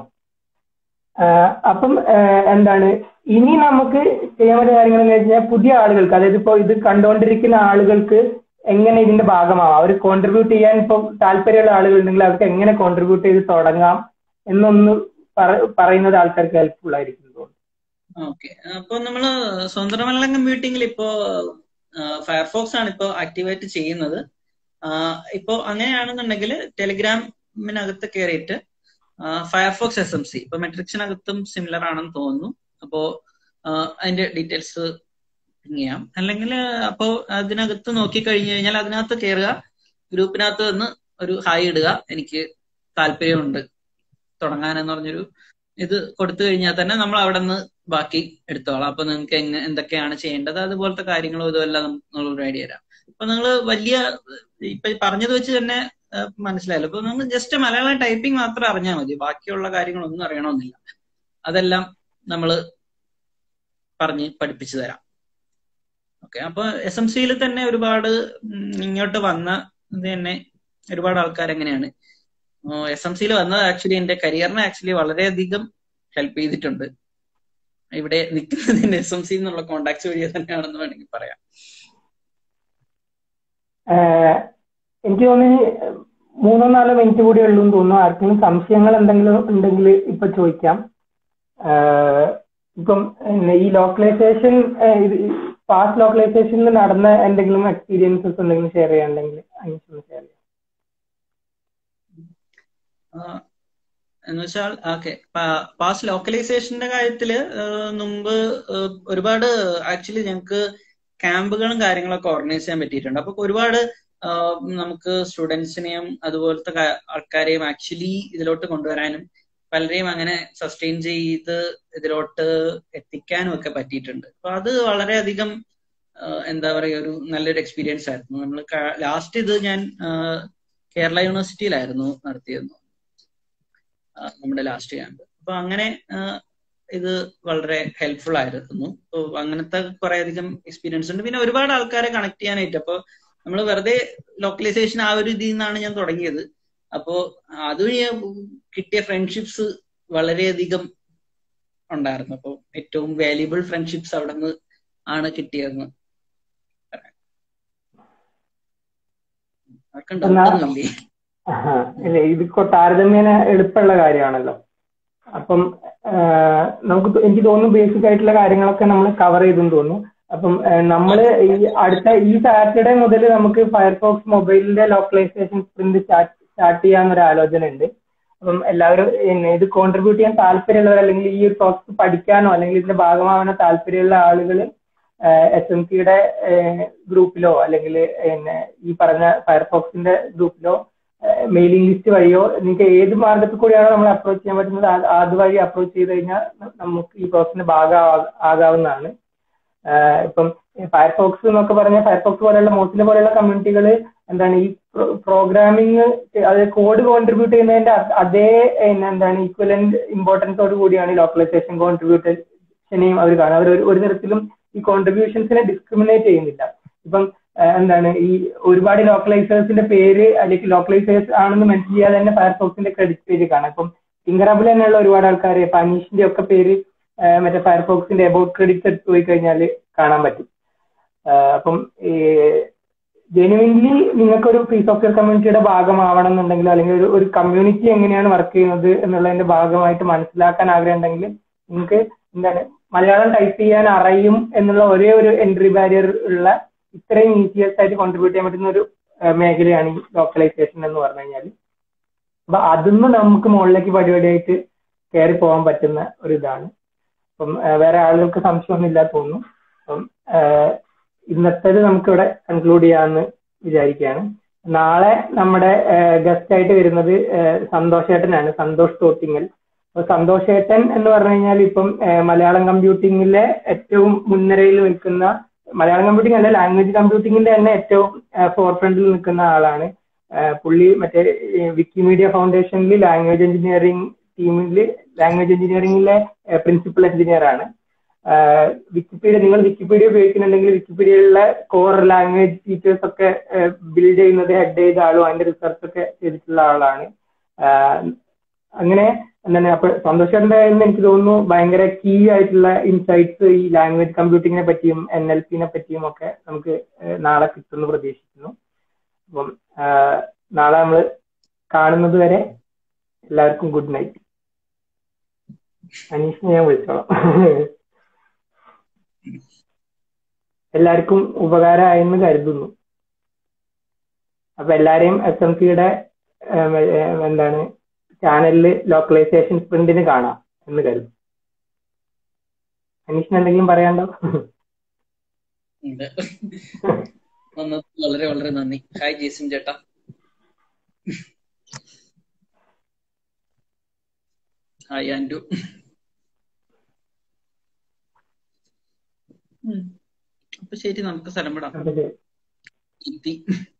അപ്പം എന്താണ് ഇനി നമുക്ക് ചെയ്യാൻ പറ്റിയ കാര്യങ്ങൾ എന്ന് വെച്ചാൽ പുതിയ ആളുകൾക്ക് അതായത് ഇപ്പൊ ഇത് കണ്ടുകൊണ്ടിരിക്കുന്ന ആളുകൾക്ക് എങ്ങനെ ഇതിന്റെ ഭാഗമാവാം അവർ കോൺട്രിബ്യൂട്ട് ചെയ്യാൻ ഇപ്പം താല്പര്യമുള്ള ആളുകൾ ഉണ്ടെങ്കിൽ അവർക്ക് എങ്ങനെ കോൺട്രിബ്യൂട്ട് ചെയ്ത് തുടങ്ങാം എന്നൊന്ന് പറയുന്നത് ആൾക്കാർക്ക് ഹെൽപ്ഫുൾ ആയിരിക്കും തോന്നുന്നു ഓക്കെ അപ്പൊ നമ്മള് സ്വന്തം മലയാളം കമ്പ്യൂട്ടിംഗിൽ ഇപ്പോ ഫയർഫോക്സ് ആണ് ഇപ്പോ ആക്ടിവേറ്റ് ചെയ്യുന്നത് ഇപ്പോ അങ്ങനെയാണെന്നുണ്ടെങ്കിൽ ടെലിഗ്രാമിനകത്ത് കയറിയിട്ട് ഫയർഫോക്സ് എസ് എം സി ഇപ്പൊ മെട്രിക്സിനകത്തും സിമിലർ ആണെന്ന് തോന്നുന്നു അപ്പോ അതിന്റെ ഡീറ്റെയിൽസ് ചെയ്യാം അല്ലെങ്കിൽ അപ്പോ അതിനകത്ത് നോക്കി കഴിഞ്ഞു കഴിഞ്ഞാൽ അതിനകത്ത് കയറുക ഗ്രൂപ്പിനകത്ത് വന്ന് ഒരു ഹായ് ഇടുക എനിക്ക് താല്പര്യമുണ്ട് തുടങ്ങാനെന്ന് പറഞ്ഞൊരു ഇത് കൊടുത്തു കഴിഞ്ഞാൽ തന്നെ നമ്മൾ അവിടെ നിന്ന് ബാക്കി എടുത്തോളാം അപ്പൊ നിങ്ങൾക്ക് എങ്ങനെ എന്തൊക്കെയാണ് ചെയ്യേണ്ടത് അതുപോലത്തെ കാര്യങ്ങളും ഇതുമെല്ലാം നമ്മൾ റെഡി തരാം അപ്പൊ നിങ്ങൾ വലിയ ഇപ്പൊ പറഞ്ഞത് വെച്ച് തന്നെ മനസ്സിലായല്ലോ അപ്പൊ നിങ്ങൾ ജസ്റ്റ് മലയാളം ടൈപ്പിംഗ് മാത്രം അറിഞ്ഞാൽ മതി ബാക്കിയുള്ള കാര്യങ്ങളൊന്നും അറിയണമെന്നില്ല അതെല്ലാം നമ്മൾ പറഞ്ഞ് പഠിപ്പിച്ചു തരാം ഓക്കെ അപ്പൊ എസ് എം സിയിൽ തന്നെ ഒരുപാട് ഇങ്ങോട്ട് വന്ന ഇത് തന്നെ ഒരുപാട് ആൾക്കാർ എങ്ങനെയാണ് എസ് എം സിയിൽ വന്നത് ആക്ച്വലി എന്റെ കരിയറിനെ ആക്ച്വലി വളരെയധികം ഹെൽപ്പ് ചെയ്തിട്ടുണ്ട് ഇവിടെ നിൽക്കുന്നതിന്റെ എസ് എം സി എന്നുള്ള കോണ്ടാക്ട് വഴി തന്നെയാണെന്ന് വേണമെങ്കിൽ പറയാം എനിക്ക് തോന്നി മൂന്നോ നാലോ മിനിറ്റ് കൂടി ഉള്ളൂ എന്ന് തോന്നുന്നു ആർക്കെങ്കിലും സംശയങ്ങൾ എന്തെങ്കിലും ഉണ്ടെങ്കിൽ ഇപ്പൊ ചോദിക്കാം ഇപ്പം ഈ ലോക്കലൈസേഷൻ പാസ്റ്റ് ലോക്കലൈസേഷനിൽ നടന്ന എന്തെങ്കിലും എക്സ്പീരിയൻസസ് എന്തെങ്കിലും ഷെയർ ചെയ്യാനുണ്ടെങ്കിൽ അതിനൊന്ന് ഷെയർ ചെയ്യാം എന്ന് വെച്ചാൽ ഓക്കെ പാസ്റ്റ് ലോക്കലൈസേഷന്റെ കാര്യത്തില് മുമ്പ് ഒരുപാട് ആക്ച്വലി ഞങ്ങൾക്ക് ക്യാമ്പുകളും കാര്യങ്ങളൊക്കെ ഓർഗനൈസ് ചെയ്യാൻ പറ്റിയിട്ടുണ്ട് അപ്പൊ ഒരുപാട് നമുക്ക് സ്റ്റുഡൻസിനെയും അതുപോലത്തെ ആൾക്കാരെയും ആക്ച്വലി ഇതിലോട്ട് കൊണ്ടുവരാനും പലരെയും അങ്ങനെ സസ്റ്റെയിൻ ചെയ്ത് ഇതിലോട്ട് എത്തിക്കാനും ഒക്കെ പറ്റിയിട്ടുണ്ട് അപ്പൊ അത് വളരെയധികം എന്താ പറയുക ഒരു നല്ലൊരു എക്സ്പീരിയൻസ് ആയിരുന്നു നമ്മൾ ലാസ്റ്റ് ഇത് ഞാൻ കേരള യൂണിവേഴ്സിറ്റിയിലായിരുന്നു നടത്തിയത് നമ്മുടെ ലാസ്റ്റ് ക്യാമ്പ് അപ്പൊ അങ്ങനെ ഇത് വളരെ ഹെൽപ്ഫുൾ ആയിരുന്നു അപ്പൊ അങ്ങനത്തെ കുറെ അധികം എക്സ്പീരിയൻസ് ഉണ്ട് പിന്നെ ഒരുപാട് ആൾക്കാരെ കണക്ട് ചെയ്യാനായിട്ട് അപ്പൊ നമ്മൾ വെറുതെ ലോക്കലൈസേഷൻ ആ ഒരു ഇതിൽ നിന്നാണ് ഞാൻ തുടങ്ങിയത് അപ്പോ അതുവഴി കിട്ടിയ ഫ്രണ്ട്ഷിപ്സ് വളരെയധികം ഉണ്ടായിരുന്നു അപ്പോൾ ഏറ്റവും വാല്യുബിൾ ഫ്രണ്ട്ഷിപ്സ് അവിടെ നിന്ന് ആണ് കിട്ടിയതെന്ന് ഇല്ല ഇത് താരതമ്യേന എളുപ്പമുള്ള കാര്യമാണല്ലോ അപ്പം നമുക്ക് എനിക്ക് തോന്നുന്നു ബേസിക് ആയിട്ടുള്ള കാര്യങ്ങളൊക്കെ നമ്മൾ കവർ ചെയ്തെന്ന് തോന്നുന്നു അപ്പം നമ്മൾ ഈ അടുത്ത ഈ സാറ്റർഡേ മുതൽ നമുക്ക് ഫയർഫോക്സ് മൊബൈലിന്റെ ലോക്കലൈസേഷൻ സ്പ്രിന്റ് സ്റ്റാർട്ട് സ്റ്റാർട്ട് ചെയ്യാന്നൊരു ആലോചന ഉണ്ട് അപ്പം എല്ലാവരും ഇത് കോൺട്രിബ്യൂട്ട് ചെയ്യാൻ താല്പര്യമുള്ളവർ അല്ലെങ്കിൽ ഈ ഒരു പ്രോസസ് പഠിക്കാനോ അല്ലെങ്കിൽ ഇതിന്റെ ഭാഗമാവാനോ താല്പര്യമുള്ള ആളുകൾ എസ് എം സിയുടെ ഗ്രൂപ്പിലോ അല്ലെങ്കിൽ പിന്നെ ഈ പറഞ്ഞ ഫയർഫോക്സിന്റെ ഗ്രൂപ്പിലോ മെയിലിംഗ് ലിസ്റ്റ് വഴിയോ നിങ്ങൾക്ക് ഏത് മാർഗത്തിൽ കൂടിയാണോ നമ്മൾ അപ്രോച്ച് ചെയ്യാൻ പറ്റുന്നത് അത് അതുവഴി അപ്രോച്ച് ചെയ്ത് കഴിഞ്ഞാൽ നമുക്ക് ഈ പ്രോസസ്സിന്റെ ഭാഗം ആകാവുന്നതാണ് ഇപ്പം ഫയർഫോക്സ് എന്നൊക്കെ പറഞ്ഞാൽ ഫയർഫോക്സ് പോലെയുള്ള മോസില പോലെയുള്ള കമ്മ്യൂണിറ്റികൾ എന്താണ് ഈ പ്രോഗ്രാമിംഗ് അത് കോഡ് കോൺട്രിബ്യൂട്ട് ചെയ്യുന്നതിന്റെ അതേ എന്താണ് ഈക്വലന്റ് ഇമ്പോർട്ടൻസോട് കൂടിയാണ് ലോക്കലൈസേഷൻ കോൺട്രിബ്യൂട്ടേഷനെയും അവർ കാണുന്നത് അവർ ഒരു തരത്തിലും ഈ കോൺട്രിബ്യൂഷൻസിനെ ഡിസ്ക്രിമിനേറ്റ് ചെയ്യുന്നില്ല ഇപ്പം എന്താണ് ഈ ഒരുപാട് ലോക്കലൈസേഴ്സിന്റെ പേര് അല്ലെങ്കിൽ ലോക്കലൈസേഴ്സ് ആണെന്ന് മെൻഷൻ ചെയ്യാതെ തന്നെ ഫയർഫോക്സിന്റെ ക്രെഡിറ്റ് പേജ് കാണാം ഇപ്പം തിങ്കറബിൾ തന്നെയുള്ള ഒരുപാട് ആൾക്കാർ ഇപ്പൊ അനീഷിന്റെ ഒക്കെ പേര് മറ്റേ ഫയർഫോക്സിന്റെ അബൌട്ട് ക്രെഡിറ്റ്സ് എടുത്ത് പോയി കഴിഞ്ഞാൽ കാണാൻ പറ്റും അപ്പം ജെനുവിൻലി നിങ്ങൾക്ക് ഒരു ഫ്രീ സോഫ്റ്റ്വെയർ കമ്മ്യൂണിറ്റിയുടെ ഭാഗമാവണം എന്നുണ്ടെങ്കിൽ അല്ലെങ്കിൽ ഒരു ഒരു കമ്മ്യൂണിറ്റി എങ്ങനെയാണ് വർക്ക് ചെയ്യുന്നത് എന്നുള്ളതിന്റെ ഭാഗമായിട്ട് മനസ്സിലാക്കാൻ ആഗ്രഹം ഉണ്ടെങ്കിൽ നിങ്ങൾക്ക് എന്താണ് മലയാളം ടൈപ്പ് ചെയ്യാൻ അറിയും എന്നുള്ള ഒരേ ഒരു എൻട്രി ബാരിയർ ഉള്ള ഇത്രയും ഈസിയസ്റ്റ് ആയിട്ട് കോൺട്രിബ്യൂട്ട് ചെയ്യാൻ പറ്റുന്ന ഒരു മേഖലയാണ് ഈ ലോക്കലൈസേഷൻ എന്ന് പറഞ്ഞു കഴിഞ്ഞാൽ അപ്പൊ അതിന്ന് നമുക്ക് മുകളിലേക്ക് പടിപടിയായിട്ട് കയറി പോകാൻ പറ്റുന്ന ഒരു ഇതാണ് അപ്പം വേറെ ആളുകൾക്ക് സംശയമൊന്നും ഇല്ല തോന്നുന്നു അപ്പം ഇന്നത്തേത് നമുക്ക് ഇവിടെ കൺക്ലൂഡ് ചെയ്യാമെന്ന് വിചാരിക്കുകയാണ് നാളെ നമ്മുടെ ഗസ്റ്റ് ആയിട്ട് വരുന്നത് സന്തോഷേട്ടനാണ് സന്തോഷ് തോട്ടിങ്ങൽ അപ്പൊ സന്തോഷേട്ടൻ എന്ന് പറഞ്ഞു കഴിഞ്ഞാൽ ഇപ്പം മലയാളം കമ്പ്യൂട്ടിങ്ങിലെ ഏറ്റവും മുൻനിരയിൽ നിൽക്കുന്ന മലയാളം കമ്പ്യൂട്ടിംഗ് അല്ല ലാംഗ്വേജ് കമ്പ്യൂട്ടിങ്ങിന്റെ തന്നെ ഏറ്റവും ഫോർ ഫ്രണ്ടിൽ നിൽക്കുന്ന ആളാണ് പുള്ളി മറ്റേ വിക്കിമീഡിയ ഫൗണ്ടേഷനിൽ ലാംഗ്വേജ് എഞ്ചിനീയറിംഗ് ടീമിൽ ലാംഗ്വേജ് എഞ്ചിനീയറിംഗിലെ പ്രിൻസിപ്പൽ എഞ്ചിനീയർ ആണ് വിക്കിപീഡിയ നിങ്ങൾ വിക്കിപീഡിയ ഉപയോഗിക്കുന്നുണ്ടെങ്കിൽ വിക്കിപീഡിയയിലുള്ള കോർ ലാംഗ്വേജ് ഫീച്ചേഴ്സ് ഒക്കെ ബിൽഡ് ചെയ്യുന്നത് ഹെഡ് ചെയ്ത ആളും അതിന്റെ റിസർച്ച് ഒക്കെ ചെയ്തിട്ടുള്ള ആളാണ് അങ്ങനെ എന്താണ് അപ്പൊ സന്തോഷേട്ടൻ്റെ എനിക്ക് തോന്നുന്നു ഭയങ്കര കീ ആയിട്ടുള്ള ഇൻസൈറ്റ്സ് ഈ ലാംഗ്വേജ് കമ്പ്യൂട്ടിങ്ങിനെ പറ്റിയും എൻ എൽ പിനെ പറ്റിയും ഒക്കെ നമുക്ക് നാളെ കിട്ടുമെന്ന് പ്രതീക്ഷിക്കുന്നു അപ്പം നാളെ നമ്മൾ കാണുന്നത് വരെ എല്ലാവർക്കും ഗുഡ് നൈറ്റ് അനീഷിനെ ഞാൻ വിളിച്ചോളാം എല്ലാവർക്കും ഉപകാരമായെന്ന് കരുതുന്നു അപ്പൊ എല്ലാരെയും എസ് എം സിയുടെ എന്താണ് ചാനലിൽ ലോക്കലൈസേഷൻ സ്പ്രിന്റിന് കാണാം എന്ന് കരുതും അനീഷിന് എന്തെങ്കിലും പറയാണ്ടോ വളരെ വളരെ നന്ദി ഹായ് ജേസൻ ചേട്ടാ ഹായ് ആൻഡു അപ്പൊ ശരി നമുക്ക് സ്ഥലം വിടാം